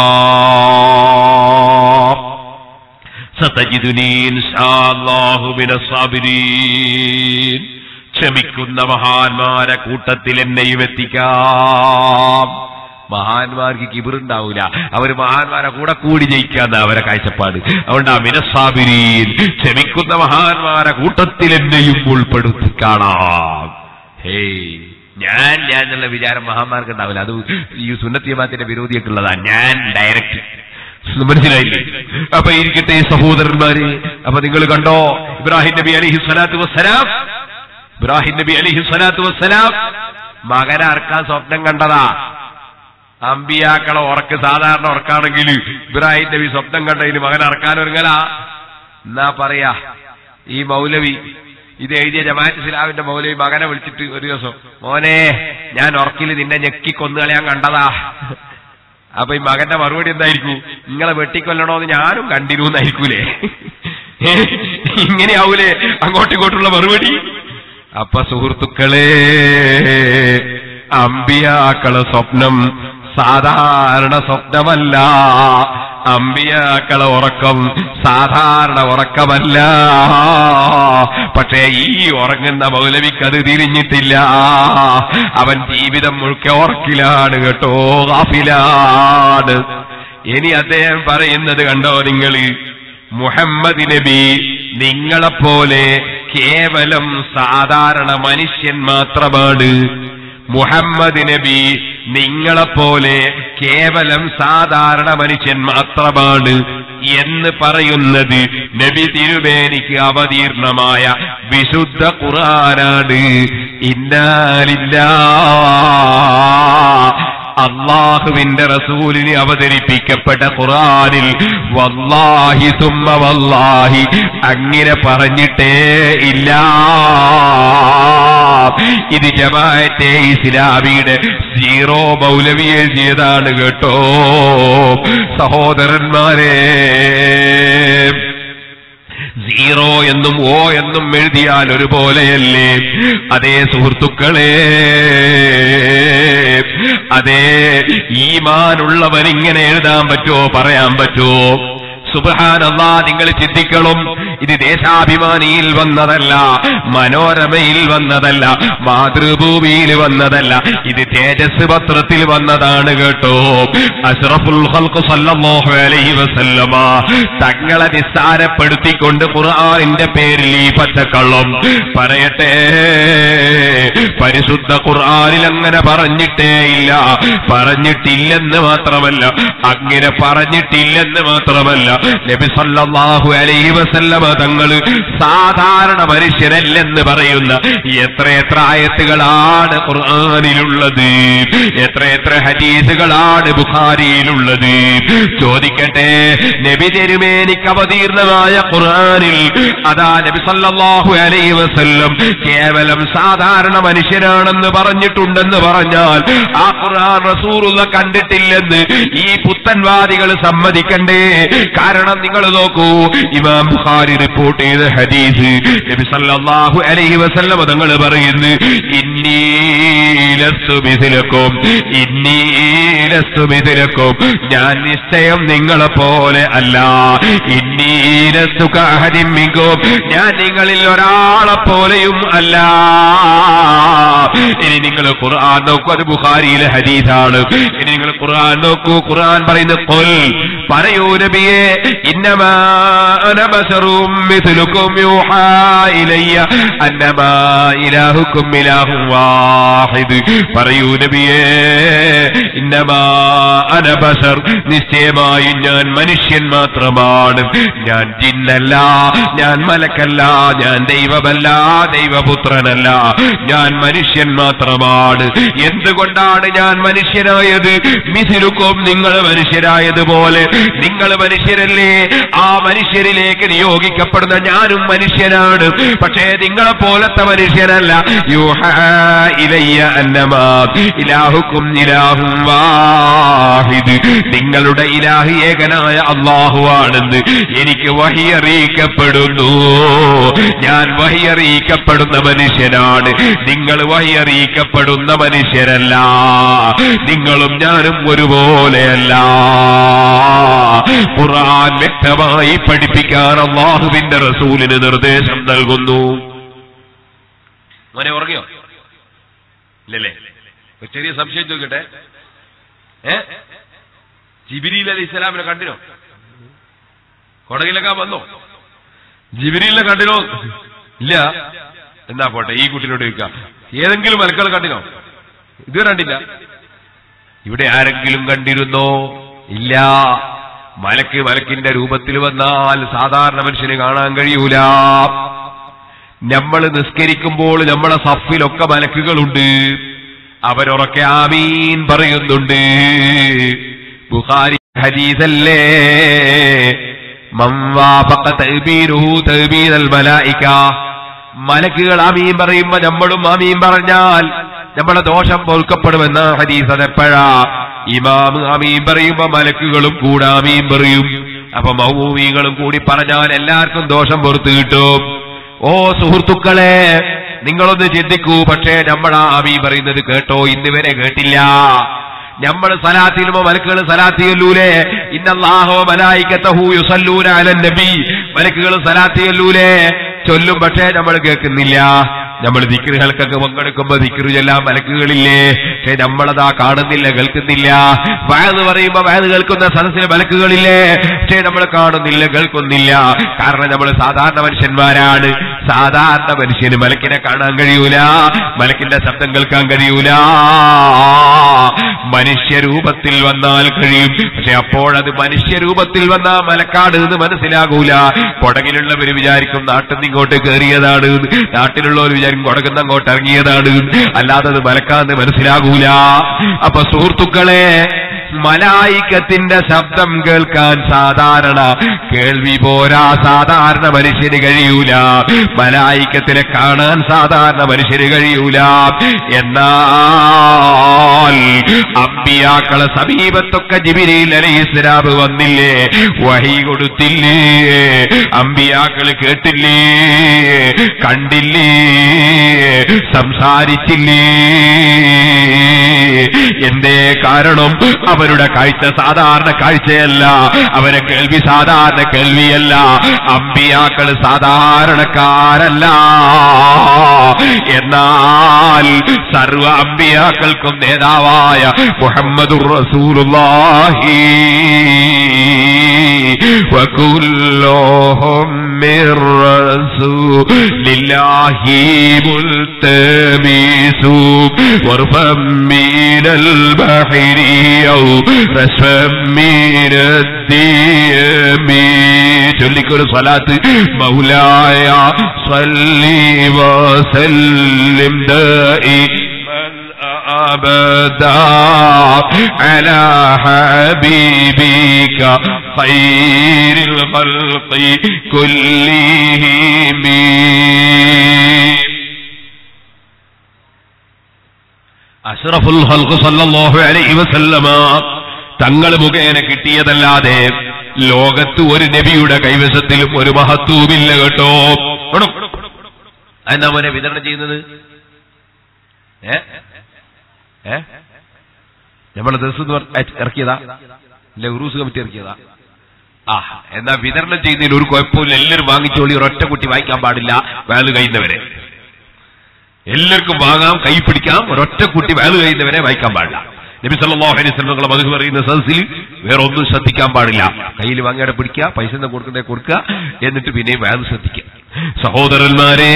സതജിദുനീ ഇൻഷാല്ലാഹു മിനസ് സാബിരീൻ ക്ഷമിക്കുന്ന മഹാന്മാരെ കൂട്ടത്തിൽ എന്നെയും എത്തിക്കാം മഹാന്മാർക്ക് കിബിറുണ്ടാവൂല അവര് മഹാന്മാരെ കൂടെ കൂടി ജയിക്കാന്ന അവരെ കാഴ്ചപ്പാട് അതുകൊണ്ട് ആ മിനസാബിരീൻ ക്ഷമിക്കുന്ന മഹാന്മാരെ കൂട്ടത്തിൽ എന്നെയും ഉൾപ്പെടുത്തി കാണാം ഹേയ് ഞാൻ ഞാൻ എന്നുള്ള വിചാരം മഹാന്മാർക്ക് ഉണ്ടാവില്ല അത് ഈ സുന്നത്തിയമാത്തിന്റെ വിരോധിയൊക്കെ ഉള്ളതാ ഞാൻ ഡയറക്റ്റ് മനസ്സിലായില്ലേ അപ്പൊ ഇരിക്കട്ടെ സഹോദരന്മാരെ അപ്പൊ നിങ്ങൾ കണ്ടോ ഇബ്രാഹിം നബി അലിഹി സ്വലാത്തു വസ്സലാം ഇബ്രാഹിം നബി അലിഹി സ്വലാത്തു വസ്സലാം മകനെ അറക്കാൻ സ്വപ്നം കണ്ടതാ അമ്പിയാക്കളെ ഉറക്ക് സാധാരണ ഉറക്കാണെങ്കിൽ ഇബ്രാഹിം നബി സ്വപ്നം കണ്ടതിന് മകൻ അറക്കാൻ ഒരുങ്ങല എന്നാ പറയാ ഈ മൗലവി ഇത് എഴുതിയ ജമാഅത്ത് ഇസ്ലാമിന്റെ മൗലവി മകനെ വിളിച്ചിട്ട് ഒരു ദിവസം മോനെ ഞാൻ ഉറക്കിൽ നിന്നെ ഞെക്കി കൊന്നുകളയാൻ കണ്ടതാ അപ്പൊ ഈ മകന്റെ മറുപടി എന്തായിരിക്കും നിങ്ങളെ വെട്ടിക്കൊല്ലണോന്ന് ഞാനും കണ്ടിരുന്നായിരിക്കൂലേ ഇങ്ങനെയാവൂലേ അങ്ങോട്ടും ഇങ്ങോട്ടുള്ള മറുപടി അപ്പൊ സുഹൃത്തുക്കളെ അമ്പിയാക്കളെ സ്വപ്നം സാധാരണ സ്വപ്നമല്ല അമ്പിയാക്കളെ ഉറക്കം സാധാരണ ഉറക്കമല്ല പക്ഷേ ഈ ഉറങ്ങുന്ന മൗലവിക്ക് അത് തിരിഞ്ഞിട്ടില്ല അവൻ ജീവിതം മുഴുക്കെ ഉറക്കിലാണ് കേട്ടോ ഗാഫിലാണ് ഇനി അദ്ദേഹം പറയുന്നത് കണ്ടോ നിങ്ങൾ മുഹമ്മദ് നബി നിങ്ങളെപ്പോലെ കേവലം സാധാരണ മനുഷ്യൻ മാത്രമാണ് മുഹമ്മദ് നബി നിങ്ങളെപ്പോലെ കേവലം സാധാരണ മനുഷ്യൻ മാത്രമാണ് എന്ന് പറയുന്നത് നബി തിരുമേനിക്ക് അവതീർണമായ വിശുദ്ധ ഖുറാനാണ് ഇന്നാലില്ല അള്ളാഹുവിന്റെ റസൂലിന് അവതരിപ്പിക്കപ്പെട്ട ഖുറാനിൽ വല്ലാഹി തുമ്മ വല്ലാഹി അങ്ങനെ പറഞ്ഞിട്ടേ ഇല്ല ഇത് ജമാഅത്തെ ഇസ്ലാമിയുടെ സീറോ മൗലവി എഴുതിയതാണ് കേട്ടോ സഹോദരന്മാരെ സീറോ എന്നും ഓ എന്നും എഴുതിയാൽ ഒരുപോലെയല്ലേ അതേ സുഹൃത്തുക്കളെ അതേ ഈമാനുള്ളവൻ ഇങ്ങനെ എഴുതാൻ പറ്റുമോ പറയാൻ പറ്റുമോ സുബാനല്ലാ നിങ്ങൾ ചിന്തിക്കണം ഇത് ദേശാഭിമാനിയിൽ വന്നതല്ല മനോരമയിൽ വന്നതല്ല മാതൃഭൂമിയിൽ വന്നതല്ല ഇത് തേജസ് പത്രത്തിൽ വന്നതാണ് കേട്ടോ അഷ്റഫുൽ ഖൽഖ് സല്ലല്ലാഹു അലൈഹി വസല്ലമ തങ്ങളെ നിസ്സാരപ്പെടുത്തിക്കൊണ്ട് ഖുർആനിന്റെ പേരിൽ ഈ പച്ചക്കള്ളം പറയട്ടെ പരിശുദ്ധ ഖുർആനിൽ അങ്ങനെ പറഞ്ഞിട്ടേ ഇല്ല പറഞ്ഞിട്ടില്ലെന്ന് മാത്രമല്ല അങ്ങനെ പറഞ്ഞിട്ടില്ലെന്ന് മാത്രമല്ല നബി സല്ലല്ലാഹു അലൈഹി വസല്ലമ തങ്ങൾ സാധാരണ മനുഷ്യരല്ലെന്ന് പറയുന്ന എത്രയെത്ര ആയത്തുകളാണ് ഖുർആനിലുള്ളത് എത്രയെത്ര ഹദീസുകളാണ് ബുഖാരിയിലുള്ളത് ചോദിക്കട്ടെ നബി തിരുമേനിക്ക് അവതീർണമായ ഖുർആനിൽ അതാ നബി സല്ലല്ലാഹു അലൈഹി വസല്ലം കേവലം സാധാരണ മനുഷ്യനാണെന്ന് പറഞ്ഞിട്ടുണ്ടെന്ന് പറഞ്ഞാൽ ആ ഖുർആൻ റസൂലുള്ള കണ്ടിട്ടില്ലെന്ന് ഈ പുത്തൻവാദികൾ സമ്മതിക്കണ്ടേ കാരണം നിങ്ങൾ നോക്കൂ ഇമാം ബുഖാരി റിപ്പോർട്ട് ചെയ്ത ഹദീസ് നബി സല്ലല്ലാഹു അലൈഹി വസല്ലം തങ്ങൾ പറയുന്നു ഇന്നീലസ്തു മിഥിലക്കും ഇന്നീലസ്തു മിഥിലക്കും ഞാൻ നിശ്ചയം നിങ്ങളെ പോലെ അല്ല ഇന്നീലസ്തു കാഹരിമ്മിക്കും ഞാൻ നിങ്ങളിൽ ഒരാളെ പോലെയും അല്ല ഇനി നിങ്ങൾ ഖുർആൻ നോക്കൂ അത് ബുഖാരിയിലെ ഹദീസാണ് ഇനി നിങ്ങൾ ഖുർആൻ നോക്കൂ ഖുർആൻ പറയുന്ന കൊൽ പറയൂ നബിയെ ഇന്നമാ അന ബശറും മിഥിലുക്കും യൂഹാ ഇലയ്യ അന്നമാ ഇലാഹുക്കും ഇലാഹും വാഹിദ് പറയൂ നബിയെ ഇന്നമാ അന ബശർ നിശ്ചയമായും ഞാൻ മനുഷ്യൻ മാത്രമാണ് ഞാൻ ജിന്നല്ല ഞാൻ മലക്കല്ല ഞാൻ ദൈവമല്ല ദൈവപുത്രനല്ല ഞാൻ മനുഷ്യൻ മാത്രമാണ് എന്തുകൊണ്ടാണ് ഞാൻ മനുഷ്യനായത് മിഥിലുക്കും നിങ്ങൾ മനുഷ്യരായതുപോലെ നിങ്ങൾ മനുഷ്യരല്ലേ ആ മനുഷ്യരിലേക്ക് നിയോഗിക്കപ്പെടുന്ന ഞാനും മനുഷ്യനാണ് പക്ഷേ നിങ്ങളെ പോലത്തെ മനുഷ്യനല്ല യൂഹാ ഇലയ്യ അന്നമാ ഇലാഹുക്കും ഇലാഹും വാഹിദ് നിങ്ങളുടെ ഇലാഹി ഏകനായ അള്ളാഹുവാണെന്ന് എനിക്ക് വഹി അറിയിക്കപ്പെടുന്നു ഞാൻ വഹി അറിയിക്കപ്പെടുന്ന മനുഷ്യനാണ് നിങ്ങൾ വഹി അറിയിക്കപ്പെടുന്ന മനുഷ്യരല്ല നിങ്ങളും ഞാനും ഒരുപോലെയല്ല ഖുർആൻ വ്യക്തമായി പഠിപ്പിക്കാൻ അള്ളാഹുവിന്റെ റസൂലിന് നിർദ്ദേശം നൽകുന്നു മോനെ ഉറങ്ങിയോ ഇല്ലല്ലേ ഒരു ചെറിയ സംശയം ചോദിക്കട്ടെ ഏ ജിബിരിയിൽ അലി ഇസ്ലാമിനെ കണ്ടിനോ കൊടകിലൊക്കെ വന്നോ ജിബിരിയിലെ കണ്ടിനോ ഇല്ല എന്നാ പോട്ടെ ഈ കുട്ടിനോട് ചോദിക്കാം ഏതെങ്കിലും മലക്കൾ കണ്ടിനോ ഇത് കണ്ടില്ല ഇവിടെ ആരെങ്കിലും കണ്ടിരുന്നോ ഇല്ല മലക്ക് മലക്കിന്റെ രൂപത്തിൽ വന്നാൽ സാധാരണ മനുഷ്യന് കാണാൻ കഴിയൂല നമ്മൾ നിസ്കരിക്കുമ്പോൾ നമ്മളെ സഫിലൊക്കെ മലക്കുകളുണ്ട് അവരൊറക്കെ ആമീൻ പറയുന്നുണ്ട് ബുഖാരി ഹദീസല്ലേ മംവാഫഖ തഅ്ബീരുഹു തഅ്ബീനൽ മലായിക മലക്കുകൾ ആമീൻ പറയുമ്പോ നമ്മളും ആമീൻ പറഞ്ഞാൽ നമ്മളെ ദോഷം പൊറുക്കപ്പെടുമെന്ന ഹദീസ് അതെപ്പോഴാ ഇമാം ആമീൻ പറയുമ്പോ മലക്കുകളും കൂടെ ആമീൻ പറയും അപ്പൊ മൗമീങ്ങളും കൂടി പറഞ്ഞാൽ എല്ലാവർക്കും ദോഷം പുറത്തു കിട്ടും ഓ സുഹൃത്തുക്കളെ നിങ്ങളൊന്ന് ചിന്തിക്കൂ പക്ഷേ നമ്മൾ ആ ആമീൻ പറയുന്നത് കേട്ടോ ഇന്ന് വരെ കേട്ടില്ല നമ്മൾ സലാത്തിലുമോ മലക്കുകൾ സലാത്തിയല്ലൂലേ ഇന്നല്ലാഹോ മലായിക്കത്തഹു യുസല്ലൂന അലൻ നബി മലക്കുകൾ സലാത്തിയല്ലൂലേ ചൊല്ലും പക്ഷേ നമ്മൾ കേൾക്കുന്നില്ല നമ്മൾ ദിക്റുകൾക്കൊക്കെ പങ്കെടുക്കുമ്പോ ദിക്റു ചെല്ലാൻ മലക്കുകളില്ലേ പക്ഷെ നമ്മളതാ കാണുന്നില്ല കേൾക്കുന്നില്ല വയന്ന് പറയുമ്പോ വയന്ന് കേൾക്കുന്ന സദസ്സിന് മലക്കുകളില്ലേ പക്ഷെ നമ്മൾ കാണുന്നില്ല കേൾക്കുന്നില്ല കാരണം നമ്മൾ സാധാരണ മനുഷ്യന്മാരാണ് സാധാരണ മനുഷ്യന് മലക്കിനെ കാണാൻ കഴിയൂല മലക്കിന്റെ ശബ്ദം കേൾക്കാൻ കഴിയൂല മനുഷ്യരൂപത്തിൽ വന്നാൽ കഴിയും പക്ഷെ അപ്പോഴത് മനുഷ്യരൂപത്തിൽ വന്ന മലക്കാട് എന്ന് മനസ്സിലാകൂല കൊടകിലുള്ളവർ വിചാരിക്കും നാട്ടിൽ നിന്ന് ഇങ്ങോട്ട് കയറിയതാണ് നാട്ടിലുള്ളവർ വിചാരിക്കും കൊടകുന്ന അങ്ങോട്ട് ഇറങ്ങിയതാണ് അല്ലാതെ അത് മലക്കാന്ന് മനസ്സിലാകൂല അപ്പൊ സുഹൃത്തുക്കളെ മലായിക്കത്തിന്റെ ശബ്ദം കേൾക്കാൻ സാധാരണ കേൾവി പോരാ സാധാരണ മനുഷ്യന് കഴിയൂല മലായിക്കത്തിനെ കാണാൻ സാധാരണ മനുഷ്യന് കഴിയൂല എന്നാൽ അമ്പിയാക്കളെ സമീപത്തൊക്കെ ജിബിരിയിൽ അലൈഹിസ്ലാം വന്നില്ലേ വഹി കൊടുത്തില്ലേ അമ്പിയാക്കൾ കേട്ടില്ലേ കണ്ടില്ലേ സംസാരിച്ചില്ലേ എന്തേ കാരണം അവരുടെ കാഴ്ച സാധാരണ കാഴ്ചയല്ല അവരെ കേൾവി സാധാരണ കേൾവിയല്ല അമ്പിയാക്കൾ സാധാരണക്കാരല്ല എന്നാൽ സർവ അമ്പിയാക്കൾക്കും നേതാവായ മുഹമ്മദുർ റസൂലുള്ളാഹി وكلهم من رسول الله ملتمس ورفا من البحر أو رسفا من الديم ചൊല്ലിക്കൊരു സ്വലാത്ത് മൗലായ صلي وسلم دائما أبدا على حبيبك خير الخلق كلهم അഷ്റഫുൽ ഹൽഖ് സല്ലല്ലാഹു അലൈഹി വസല്ലമ തങ്ങൾ മുഖേന കിട്ടിയതല്ലാതെ ലോകത്ത് ഒരു നബിയുടെ കൈവശത്തിലും ഒരു മഹത്വവുമില്ല കേട്ടോ വേണം. അതെന്താ മോനെ വിതരണം ചെയ്യുന്നത് ഏ ഏ നമ്മളെ ദിവസം എന്ന് പറഞ്ഞ- ഏ, ഇറക്കിയതാ ഇല്ല ഉറൂസ് കമ്മിറ്റി ഇറക്കിയതാ ആ എന്നാ വിതരണം ചെയ്യുന്നതിൽ ഒരു കുഴപ്പമില്ല എല്ലാവരും വാങ്ങിച്ചോളി ഒരൊറ്റ കുട്ടി വായിക്കാൻ പാടില്ല വേല് കഴിയുന്നവരെ എല്ലാവർക്കും വാങ്ങാം കൈ പിടിക്കാം ഒരൊറ്റ കുട്ടി വേല് കഴിയുന്നവരെ വായിക്കാൻ പാടില്ല നബി സല്ലല്ലാഹു അലൈഹി വസല്ലം മധു പറയുന്ന സദസ്സിൽ വേറെ ഒന്നും ശ്രദ്ധിക്കാൻ പാടില്ല കയ്യിൽ വാങ്ങിയാടെ പിടിക്കുക പൈസ എന്താ കൊടുക്കണ്ടേ കൊടുക്കുക എന്നിട്ട് പിന്നെയും വേല് ശ്രദ്ധിക്കുക സഹോദരന്മാരെ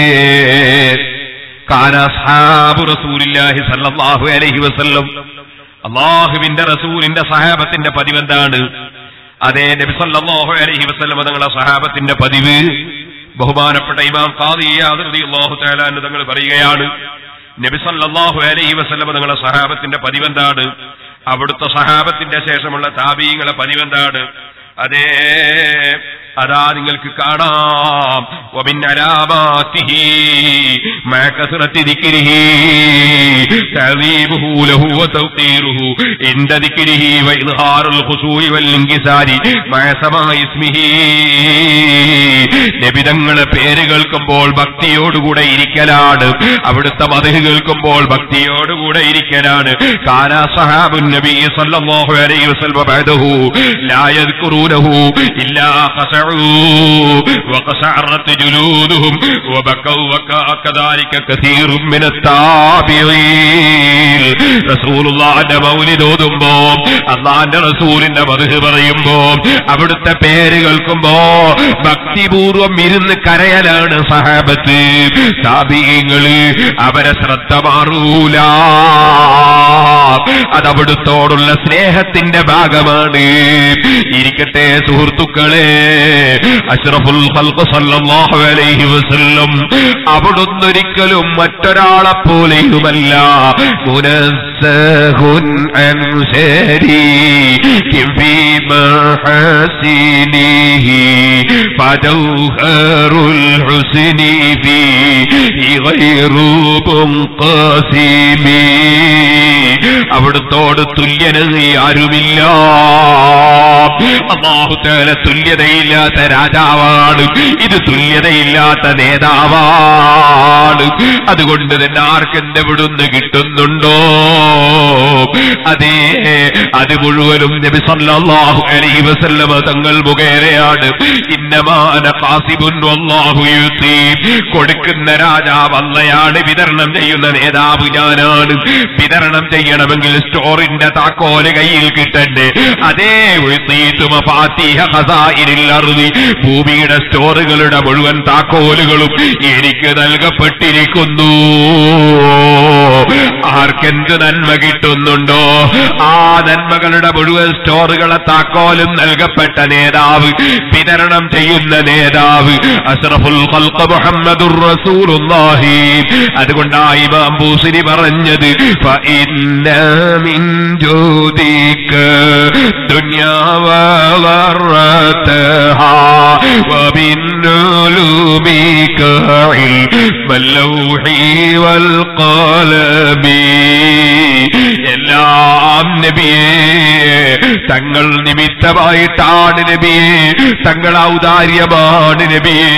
കാന അസ്ഹാബു റസൂലില്ലാഹി സല്ലല്ലാഹു അലൈഹി വസല്ലം അള്ളാഹുവിന്റെ റസൂലിന്റെ സഹാബത്തിന്റെ പതിവെന്താണ് അതേ നബി സല്ലല്ലാഹു അലൈഹി വസല്ലം തങ്ങളെ സഹാബത്തിന്റെ പതിവ് ബഹുമാനപ്പെട്ട ഇമാം ഖാദി യാദ് റളിയല്ലാഹു തആല എന്ന് തങ്ങൾ പറയുകയാണ് നബി സല്ലല്ലാഹു അലൈഹി വസല്ലം തങ്ങളെ സഹാബത്തിന്റെ പതിവെന്താണ് അവിടുത്തെ സഹാബത്തിന്റെ ശേഷമുള്ള താബീങ്ങളെ പതിവെന്താണ് അതേ അതാ നിങ്ങൾക്ക് കാണാം ومن علاماته مع كثرة ذكره تعظيمه له وتوقيره عند ذكره وإظهار الخشوع والانكسار مع سماع اسمه നബിതങ്ങളെ പേര് കേൾക്കുമ്പോൾ ഭക്തിയോടുകൂടെ ഇരിക്കലാണ് അവിടുത്തെ മതഹ് കേൾക്കുമ്പോൾ ഭക്തിയോടുകൂടെ ഇരിക്കലാണ് കാനാ സഹാബുൻ നബി സല്ലല്ലാഹു അലൈഹി വസല്ലം ബഅദഹു ലാ യദ്കുറൂനഹു ഇല്ലാ ഖസഉ വഖസഅറത് ജുലൂദുഹും വബക്കൗ വകദാലിക കസീറും മിന التابعين റസൂലുള്ളാഹിന്റെ മൗലിദ് ഓതുമ്പോ അള്ളാന്റെ റസൂലിന്റെ മധു പറയുമ്പോ അവിടുത്തെ പേര് കേൾക്കുമ്പോ ഭക്തിപൂർവം ഇരുന്ന് കരയലാണ് സഹാബത്ത് താപീയങ്ങള് അവരെ ശ്രദ്ധ മാറൂല അതവിടുത്തോടുള്ള സ്നേഹത്തിന്റെ ഭാഗമാണ് ഇരിക്കട്ടെ സുഹൃത്തുക്കളെ അഷ്റഫുൽ ഖൽഖ് സല്ലല്ലാഹു അലൈഹി വസല്ലം അവിടുന്നൊരിക്കലും മറ്റൊരാളെ പോലെയുമല്ല മുനസ്സഹുൻ അൻ ശരീകിൻ ഫീ മഹസിനിഹി ഫജൗഹറുൽ ഹുസ്നി ഫീഹി ഗൈറു മുൻഖസിമി അവിടുത്തോട് തുല്യനത് ആരുമില്ല അള്ളാഹുത്തേല തുല്യതയില്ലാത്ത രാജാവാണ് ഇത് തുല്യതയില്ലാത്ത നേതാവാണ് അതുകൊണ്ട് തന്നെ ആർക്കെന്റെ വിടുന്ന് കിട്ടുന്നുണ്ടോ അതേ അത് മുഴുവനും നബി സല്ലല്ലാഹു അലൈഹി വസല്ലമ തങ്ങൾ മുഖേനയാണ് ഇന്നമാന ഖാസിബുൻ വല്ലാഹു യുതി കൊടുക്കുന്ന രാജാവ് അല്ലയാണ് വിതരണം ചെയ്യുന്ന നേതാവ് ഞാനാണ് വിതരണം ചെയ്യണമെങ്കിൽ സ്റ്റോറിന്റെ താക്കോല് കയ്യിൽ കിട്ടണ്ടേ അതേ ഉഴ്ത്തീത്തു മഫാത്തിഹ ഖസാഇനിൽ അർളി ഭൂമിയുടെ സ്റ്റോറുകളുടെ മുഴുവൻ താക്കോലുകളും എനിക്ക് നൽകപ്പെട്ടിരിക്കുന്നു ആർക്കെന്ത് നന്മ കിട്ടുന്നുണ്ടോ ആ നന്മകളുടെ മുഴുവൻ സ്റ്റോറുകളെ താക്കോലും നൽകപ്പെട്ട നേതാവ് വിതരണം ചെയ്യുന്ന നേതാവ് അഷ്റഫുൽ ഖൽഖ് മുഹമ്മദുർ റസൂലുള്ളാഹി അതുകൊണ്ടാണ് ഇമാം ബൂസിരി പറഞ്ഞത് فإن من جودك دنيا وغرتها ومن علومك علم اللوح والقلم എല്ലാം നബിയേ തങ്ങൾ നിമിത്തമായിട്ടാണ് നബിയേ തങ്ങൾ ഔദാര്യമാണ് നബിയേ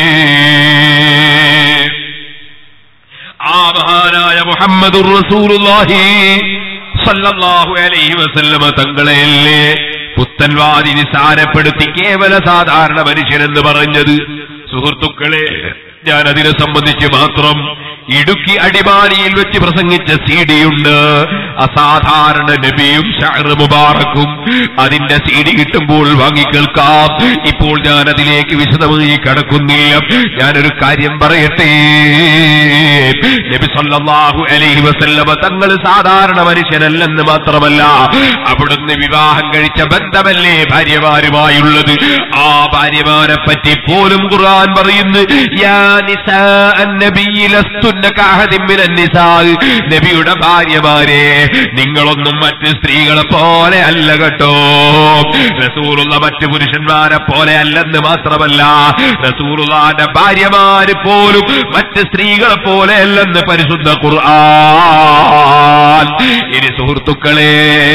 ആ മഹാനായ മുഹമ്മദുർ റസൂലുള്ളാഹി സല്ലല്ലാഹു അലൈഹി വസല്ലമ തങ്ങളെയല്ലേ പുത്തൻവാദി നിസാരപ്പെടുത്തി കേവല സാധാരണ മനുഷ്യനെന്ന് പറഞ്ഞത് സുഹൃത്തുക്കളെ ഞാൻ അതിനെ സംബന്ധിച്ച് മാത്രം ഇടുക്കി അടിമാലിയിൽ വെച്ച് പ്രസംഗിച്ച സി ഡിയുണ്ട് അസാധാരണ നബിയും ഷഹർ മുബാറക്കും അതിന്റെ സി ഡി കിട്ടുമ്പോൾ വാങ്ങിക്കേൾക്കാം ഇപ്പോൾ ഞാൻ അതിലേക്ക് വിശദമായി കടക്കുന്നില്ല ഞാനൊരു കാര്യം പറയട്ടെ നബി സല്ലല്ലാഹു അലൈഹി വസല്ലമ തങ്ങൾ സാധാരണ മനുഷ്യനല്ലെന്ന് മാത്രമല്ല അവിടുന്ന് വിവാഹം കഴിച്ച ബന്ധമല്ലേ ഭാര്യമാരുമായുള്ളത് ആ ഭാര്യമാരെ പറ്റി പോലും ഖുർആൻ പറയുന്നു യാ നിസാ അന്നബിയ്യ ലസ്തുന്ന കഅഹദിൻ മിനൻ നിസാ നബിയുടെ ഭാര്യമാരെ നിങ്ങളൊന്നും മറ്റ് സ്ത്രീകളെ പോലെ അല്ല കേട്ടോ റസൂലുള്ള മറ്റ് പുരുഷന്മാരെ പോലെ അല്ലെന്ന് മാത്രമല്ല റസൂലുള്ളാന്റെ ഭാര്യമാര് പോലും മറ്റ് സ്ത്രീകളെ പോലെ അല്ലെന്ന് പരിശുദ്ധ ഖുർആൻ ഇനി സുഹൃത്തുക്കളെ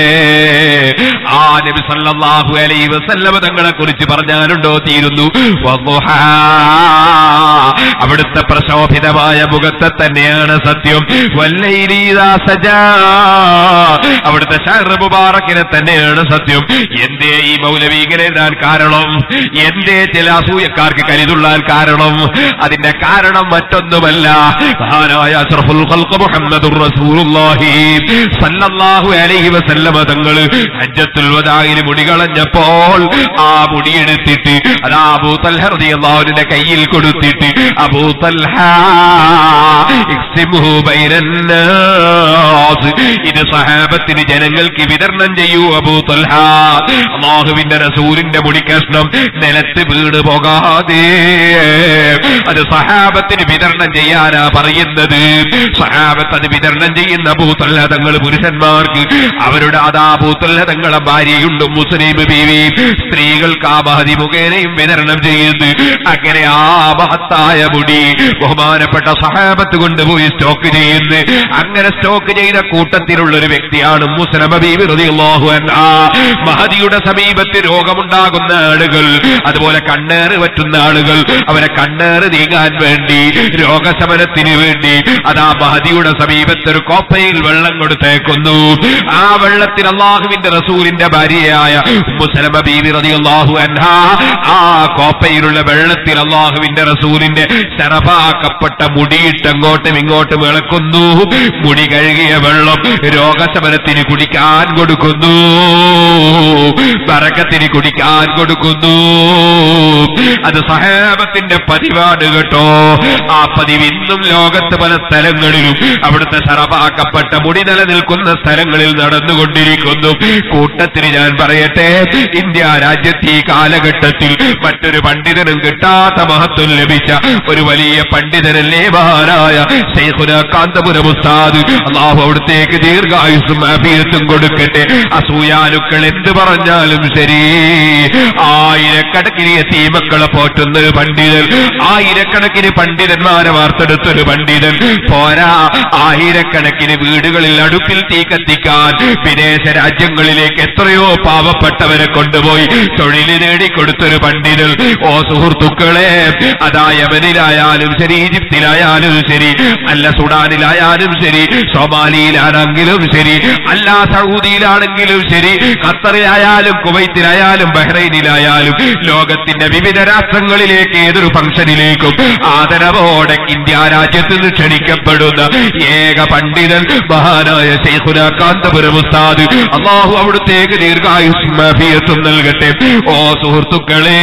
ആ നബി സല്ലല്ലാഹു അലൈഹി വസല്ലമ തങ്ങളെ കുറിച്ച് പറഞ്ഞാലുണ്ടോ തീരുന്നു വദ്ദുഹാ. അവിടുത്തെ പ്രശോഭിതമായ മുഖത്തെ തന്നെയാണ് സത്യം വല്ലൈലി ഇദാ സജാ. അവിടുത്തെ ഷഹർ മുബാറക്കിനെ തന്നെയാണ് സത്യം എന്തേ ഈ മൗലവി ഇങ്ങനെ എഴുതാൻ കാരണം എന്തേ ചില അസൂയക്കാർക്ക് കരുതുള്ളാൻ കാരണം അതിന്റെ കാരണം മറ്റൊന്നുമല്ല മഹാനായ അഷ്റഫുൽ ഖൽഖ് മുഹമ്മദുർ റസൂലുള്ളാഹി സല്ലല്ലാഹു അലൈഹി വസല്ലമ തങ്ങൾ ഹജ്ജത്തുൽ വദാഇൽ മുടി കളഞ്ഞപ്പോൾ ആ മുടി എടുത്തിട്ട് അത് അബൂ തൽഹ റളിയല്ലാഹുവിന്റെ കയ്യിൽ കൊടുത്തിട്ട് അബൂ തൽഹ ഇക്സിമുഹു ബൈനന്നാസ് ഇത് സഹാബത്തിന് ജനങ്ങൾക്ക് വിതരണം ചെയ്യൂ അബൂ തൽഹ അള്ളാഹുവിന്റെ റസൂലിന്റെ മുടി കഷ്ണം നിലത്ത് വീണ് പോകാതെ അത് സഹാബത്തിന് വിതരണം ചെയ്യാനാ പറയുന്നത് സഹാബത്ത് അത് വിതരണം ചെയ്യുന്ന ഭൂത്തല്ല തങ്ങൾ പുരുഷന്മാർക്ക് അവരുടെ അതാ ഭൂത്തല്ല തങ്ങളെ ഭാര്യയുണ്ട് മുസ്ലിം ബീവി സ്ത്രീകൾക്ക് ആ മഹതി മുഖേനയും വിതരണം ചെയ്യുന്നു അങ്ങനെ ആ മഹത്തായ മുടി ബഹുമാനപ്പെട്ട സഹാബത്ത് കൊണ്ടുപോയി സ്റ്റോക്ക് ചെയ്യുന്നു അങ്ങനെ സ്റ്റോക്ക് ചെയ്ത കൂട്ടത്തിലുള്ള ഒരു വ്യക്തിയാണ് മുസ്ലിം ബീവി റളിയല്ലാഹു അൻഹാ മഹദിയുടെ സമീപത്ത് രോഗമുണ്ടാകുന്ന ആളുകൾ അതുപോലെ കണ്ണേറ് പറ്റുന്ന ആളുകൾ അവരെ കണ്ണേറ് നീങ്ങാൻ വേണ്ടി രോഗശമനത്തിന് വേണ്ടി അതാ മഹദിയുടെ സമീപത്ത് ഒരു കോപ്പയിൽ വെള്ളം കൊടുത്തേക്കുന്നു ആ വെള്ളത്തിൽ അള്ളാഹുവിന്റെ റസൂലിന്റെ ഭാര്യയായ മുസലമ ബീവി റളിയല്ലാഹു അൻഹാ ആ കോപ്പയിലുള്ള വെള്ളത്തിൽ അള്ളാഹുവിന്റെ റസൂലിന്റെ ശരഭാക്കപ്പെട്ട മുടിയിട്ട് അങ്ങോട്ടും ഇങ്ങോട്ടും ഇളക്കുന്നു മുടി കഴുകിയ വെള്ളം രോഗശമനത്തിന് കുടിക്കാൻ കൊടുക്കുന്നു ബറക്കത്തിന് കുടിക്കാൻ കൊടുക്കുന്നു അത് സഹാബത്തിന്റെ പതിവാണ് കേട്ടോ ആ പതിവ് ഇന്നും ലോകത്ത് പല സ്ഥലങ്ങളിലും അവിടുത്തെ ശറപാക്കപ്പെട്ട മുടി നിലനിൽക്കുന്ന സ്ഥലങ്ങളിൽ നടന്നുകൊണ്ടിരിക്കുന്നു കൂട്ടത്തിന് ഞാൻ പറയട്ടെ ഇന്ത്യ രാജ്യത്ത് ഈ കാലഘട്ടത്തിൽ മറ്റൊരു പണ്ഡിതനും കിട്ടാത്ത മഹത്വം ലഭിച്ച ഒരു വലിയ പണ്ഡിതനല്ലേ മഹാനായ ശൈഖുന കാന്തപുരം ഉസ്താദ് അള്ളാഹു അവിടത്തേക്ക് ദീർഘായുസും അഭിയത്തും കൊടുക്കട്ടെ അസൂയാലുക്കൾ എന്ത് പറഞ്ഞാലും ശരി ആയിരക്കണക്കിന് തീമക്കളെ പോറ്റുന്ന ഒരു പണ്ഡിതൻ ആയിരക്കണക്കിന് പണ്ഡിതന്മാരെ വാർത്തെടുത്തൊരു പണ്ഡിതൻ പോരാ ആയിരക്കണക്കിന് വീടുകളിൽ അടുപ്പിൽ തീ കത്തിക്കാൻ വിദേശ രാജ്യങ്ങളിലേക്ക് എത്രയോ പാവപ്പെട്ടവരെ കൊണ്ടുപോയി തൊഴിൽ നേടിക്കൊടുത്തൊരു പണ്ഡിതൻ ഓ സുഹൃത്തുക്കളെ അതാ യമനിലായാലും ശരി ഈജിപ്തിലായാലും ശരി അല്ല സുഡാനിലായാലും ശരി സൊമാലിയിലാണെങ്കിലും ശരി അല്ല സൗദിയിലാണെങ്കിലും ശരി ഖത്തറിലായാലും കുവൈത്തിലായാലും ബഹ്റൈനിലായാലും ലോകത്തിന്റെ വിവിധ രാഷ്ട്രങ്ങളിലേക്ക് ഏതൊരു ഫംഗ്ഷനിലേക്കും ആദരവോടെ ഇന്ത്യ രാജ്യത്ത് നിന്ന് ക്ഷണിക്കപ്പെടുന്ന ഏക പണ്ഡിതൻ മഹാനായ ശൈഖുന കാന്തപുരം ഉസ്താദ് അള്ളാഹു അവിടുത്തേക്ക് ദീർഘായുസ്മഫിയത്വം നൽകട്ടെ ഓ സുഹൃത്തുക്കളെ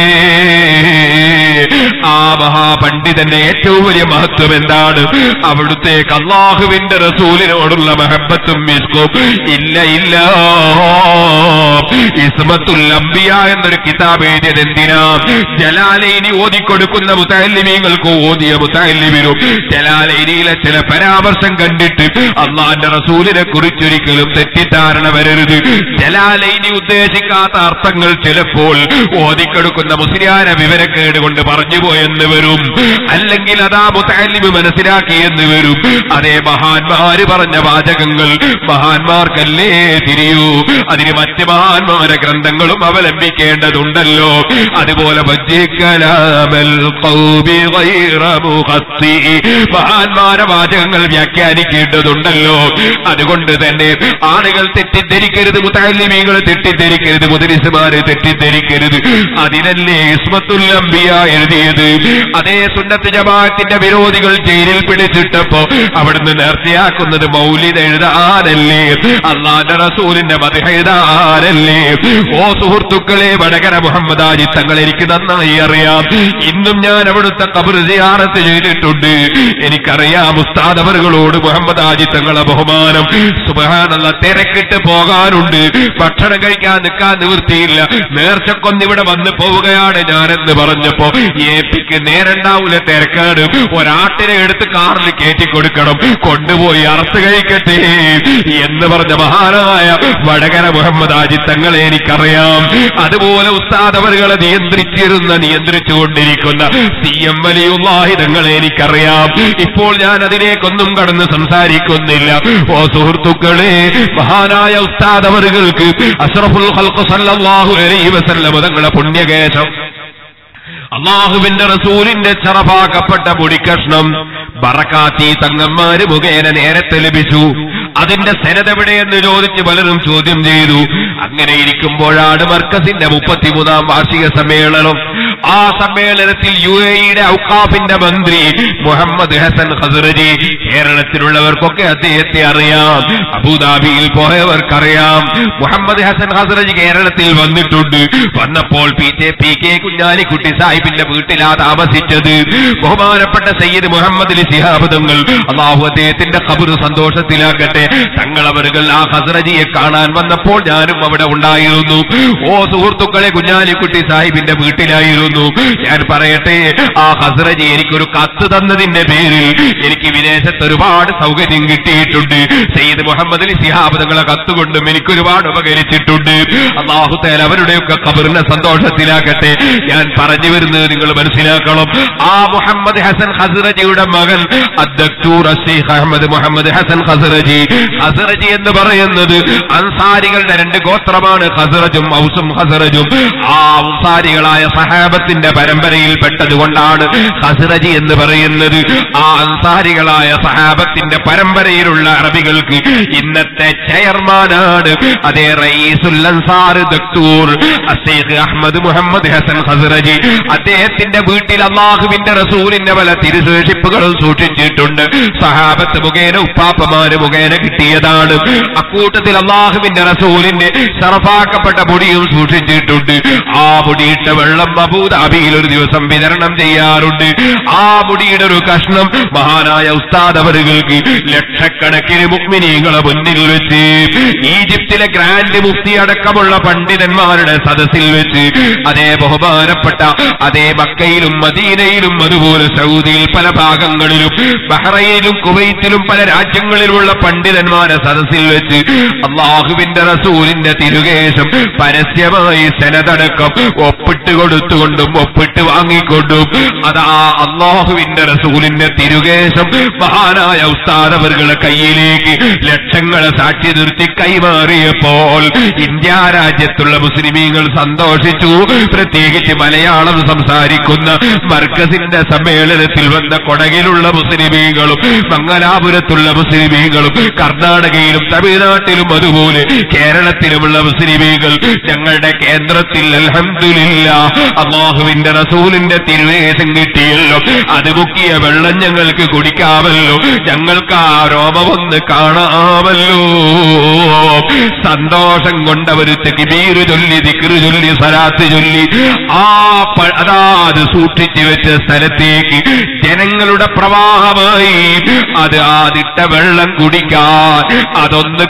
ആ മഹാപണ്ഡിതന്റെ ഏറ്റവും വലിയ മഹത്വം എന്താണ് അവിടുത്തേക്ക് അള്ളാഹുവിന്റെ റസൂലിനോടുള്ള മഹബത്തും ഇസ്കും ഇല്ല ഇല്ല ഇസ്മത്തുൽ അംബിയ എന്നൊരു കിതാബ് എഴുതിയത് എന്തിനാ ജലാലൈനി ഓതിക്കൊടുക്കുന്ന മുത്തല്ലിമീങ്ങൾക്ക് ഓതിയ മുത്തല്ലിമിനും ജലാലൈനിയിലെ ചില പരാമർശം കണ്ടിട്ട് അള്ളാന്റെ റസൂലിനെ കുറിച്ചൊരിക്കലും തെറ്റിദ്ധാരണ വരരുത് ജലാലൈനി ഉദ്ദേശിക്കാത്ത അർത്ഥങ്ങൾ ചിലപ്പോൾ ഓതിക്കൊടുക്കുന്ന മുസ്ലിയാര വിവരക്കേട് കൊണ്ട് പറഞ്ഞു പോയെന്ന് വരും അല്ലെങ്കിൽ അതാ മുത്തല്ലിമ് മനസ്സിലാക്കിയെന്ന് വരും അതേ മഹാന്മാര് പറഞ്ഞ വാചകങ്ങൾ മഹാന്മാർക്കല്ലേ തിരിയൂ അതിന് മറ്റ് മഹാന്മാരെ ഗ്രന്ഥങ്ങളും അവലംബിക്കേണ്ടതുണ്ടല്ലോ അതുപോലെ വജ്ജിക്കലാമൽ ഖൗബി ഗൈറ മുഖത്തി. മഹാന്മാരെ വാചകങ്ങൾ വ്യാഖ്യാനിക്കേണ്ടതുണ്ടല്ലോ അതുകൊണ്ട് തന്നെ ആളുകൾ തെറ്റിദ്ധരിക്കരുത് മുത്തല്ലിമീങ്ങൾ തെറ്റിദ്ധരിക്കരുത് മുദരിസുമാര് തെറ്റിദ്ധരിക്കരുത് അതിനല്ലേ ഇസ്മത്തുൽ അംബിയ എഴുതിയത് അതേ സുന്നത്ത് ജമാഅത്തിന്റെ വിരോധികൾ ജയിലിൽ പിടിച്ചിട്ടപ്പോ അവിടുന്ന് നേർച്ചയാക്കുന്നത് മൗലിദ് എഴുതാനല്ലേ അള്ളാന്റെ റസൂലിന്റെ മത എഴുതാനല്ലേ ഓ സുഹൃത്തുക്കളെ വടകര മുഹമ്മദ് ആജി തങ്ങൾ എനിക്ക് നന്നായി അറിയാം ഇന്നും ഞാൻ അവിടുത്തെ കബർ സിയാറത്ത് ചെയ്തിട്ടുണ്ട് എനിക്കറിയാം ഉസ്താദ് അവറുകളോട് മുഹമ്മദ് ആജി തങ്ങളെ ബഹുമാനം സുബഹാനുള്ള തിരക്കിട്ട് പോകാനുണ്ട് ഭക്ഷണം കഴിക്കാൻ നിൽക്കാൻ നിവൃത്തിയില്ല നേർച്ചക്കൊന്ന് ഇവിടെ വന്ന് പോവുകയാണ് ഞാനെന്ന് പറഞ്ഞപ്പോ ഏപ്പിക്ക് നേരണ്ടാവൂല തിരക്കാണ് ഒരാട്ടിനെ എടുത്ത് കാറിൽ കയറ്റി കൊടുക്കണം കൊണ്ടുപോയി അറത്ത് കഴിക്കട്ടെ എന്ന് പറഞ്ഞ മഹാനായ വടകര മുഹമ്മദ് ആജി തങ്ങളെ എനിക്കറിയാം അതുപോലെ ഉസ്താദ് അവരുകളെ നിയന്ത്രിച്ചിരുന്ന നിയന്ത്രിച്ചുകൊണ്ടിരിക്കുന്ന സി എം വലിയുള്ളാഹി തങ്ങളെ എനിക്കറിയാം ഇപ്പോൾ ഞാൻ അതിലേക്കൊന്നും കടന്ന് സംസാരിക്കുന്നില്ല ഓ സുഹൃത്തുക്കളെ മഹാനായ ഉസ്താദ് അവറുകൾക്ക് അഷ്റഫുൽ ഖൽഖ് സല്ലല്ലാഹു അലൈഹി വസല്ലം തങ്ങളെ പുണ്യകേശം അള്ളാഹുവിന്റെ റസൂലിന്റെ ചറഫാക്കപ്പെട്ട പൊടിക്കഷ്ണം ബറക്കാത്തി തങ്ങന്മാര് മുഖേന നേരത്തെ ലഭിച്ചു അതിന്റെ സെനതെവിടെയെന്ന് ചോദിച്ച് പലരും ചോദ്യം ചെയ്തു അങ്ങനെ ഇരിക്കുമ്പോഴാണ് മർക്കസിന്റെ മുപ്പത്തിമൂന്നാം വാർഷിക സമ്മേളനം ആ സമ്മേളനത്തിൽ യു എയുടെ ഔക്കാഫിന്റെ മന്ത്രി മുഹമ്മദ് ഹസൻ ഖസറജി കേരളത്തിലുള്ളവർക്കൊക്കെ അദ്ദേഹത്തെ അറിയാം അബുദാബിയിൽ പോയവർക്കറിയാം മുഹമ്മദ് ഹസൻ ഖസറജി കേരളത്തിൽ വന്നിട്ടുണ്ട് വന്നപ്പോൾ P J P K Kunhalikutty സാഹിബിന്റെ വീട്ടിലാ താമസിച്ചത് ബഹുമാനപ്പെട്ട സയ്യിദ് മുഹമ്മദ് അലി ശിഹാബ് തങ്ങൾ അള്ളാഹു അദ്ദേഹത്തിന്റെ ഖബർ സന്തോഷത്തിലാക്കട്ടെ തങ്ങളവരുകൾ ആ ഹസറജിയെ കാണാൻ വന്നപ്പോൾ ഞാനും അവിടെ ഉണ്ടായിരുന്നു ഓ സുഹൃത്തുക്കളെ കുഞ്ഞാലിക്കുട്ടി സാഹിബിന്റെ വീട്ടിലായിരുന്നു ഞാൻ പറയട്ടെ ആ ഹസറജി എനിക്കൊരു കത്ത് തന്നതിന്റെ പേരിൽ എനിക്ക് വിദേശത്ത് ഒരുപാട് സൗകര്യം കിട്ടിയിട്ടുണ്ട് സയ്യിദ് മുഹമ്മദ് അലി ശിഹാബ് തങ്ങളെ കത്തുകൊണ്ടും എനിക്ക് ഒരുപാട് ഉപകരിച്ചിട്ടുണ്ട് അള്ളാഹു തേൽ അവരുടെയൊക്കെ ഖബറിനെ സന്തോഷത്തിലാക്കട്ടെ ഞാൻ പറഞ്ഞു വരുന്നത് നിങ്ങൾ മനസ്സിലാക്കണം ആ മുഹമ്മദ് ഹസൻ ഹസറജിയുടെ മകൻ അദ്ദക്തൂർ അഷീഖ് അഹമ്മദ് മുഹമ്മദ് ഹസൻ ഹസറജി ഹസറജി എന്ന് പറയുന്നത് അൻസാരികളുടെ രണ്ട് ഗോത്രമാണ് ഹസറജും ഔസും ഹസറജും ആ അൻസാരികളായ സഹാബത്തിന്റെ പരമ്പരയിൽ പെട്ടതുകൊണ്ടാണ് ഹസറജി എന്ന് പറയുന്നത് ആ അൻസാരികളായ സഹാബത്തിന്റെ പരമ്പരയിലുള്ള അറബികൾക്ക് ഇന്നത്തെ ചെയർമാനാണ് അതേ റയീസുൽ അൻസാർ ദക്തൂർ അഷീഖ് അഹമ്മദ് മുഹമ്മദ് ഹസൻ ഹസറജി അദ്ദേഹത്തിന്റെ വീട്ടിൽ അള്ളാഹുവിന്റെ റസൂലിന്റെ പല തിരുശേഷിപ്പുകളും സൂക്ഷിച്ചിട്ടുണ്ട് സഹാബത്ത് മുഖേന ഉപ്പാപ്പമാര് മുഖേന കിട്ടിയതാണ് അക്കൂട്ടത്തിൽ അള്ളാഹുവിന്റെ റസൂലിന്റെ സർഫാക്കപ്പെട്ട പൊടിയും സൂക്ഷിച്ചിട്ടുണ്ട് ആ പൊടിയിട്ട വെള്ളം അബൂദാബിയിൽ ഒരു ദിവസം വിതരണം ചെയ്യാറുണ്ട് ആ പൊടിയുടെ ഒരു കഷ്ണം മഹാനായ ഉസ്താദ് അവരുകൾക്ക് ലക്ഷക്കണക്കിന് മുക്മിനീങ്ങളെ മുന്നിൽ വെച്ച് ഈജിപ്തിലെ ഗ്രാൻഡ് മുഫ്തി അടക്കമുള്ള പണ്ഡിതന്മാരുടെ സദസ്സിൽ വെച്ച് അതേ ബഹുമാനപ്പെട്ട അതേ മക്കയിലും മദീനയിലും അതുപോലെ സൗദിയിൽ പല ഭാഗങ്ങളിലും ബഹ്റൈനിലും കുവൈത്തിലും പല രാജ്യങ്ങളിലുമുള്ള പണ്ഡിതന്മാരെ സദസ്സിൽ വെച്ച് അള്ളാഹുവിന്റെ റസൂലിന്റെ തിരുകേശം പരസ്യമായി സെനതടക്കം ഒപ്പിട്ട് കൊടുത്തുകൊണ്ടും ഒപ്പിട്ട് വാങ്ങിക്കൊണ്ടും അതാ അള്ളാഹുവിന്റെ റസൂലിന്റെ തിരുകേശം മഹാനായ ഉസ്താദവറുകളുടെ കയ്യിലേക്ക് ലക്ഷങ്ങളെ സാക്ഷി നിർത്തി കൈമാറിയപ്പോൾ ഇന്ത്യ രാജ്യത്തുള്ള മുസ്ലിമീങ്ങൾ സന്തോഷിച്ചു പ്രത്യേകിച്ച് മലയാളം സംസാരിക്കുന്ന മർക്കസിന്റെ സമ്മേളനത്തിൽ വന്ന കൊടകിലുള്ള മുസ്ലിമീങ്ങളും മംഗലാപുരത്തുള്ള മുസ്ലിമീങ്ങളും കർണാടകയിലും തമിഴ്നാട്ടിലും അതുപോലെ കേരളത്തിലുമുള്ള മുസ്ലിമീങ്ങൾ ഞങ്ങളുടെ കേന്ദ്രത്തിൽ അൽഹംദുലില്ല അള്ളാഹുവിന്റെ റസൂലിന്റെ തിരുവേശം കിട്ടിയല്ലോ അത് മുക്കിയ വെള്ളം ഞങ്ങൾക്ക് കുടിക്കാമല്ലോ ഞങ്ങൾക്ക് ആ രോമമൊന്ന് കാണാമല്ലോ സന്തോഷം കൊണ്ടവര് തെക്കിബീര് ചൊല്ലി ദിക്റ് ചൊല്ലി സലാത്ത് ചൊല്ലി ആ പ- അതാ അത് സൂക്ഷിച്ചു വെച്ച സ്ഥലത്തേക്ക് ജനങ്ങളുടെ പ്രവാഹമായി അത് ആദിട്ട വെള്ളം കുടിക്കാൻ അതൊന്ന്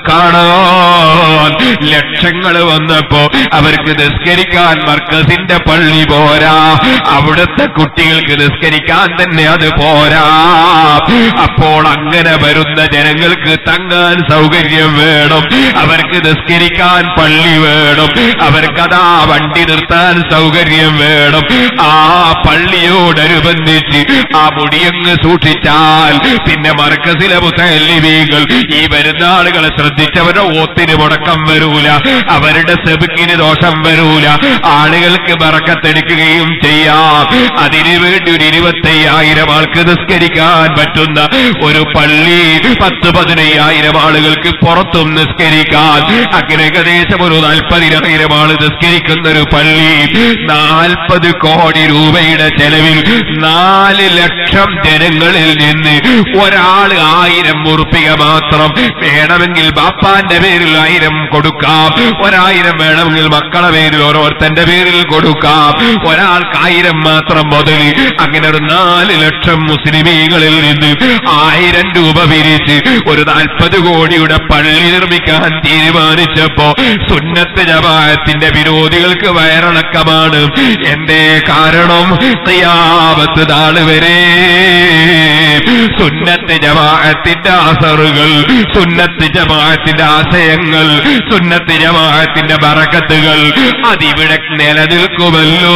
കാണാൻ ലക്ഷങ്ങൾ വന്നപ്പോ അവർക്ക് നിസ്കരിക്കാൻ മർക്കസിന്റെ പള്ളി പോ പോരാ അവിടുത്തെ കുട്ടികൾക്ക് നിസ്കരിക്കാൻ തന്നെ അത് പോരാ അപ്പോൾ അങ്ങനെ വരുന്ന ജനങ്ങൾക്ക് തങ്ങാൻ സൗകര്യം വേണം അവർക്ക് നിസ്കരിക്കാൻ പള്ളി വേണം അവർക്കതാ വണ്ടി നിർത്താൻ സൗകര്യം വേണം ആ പള്ളിയോടനുബന്ധിച്ച് ആ മുടിയങ്ങ് സൂക്ഷിച്ചാൽ പിന്നെ മർക്കസിലെ മുത്തല്ലിമീകൾ ഈ വരുന്ന ആളുകളെ ശ്രദ്ധിച്ചവരുടെ ഓത്തിന് മുടക്കം വരൂല അവരുടെ സെബുക്കിന് ദോഷം വരൂല ആളുകൾക്ക് ബറക്കത്തെടുക്കുകയും ചെയ്യാം അതിനു വേണ്ടി ഒരു ഇരുപത്തയ്യായിരം ആൾക്ക് നിസ്കരിക്കാൻ പറ്റുന്ന ഒരു പള്ളി പത്ത് പതിനയ്യായിരം ആളുകൾക്ക് പുറത്തും നിസ്കരിക്കാൻ അങ്ങനെ ഏകദേശം ഒരു നാൽപ്പതിനായിരം ആള് നിസ്കരിക്കുന്ന ഒരു പള്ളി നാൽപ്പത് കോടി രൂപയുടെ ചെലവിൽ നാല് ലക്ഷം ജനങ്ങളിൽ നിന്ന് ഒരാൾ ആയിരം ഉറുപ്പിക മാത്രം വേണമെങ്കിൽ ബാപ്പാന്റെ പേരിൽ ആയിരം കൊടുക്കാം ഒരായിരം വേണമെങ്കിൽ മക്കളെ പേരിൽ ഓരോരുത്തന്റെ പേരിൽ കൊടുക്കാം ഒരാൾക്ക് ആയിരം മാത്രം മുതൽ അങ്ങനെ ഒരു നാല് ലക്ഷം മുസ്ലിമീങ്ങളിൽ നിന്ന് ആയിരം രൂപ പിരിച്ച് ഒരു നാൽപ്പത് കോടിയുടെ പള്ളി നിർമ്മിക്കാൻ തീരുമാനിച്ചപ്പോ സുന്നത്ത് ജമാഅത്തിന്റെ വിരോധികൾക്ക് വയറിളക്കമാണ് എന്തേ കാരണം തയ്യാപത്ത് നാള് വരെ സുന്നത്ത് ജമാഅത്തിന്റെ അസറുകൾ സുന്നത്ത് ജമാഅത്തിന്റെ ആശയങ്ങൾ സുന്നത്ത് ജമാഅത്തിന്റെ ബറക്കത്തുകൾ അതിവിടെ നിലനിൽക്കുമല്ലോ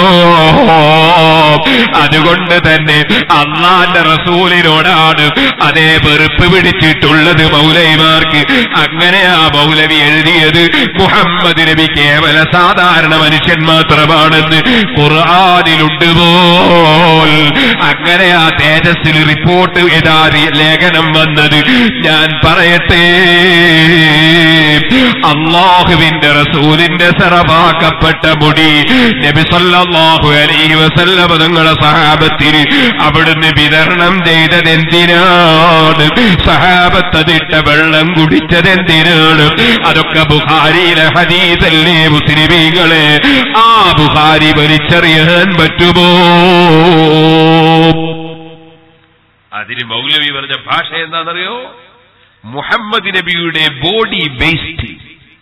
അതുകൊണ്ട് തന്നെ അള്ളാന്റെ റസൂലിനോടാണ് അതേ വെറുപ്പ് പിടിച്ചിട്ടുള്ളത് മൗലവിമാർക്ക് അങ്ങനെ ആ മൗലവി എഴുതിയത് മുഹമ്മദ് നബി കേവല സാധാരണ മനുഷ്യൻ മാത്രമാണെന്ന് ഖുർആാനിലുണ്ട് പോൽ അങ്ങനെ ആ തേജസ്സിൽ റിപ്പോർട്ട് യഥാതി ലേഖനം വന്നത് ഞാൻ പറയട്ടെ അള്ളാഹുവിന്റെ റസൂലിന്റെ സറവാക്കപ്പെട്ട മുടി നബി സല്ലല്ലാഹു അലൈഹി വസല്ലമ തങ്ങളെ സഹാബത്തിന് അവിടുന്ന് വിതരണം ചെയ്തത് എന്തിനാണ് സഹാബത്തതിട്ട വെള്ളം കുടിച്ചത് എന്തിനാണ് അതൊക്കെ ബുഹാരിയിലെ ഹദീസല്ലേ മുസ്ലിമീങ്ങളെ ആ ബുഹാരി വലിച്ചെറിയാൻ പറ്റുമോ അതിന് മൗലവി പറഞ്ഞ ഭാഷ എന്താണെന്നറിയോ മുഹമ്മദ് നബിയുടെ ബോഡി വേസ്റ്റ്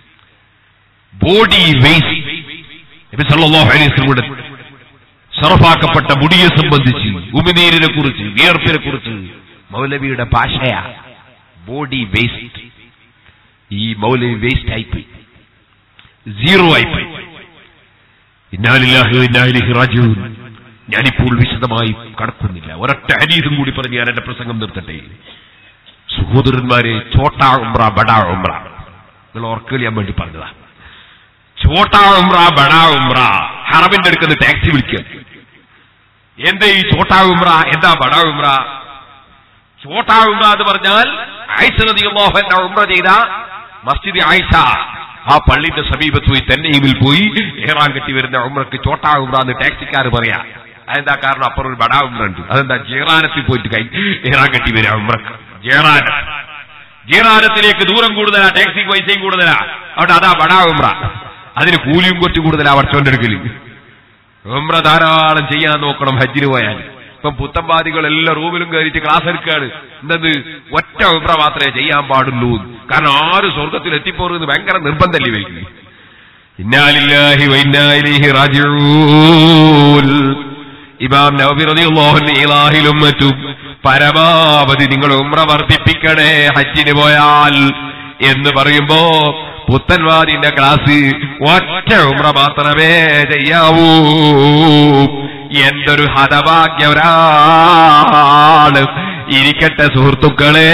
ബോഡി വേസ്റ്റ് നബി സല്ലല്ലാഹു അലൈഹി വസല്ലമയുടെ സർഫാക്കപ്പെട്ട മുടിയെ സംബന്ധിച്ച് ഉമിനീരിനെ കുറിച്ച് വിയർപ്പിനെ കുറിച്ച് മൗലവിയുടെ ഭാഷയാ ബോഡി വേസ്റ്റ് ഈ മൗലവി വേസ്റ്റ് ആയിപ്പോയി സീറോ ആയിപ്പോയി ഇന്നാലില്ലാഹി ഇന്നാലിഹി റാജിഊൻ ഞാനിപ്പോൾ വിശദമായി കടക്കുന്നില്ല ഒരൊറ്റ ഹരീതും കൂടി പറഞ്ഞ് ഞാൻ എന്റെ പ്രസംഗം നിർത്തട്ടെ സഹോദരന്മാരെ ചോട്ടാ ഉംറ ബടാ ഉംറ നിങ്ങൾ ഓർക്കളിയാൻ വേണ്ടി പറഞ്ഞതാ ചോട്ടാ ഉംറ ബടാ ഉംറ ഹറമിന്റെ അടുക്കുന്ന ടാക്സി വിളിക്കുക എന്താ ഈ ചോട്ടാ ഉംറ എന്താ ബടാ ഉംറ ചോട്ടാ ഉംറ എന്ന് പറഞ്ഞാൽ ആയിഷ റളിയല്ലാഹു അൻഹ ഉംറ ചെയ്ത മസ്ജിദ് ആയിഷ ആ പള്ളിന്റെ സമീപത്ത് പോയി തെന്നീമിൽ പോയി ഏറാൻ കെട്ടി വരുന്ന ഉമ്രക്ക് ചോട്ടാ ഉമ്ര എന്ന് ടാക്സിക്കാർ പറയാ അതെന്താ കാരണം അപ്പുറം ഒരു ബടാ ഉമ്ര ഉണ്ട് അതെന്താ ജേറാനത്തിൽ പോയിട്ട് കൈ ഏറാൻ കെട്ടി വരിക ഉമ്രക്ക് ജേറാനം ജീറാനത്തിലേക്ക് ദൂരം കൂടുതലാ ടാക്സിക്ക് പൈസയും കൂടുതലാ അവിടെ അതാ ബടാ ഉമ്ര അതിന് കൂലിയും കുറച്ച് കൂടുതലാ വർഷോന്റെ അടുക്കല് ഉമ്ര ധാരാളം ചെയ്യാൻ നോക്കണം ഹജ്ജിന് പോയാൽ ഇപ്പം പുത്തമ്പാദികൾ എല്ലാ റൂമിലും കയറിയിട്ട് ക്ലാസ് എടുക്കുകയാണ് എന്തത് ഒറ്റ ഉമ്ര മാത്രമേ ചെയ്യാൻ പാടുള്ളൂ കാരണം ആര് സ്വർഗത്തിൽ എത്തിപ്പോറുന്നത് ഭയങ്കര നിർബന്ധമല്ലേ ഇവർക്ക് ഇന്നാലില്ലാഹി വൈന്നാലിഹി റാജിഊൻ ഇമാം നവബി റളിയല്ലാഹു അൻഹു ഇലാഹിലും മറ്റും പരമാവധി നിങ്ങൾ ഉമ്ര വർദ്ധിപ്പിക്കണേ ഹജ്ജിന് പോയാൽ എന്ന് പറയുമ്പോ പുത്തൻവാദിന്റെ ക്ലാസ് ഒറ്റ ഉമ്ര മാത്രമേ ചെയ്യാവൂ എന്തൊരു ഹതഭാഗ്യവരാണ് ഇരിക്കട്ടെ സുഹൃത്തുക്കളെ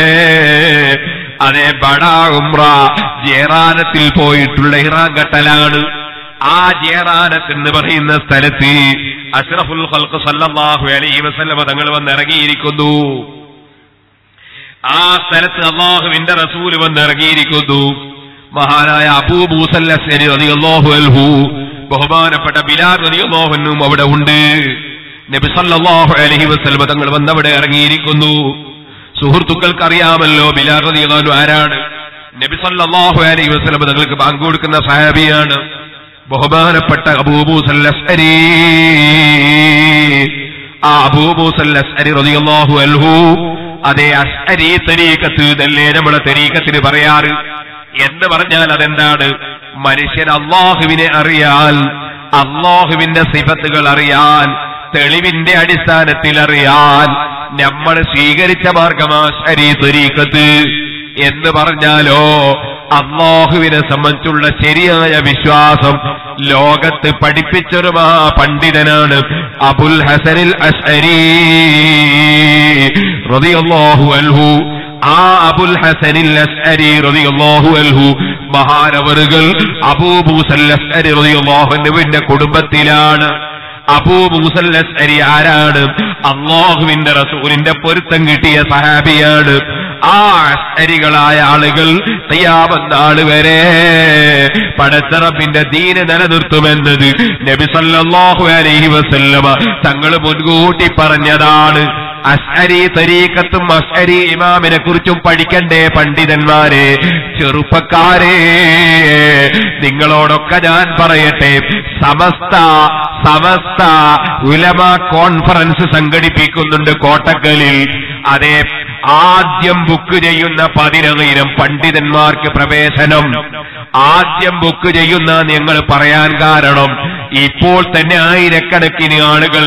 അതേ ബടാ ഉമ്ര ജേറാനത്തിൽ പോയിട്ടുള്ള ഇറാൻ കട്ടലാണ് ആ ജേറാനത്ത് എന്ന് പറയുന്ന സ്ഥലത്ത് അഷ്റഫുൽ ഖൽഖ് സല്ലല്ലാഹു അലൈഹി വസല്ലമ തങ്ങൾ വന്നിറങ്ങിയിരിക്കുന്നു ആ സ്ഥലത്ത് അള്ളാഹുവിന്റെ റസൂല് വന്നിറങ്ങിയിരിക്കുന്നു മഹാനായ അബൂ മൂസൽ അസ്അരി റളിയല്ലാഹു അൻഹു ബഹുമാനപ്പെട്ട ബിലാൽ റളിയല്ലാഹു അൻഹും അവിടെ ഉണ്ട് നബി സല്ലല്ലാഹു അലൈഹി വസല്ലമ തങ്ങൾ വന്നവിടെ ഇറങ്ങിയിരിക്കുന്നു സുഹൃത്തുക്കൾക്ക് അറിയാമല്ലോ ബിലാൽ റളിയല്ലാഹു അൻഹു ആരാണ് നബി സല്ലല്ലാഹു അലൈഹി വസല്ലമ തങ്ങൾക്ക് ബാങ്ക് കൊടുക്കുന്ന സഹാബിയാണ് ബഹുമാനപ്പെട്ട അബൂബൂസൽ അസ്അരി ആ അബൂബൂസൽ അസ്അരി റളിയല്ലാഹു അൻഹു അതേ അസ്അരി തരീക്കത്ത് ഇതല്ലേ നമ്മുടെ തരീക്കത്തിന് പറയാറ് എന്ന് പറഞ്ഞാൽ അതെന്താണ് മനുഷ്യൻ അള്ളാഹുവിനെ അറിയാൽ അള്ളാഹുവിന്റെ സിഫത്തുകൾ അറിയാൻ തെളിവിന്റെ അടിസ്ഥാനത്തിൽ അറിയാൻ നമ്മൾ സ്വീകരിച്ച മാർഗമാ ശരീ ത്വരീക്കത്ത് എന്ന് പറഞ്ഞാലോ അള്ളാഹുവിനെ സംബന്ധിച്ചുള്ള ശരിയായ വിശ്വാസം ലോകത്ത് പഠിപ്പിച്ചൊരു മഹാ പണ്ഡിതനാണ് അബുൽ ഹസനിൽ അഷ്അരി റളിയല്ലാഹു അൻഹു ആ അബുൽ ഹസനിൽ അഷ്അരി റളിയല്ലാഹു അൻഹു മഹാനവറുകൾ അബൂ മൂസൽ അഷ്അരി റളിയല്ലാഹു അൻഹുവിന്റെ കുടുംബത്തിലാണ് അബൂ മൂസൽ അഷ്അരി ആരാണ് അള്ളാഹുവിന്റെ റസൂലിന്റെ പൊരുത്തം കിട്ടിയ സഹാബിയാണ് ആ അഷ്അരികളായ ആളുകൾ തയ്യാമെന്നാള് വരെ പടച്ചറപ്പിന്റെ ദീന് നിലനിർത്തുമെന്നത് നബി സല്ലല്ലാഹു അലൈഹി വസല്ലമ തങ്ങൾ മുൻകൂട്ടി പറഞ്ഞതാണ് അസ്അരി തരീക്കത്തും അസ്അരി ഇമാമിനെ കുറിച്ചും പഠിക്കണ്ടേ പണ്ഡിതന്മാരെ ചെറുപ്പക്കാരെ നിങ്ങളോടൊക്കെ ഞാൻ പറയട്ടെ സമസ്ത സമസ്ത ഉലമ കോൺഫറൻസ് സംഘടിപ്പിക്കുന്നുണ്ട് കോട്ടക്കലിൽ അതേ ആദ്യം ബുക്ക് ചെയ്യുന്ന പതിനായിരം പണ്ഡിതന്മാർക്ക് പ്രവേശനം ആദ്യം ബുക്ക് ചെയ്യുന്ന നിങ്ങൾ പറയാൻ കാരണം ഇപ്പോൾ തന്നെ ആയിരക്കണക്കിന് ആളുകൾ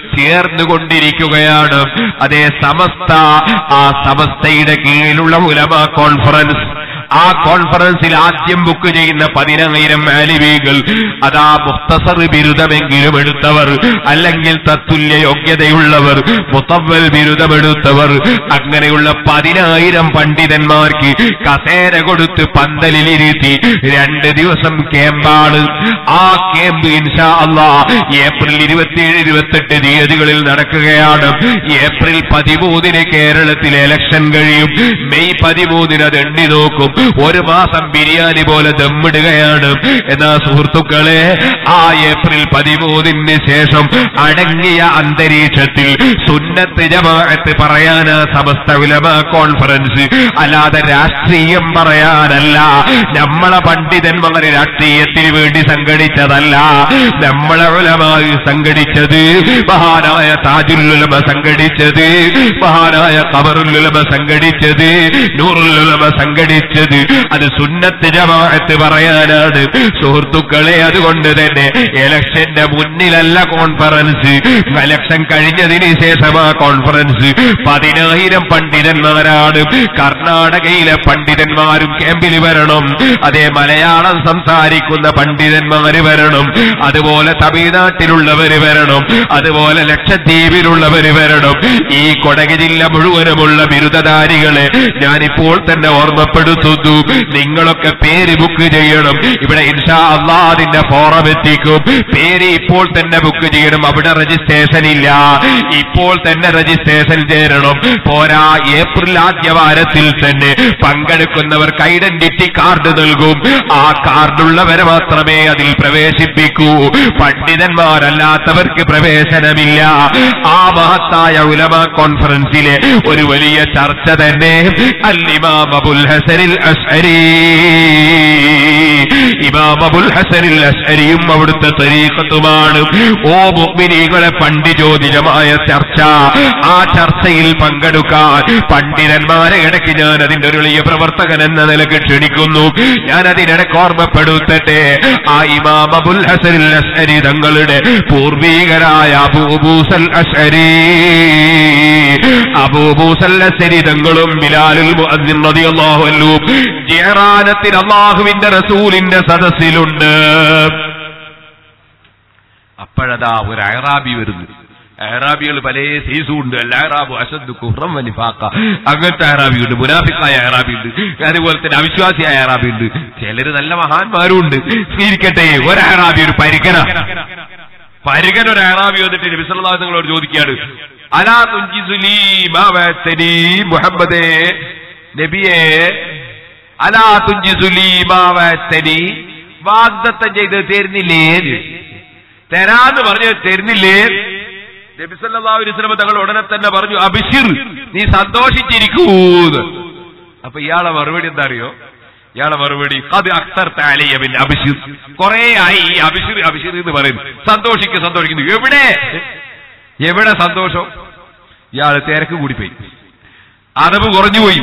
ചേർന്നുകൊണ്ടിരിക്കുകയാണ് അതേ സമസ്ത ആ സമസ്തയുടെ കീഴിലുള്ള ഉലമ കോൺഫറൻസ് ആ കോൺഫറൻസിൽ ആദ്യം ബുക്ക് ചെയ്യുന്ന പതിനായിരം ആലിവികൾ അതാ മുഖ്തസർ ബിരുദമെങ്കിലും എടുത്തവർ അല്ലെങ്കിൽ തത്തുല്യ യോഗ്യതയുള്ളവർ മുത്തവൽ ബിരുദമെടുത്തവർ അങ്ങനെയുള്ള പതിനായിരം പണ്ഡിതന്മാർക്ക് കസേര കൊടുത്ത് പന്തലിലിരുത്തി രണ്ട് ദിവസം ക്യാമ്പാണ് ആ ക്യാമ്പ് ഇൻഷാ അള്ളാ ഏപ്രിൽ ഇരുപത്തിയേഴ് ഇരുപത്തെട്ട് തീയതികളിൽ നടക്കുകയാണ് ഏപ്രിൽ പതിമൂന്നിന് കേരളത്തിൽ ഇലക്ഷൻ കഴിയും മെയ് പതിമൂന്നിന് അത് എണ്ണി നോക്കും ഒരു മാസം ബിരിയാണി പോലെ ദമ്മിടുകയാണ് എന്നാ സുഹൃത്തുക്കളെ ആ ഏപ്രിൽ പതിമൂന്നിന് ശേഷം അടങ്ങിയ അന്തരീക്ഷത്തിൽ സുന്നത്ത് ജമാഅത്ത് പറയാനാ സമസ്ത ഉലമ കോൺഫറൻസ് അല്ലാതെ രാഷ്ട്രീയം പറയാനല്ല നമ്മളെ പണ്ഡിതന്മാരെ രാഷ്ട്രീയത്തിന് വേണ്ടി സംഘടിച്ചതല്ല നമ്മളെ ഉലമായി സംഘടിച്ചത് മഹാനായ താജുല്ലുലമ സംഘടിച്ചത് മഹാനായ കബറുല്ലുലമ സംഘടിച്ചത് നൂറുല്ലുലമ സംഘടിച്ചത് അത് സുന്നത്ത് ജമാഅത്ത് പറയാനാണ് സുഹൃത്തുക്കളെ അതുകൊണ്ട് തന്നെ ഇലക്ഷന്റെ മുന്നിലല്ല കോൺഫറൻസ് ഇലക്ഷൻ കഴിഞ്ഞതിന് ശേഷം ആ കോൺഫറൻസ് പതിനായിരം പണ്ഡിതന്മാരാണ് കർണാടകയിലെ പണ്ഡിതന്മാരും ക്യാമ്പിൽ വരണം അതേ മലയാളം സംസാരിക്കുന്ന പണ്ഡിതന്മാര് വരണം അതുപോലെ തമിഴ്നാട്ടിലുള്ളവര് വരണം അതുപോലെ ലക്ഷദ്വീപിലുള്ളവര് വരണം ഈ കൊടക് ജില്ല മുഴുവനുമുള്ള ബിരുദധാരികളെ ഞാനിപ്പോൾ തന്നെ ഓർമ്മപ്പെടുത്തുന്നു നിങ്ങളൊക്കെ പേര് ബുക്ക് ചെയ്യണം ഇവിടെ ഇൻഷാ അള്ളാ അതിന്റെ ഫോറം എത്തിക്കും പേര് ഇപ്പോൾ തന്നെ ബുക്ക് ചെയ്യണം അവിടെ രജിസ്ട്രേഷൻ ഇല്ല ഇപ്പോൾ തന്നെ രജിസ്ട്രേഷൻ ചേരണം പോരാ ഏപ്രിൽ ആദ്യ വാരത്തിൽ തന്നെ പങ്കെടുക്കുന്നവർക്ക് ഐഡന്റിറ്റി കാർഡ് നൽകും ആ കാർഡുള്ളവരെ മാത്രമേ അതിൽ പ്രവേശിപ്പിക്കൂ പണ്ഡിതന്മാരല്ലാത്തവർക്ക് പ്രവേശനമില്ല ആ മഹത്തായ ഉലമ കോൺഫറൻസിലെ ഒരു വലിയ ചർച്ച തന്നെ അൽ ഇമാം അബുൽ ഹസനിൽ അഷ്അരി ഇമാം അബുൽ ഹസനിൽ അഷ്അരിയും അവിടുത്തെ തരീഖത്തുമാണ് ഓ മുഅ്മിനീകളെ പണ്ഡിതോദിതമായ ചർച്ച ആ ചർച്ചയിൽ പങ്കെടുക്കാൻ പണ്ഡിതന്മാരെ ഇടയ്ക്ക് ഞാൻ അതിന്റെ ഒരു വലിയ പ്രവർത്തകൻ എന്ന നിലക്ക് ക്ഷണിക്കുന്നു ഞാൻ അതിനിടയ്ക്ക് ഓർമ്മപ്പെടുത്തട്ടെ ആ ഇമാം അബുൽ ഹസനിൽ അഷ്അരി തങ്ങളുടെ പൂർവീകരായ അബൂബൂസൽ അഷ്അരി അബൂബൂസൽ അഷ്അരി തങ്ങളും ബിലാലുൽ മുഅദ്ദിൻ റളിയല്ലാഹു അൻഹു ജയറാനത്തിൽ അള്ളാഹുവിന്റെ റസൂലിന്റെ സദസ്സിലുണ്ട് അപ്പോഴതാ ഒരു അയറാബി വരുന്നു അയറാബികൾ പല സീസും ഉണ്ട് അല്ല അയറാബു അസദ് കുഹ്റം വനിഫാക്ക അങ്ങനത്തെ അയറാബിയുണ്ട് മുനാഫിക്കായ അയറാബിയുണ്ട് അതുപോലെ തന്നെ അവിശ്വാസിയായ അയറാബിയുണ്ട് ചിലര് നല്ല മഹാന്മാരും ഉണ്ട് ഇരിക്കട്ടെ ഒരു അയറാബി ഒരു പരിഗണ പരിഗണ ഒരു അയറാബി വന്നിട്ട് നബിസല്ലാ നിങ്ങളോട് ചോദിക്കുകയാണ് അലാ തുഞ്ചിസുലീ മാവത്തനി മുഹമ്മദേ നബിയെ അലാ തുഞ്ചിസുലീ മാവത്തനി വാഗ്ദത്തം ചെയ്ത് തരുന്നില്ലേ തരാന്ന് പറഞ്ഞ് തരുന്നില്ലേ നബിസല്ലാസ്ലമ തങ്ങൾ ഉടനെ തന്നെ പറഞ്ഞു അബിഷിർ നീ സന്തോഷിച്ചിരിക്കൂന്ന് അപ്പൊ ഇയാളെ മറുപടി എന്താ അറിയോ ഇയാളെ മറുപടി അത് അക്തർ താലിയബിൻ അബിഷിർ കുറെ ആയി ഈ അബിഷിർ അബിഷിർ എന്ന് പറയുന്നു സന്തോഷിക്കും സന്തോഷിക്കുന്നു എവിടെ എവിടെ സന്തോഷം ഇയാള് തിരക്ക് കൂടിപ്പോയി അതവ് കുറഞ്ഞുപോയി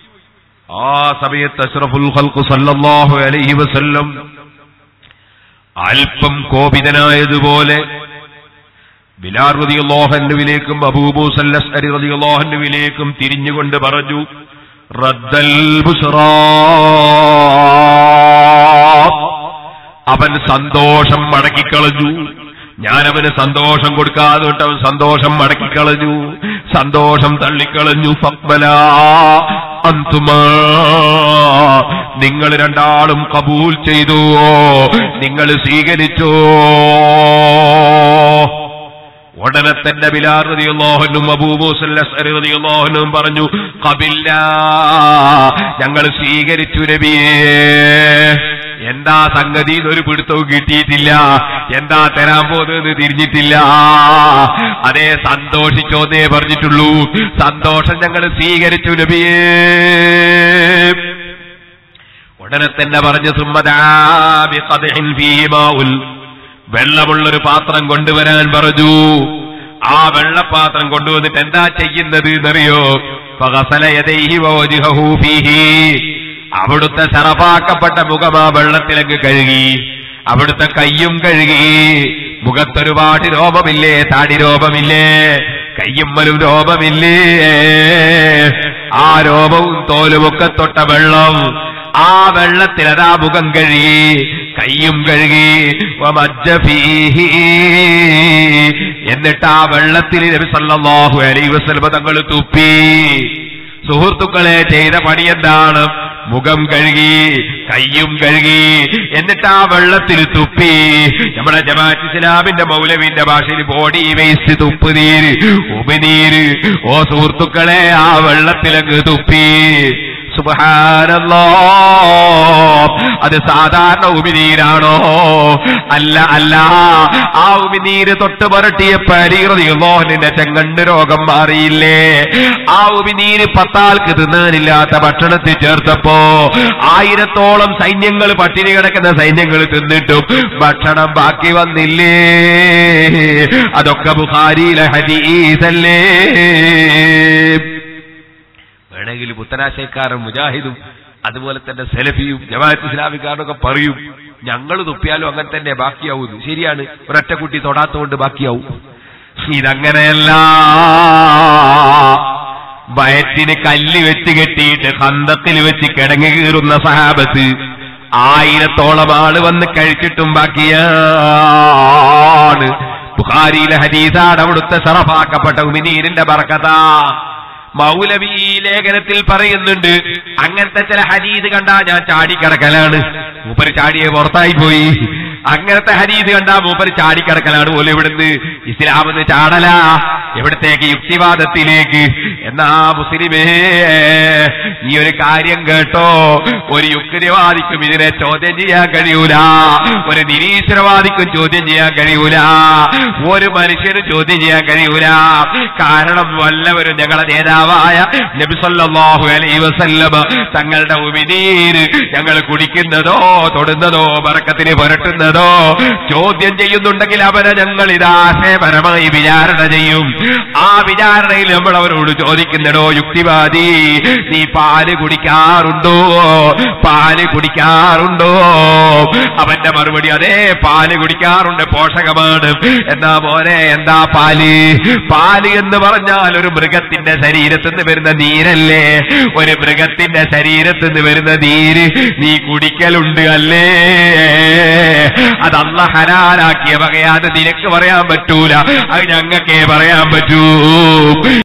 ആ സമയത്ത് അഷ്റഫുൽ ഖൽഖ് സല്ലല്ലാഹു അലൈഹി വസല്ലം അല്പം കോപിതനായതുപോലെ ബിലാർ റതിയുള്ളോഹന്നുവിലേക്കും അബൂബൂസല്ലസ്അരി റതിയുള്ളോഹന്നുവിലേക്കും തിരിഞ്ഞുകൊണ്ട് പറഞ്ഞു റദ്ദൽ ബുസ്റാ അവൻ സന്തോഷം മടക്കിക്കളഞ്ഞു ഞാൻ അവന് സന്തോഷം കൊടുക്കാതെ കൊണ്ട് അവൻ സന്തോഷം മടക്കിക്കളഞ്ഞു സന്തോഷം തള്ളിക്കളഞ്ഞു ഫക്ബല അന്തുമാ നിങ്ങൾ രണ്ടാളും കബൂൽ ചെയ്തു നിങ്ങൾ സ്വീകരിച്ചോ ഉടനെ തന്നെ ബിലാർ റളിയല്ലാഹുനും അബൂബൂസല്ലസ്അറിയല്ലാഹുനും പറഞ്ഞു കബില്ല ഞങ്ങൾ സ്വീകരിച്ചു നബിയേ എന്താ സംഗതി ഒരു പിടുത്തവും കിട്ടിയിട്ടില്ല എന്താ തരാൻ പോകുന്നത് തിരിഞ്ഞിട്ടില്ല അതേ സന്തോഷിച്ചോന്നേ പറഞ്ഞിട്ടുള്ളൂ സന്തോഷം ഞങ്ങൾ സ്വീകരിച്ചു നബിയേ ഉടനെ തന്നെ പറഞ്ഞു സുമ്മദാബി ഖദ്ഹിൻ ഫീഹി മാഉൽ വെള്ളമുള്ളൊരു പാത്രം കൊണ്ടുവരാൻ പറഞ്ഞു ആ വെള്ളപ്പാത്രം കൊണ്ടുവന്നിട്ട് എന്താ ചെയ്യുന്നത് എന്നറിയോ ഫഗസല യദൈഹി വവജ്ഹഹു ഫീഹി അവിടുത്തെ ശറഫാക്കപ്പെട്ട മുഖം ആ വെള്ളത്തിലങ്ങ് കഴുകി അവിടുത്തെ കയ്യും കഴുകി മുഖത്തൊരുപാട് രോമമില്ലേ താടി രോമമില്ലേ കയ്യുമ്മലും രോമമില്ലേ ആ രോമവും തോലുമൊക്കെ തൊട്ട വെള്ളം ആ വെള്ളത്തിൽ അതാ മുഖം കഴുകി കയ്യും കഴുകി വമജ്ജ ഫീഹി. എന്നിട്ട് ആ വെള്ളത്തിൽ നബി സല്ലല്ലാഹു അലൈഹി വസല്ലം തങ്ങൾ തുപ്പി സുഹൃത്തുക്കളെ ചെയ്ത പണി എന്താണ് മുഖം കഴുകി കയ്യും കഴുകി എന്നിട്ട് ആ വെള്ളത്തിൽ തുപ്പി നമ്മുടെ ജമാഅത്ത് ഇസ്ലാമിന്റെ മൗലവിന്റെ ഭാഷയിൽ ബോഡി വേസ്റ്റ് തുപ്പ് നീര് ഉപനീര് ഓ സുഹൃത്തുക്കളെ ആ വെള്ളത്തിലങ്ങ് തുപ്പി സുബഹാനല്ലോ അത് സാധാരണ ഉമിനീരാണോ അല്ല അല്ല ആ ഉമിനീര് തൊട്ട് പുരട്ടിയ പരീറിയോഹനിന്റെ ചെങ്കണ്ട് രോഗം മാറിയില്ലേ ആ ഉമിനീര് പത്താൾക്ക് തിന്നാനില്ലാത്ത ഭക്ഷണത്തിൽ ചേർത്തപ്പോ ആയിരത്തോളം സൈന്യങ്ങൾ പട്ടിണി കിടക്കുന്ന സൈന്യങ്ങൾ തിന്നിട്ടും ഭക്ഷണം ബാക്കി വന്നില്ലേ അതൊക്കെ ബുഖാരിയിലെ ഹദീസല്ലേ വേണമെങ്കിൽ പുത്തനാശയക്കാരൻ മുജാഹിദും അതുപോലെ തന്നെ സെലഫിയും ജമാഅത്ത് ഇസ്ലാമിക്കാരനൊക്കെ പറയും ഞങ്ങൾ തുപ്പിയാലും അങ്ങനെ തന്നെ ബാക്കിയാവുന്നു ശരിയാണ് ഒരൊറ്റ കുട്ടി തൊടാത്തോണ്ട് ബാക്കിയാവും ഇതങ്ങനെയല്ല വയറ്റിന് കല്ല് വെച്ച് കെട്ടിയിട്ട് ഹന്തത്തിൽ വെച്ച് കിടങ്ങി കീറുന്ന സഹാബത്ത് ആയിരത്തോളം ആള് വന്ന് കഴിച്ചിട്ടും ബാക്കിയാണ് ബുഖാരിയിലെ ഹദീസാണ് അവിടുത്തെ സറഫാക്കപ്പെട്ട ഉമിനീരിന്റെ ബർക്കതാ മൗലവി ഈ ലേഖനത്തിൽ പറയുന്നുണ്ട് അങ്ങനത്തെ ചില ഹദീദ് കണ്ടാ ഞാൻ ചാടിക്കിടക്കലാണ് മൂപ്പര് ചാടിയെ പുറത്തായി പോയി അങ്ങനത്തെ ഹദീദ് കണ്ടാ മൂപ്പര് ചാടിക്കിടക്കലാണ് പോലെ ഇവിടുന്ന് ഇസ്ലാമെന്ന് ചാടല എവിടത്തേക്ക് യുക്തിവാദത്തിലേക്ക് എന്നാ മുസ്ലിമേ ഈ ഒരു കാര്യം കേട്ടോ ഒരു യുക്തിവാദിക്കും ഇതിനെ ചോദ്യം ചെയ്യാൻ കഴിയൂല ഒരു നിരീശ്വരവാദിക്കും ചോദ്യം ചെയ്യാൻ കഴിയൂല ഒരു മനുഷ്യനും ചോദ്യം ചെയ്യാൻ കഴിയൂല കാരണം വല്ലവരും ഞങ്ങളുടെ നേതാവായ നബിസല്ലാഹു അലൈ വസല്ലമ തങ്ങളുടെ ഉമിനീര് ഞങ്ങൾ കുടിക്കുന്നതോ തൊടുന്നതോ ബറക്കത്തിന് പുരട്ടുന്നതോ ചോദ്യം ചെയ്യുന്നുണ്ടെങ്കിൽ അവരെ ഞങ്ങൾ ഇതാശയപരമായി വിചാരണ ചെയ്യും ആ വിചാരണയിൽ നമ്മൾ അവരോട് ചോദിക്കുന്നടോ യുക്തിവാദി നീ പാല് കുടിക്കാറുണ്ടോ പാല് കുടിക്കാറുണ്ടോ അവന്റെ മറുപടി അതേ പാല് കുടിക്കാറുണ്ട് പോഷകമാണ് എന്നാ മോനെ എന്താ പാല് പാല് എന്ന് പറഞ്ഞാൽ ഒരു മൃഗത്തിന്റെ ശരീരത്തിൽ നിന്ന് വരുന്ന നീരല്ലേ ഒരു മൃഗത്തിന്റെ ശരീരത്തിൽ നിന്ന് വരുന്ന നീര് നീ കുടിക്കലുണ്ട് അല്ലേ അത് അല്ല ഹരാലാക്കിയ വകയാത് നിനക്ക് പറയാൻ പറ്റൂല അത് ഞങ്ങൾക്കേ പറയാൻ പറ്റൂ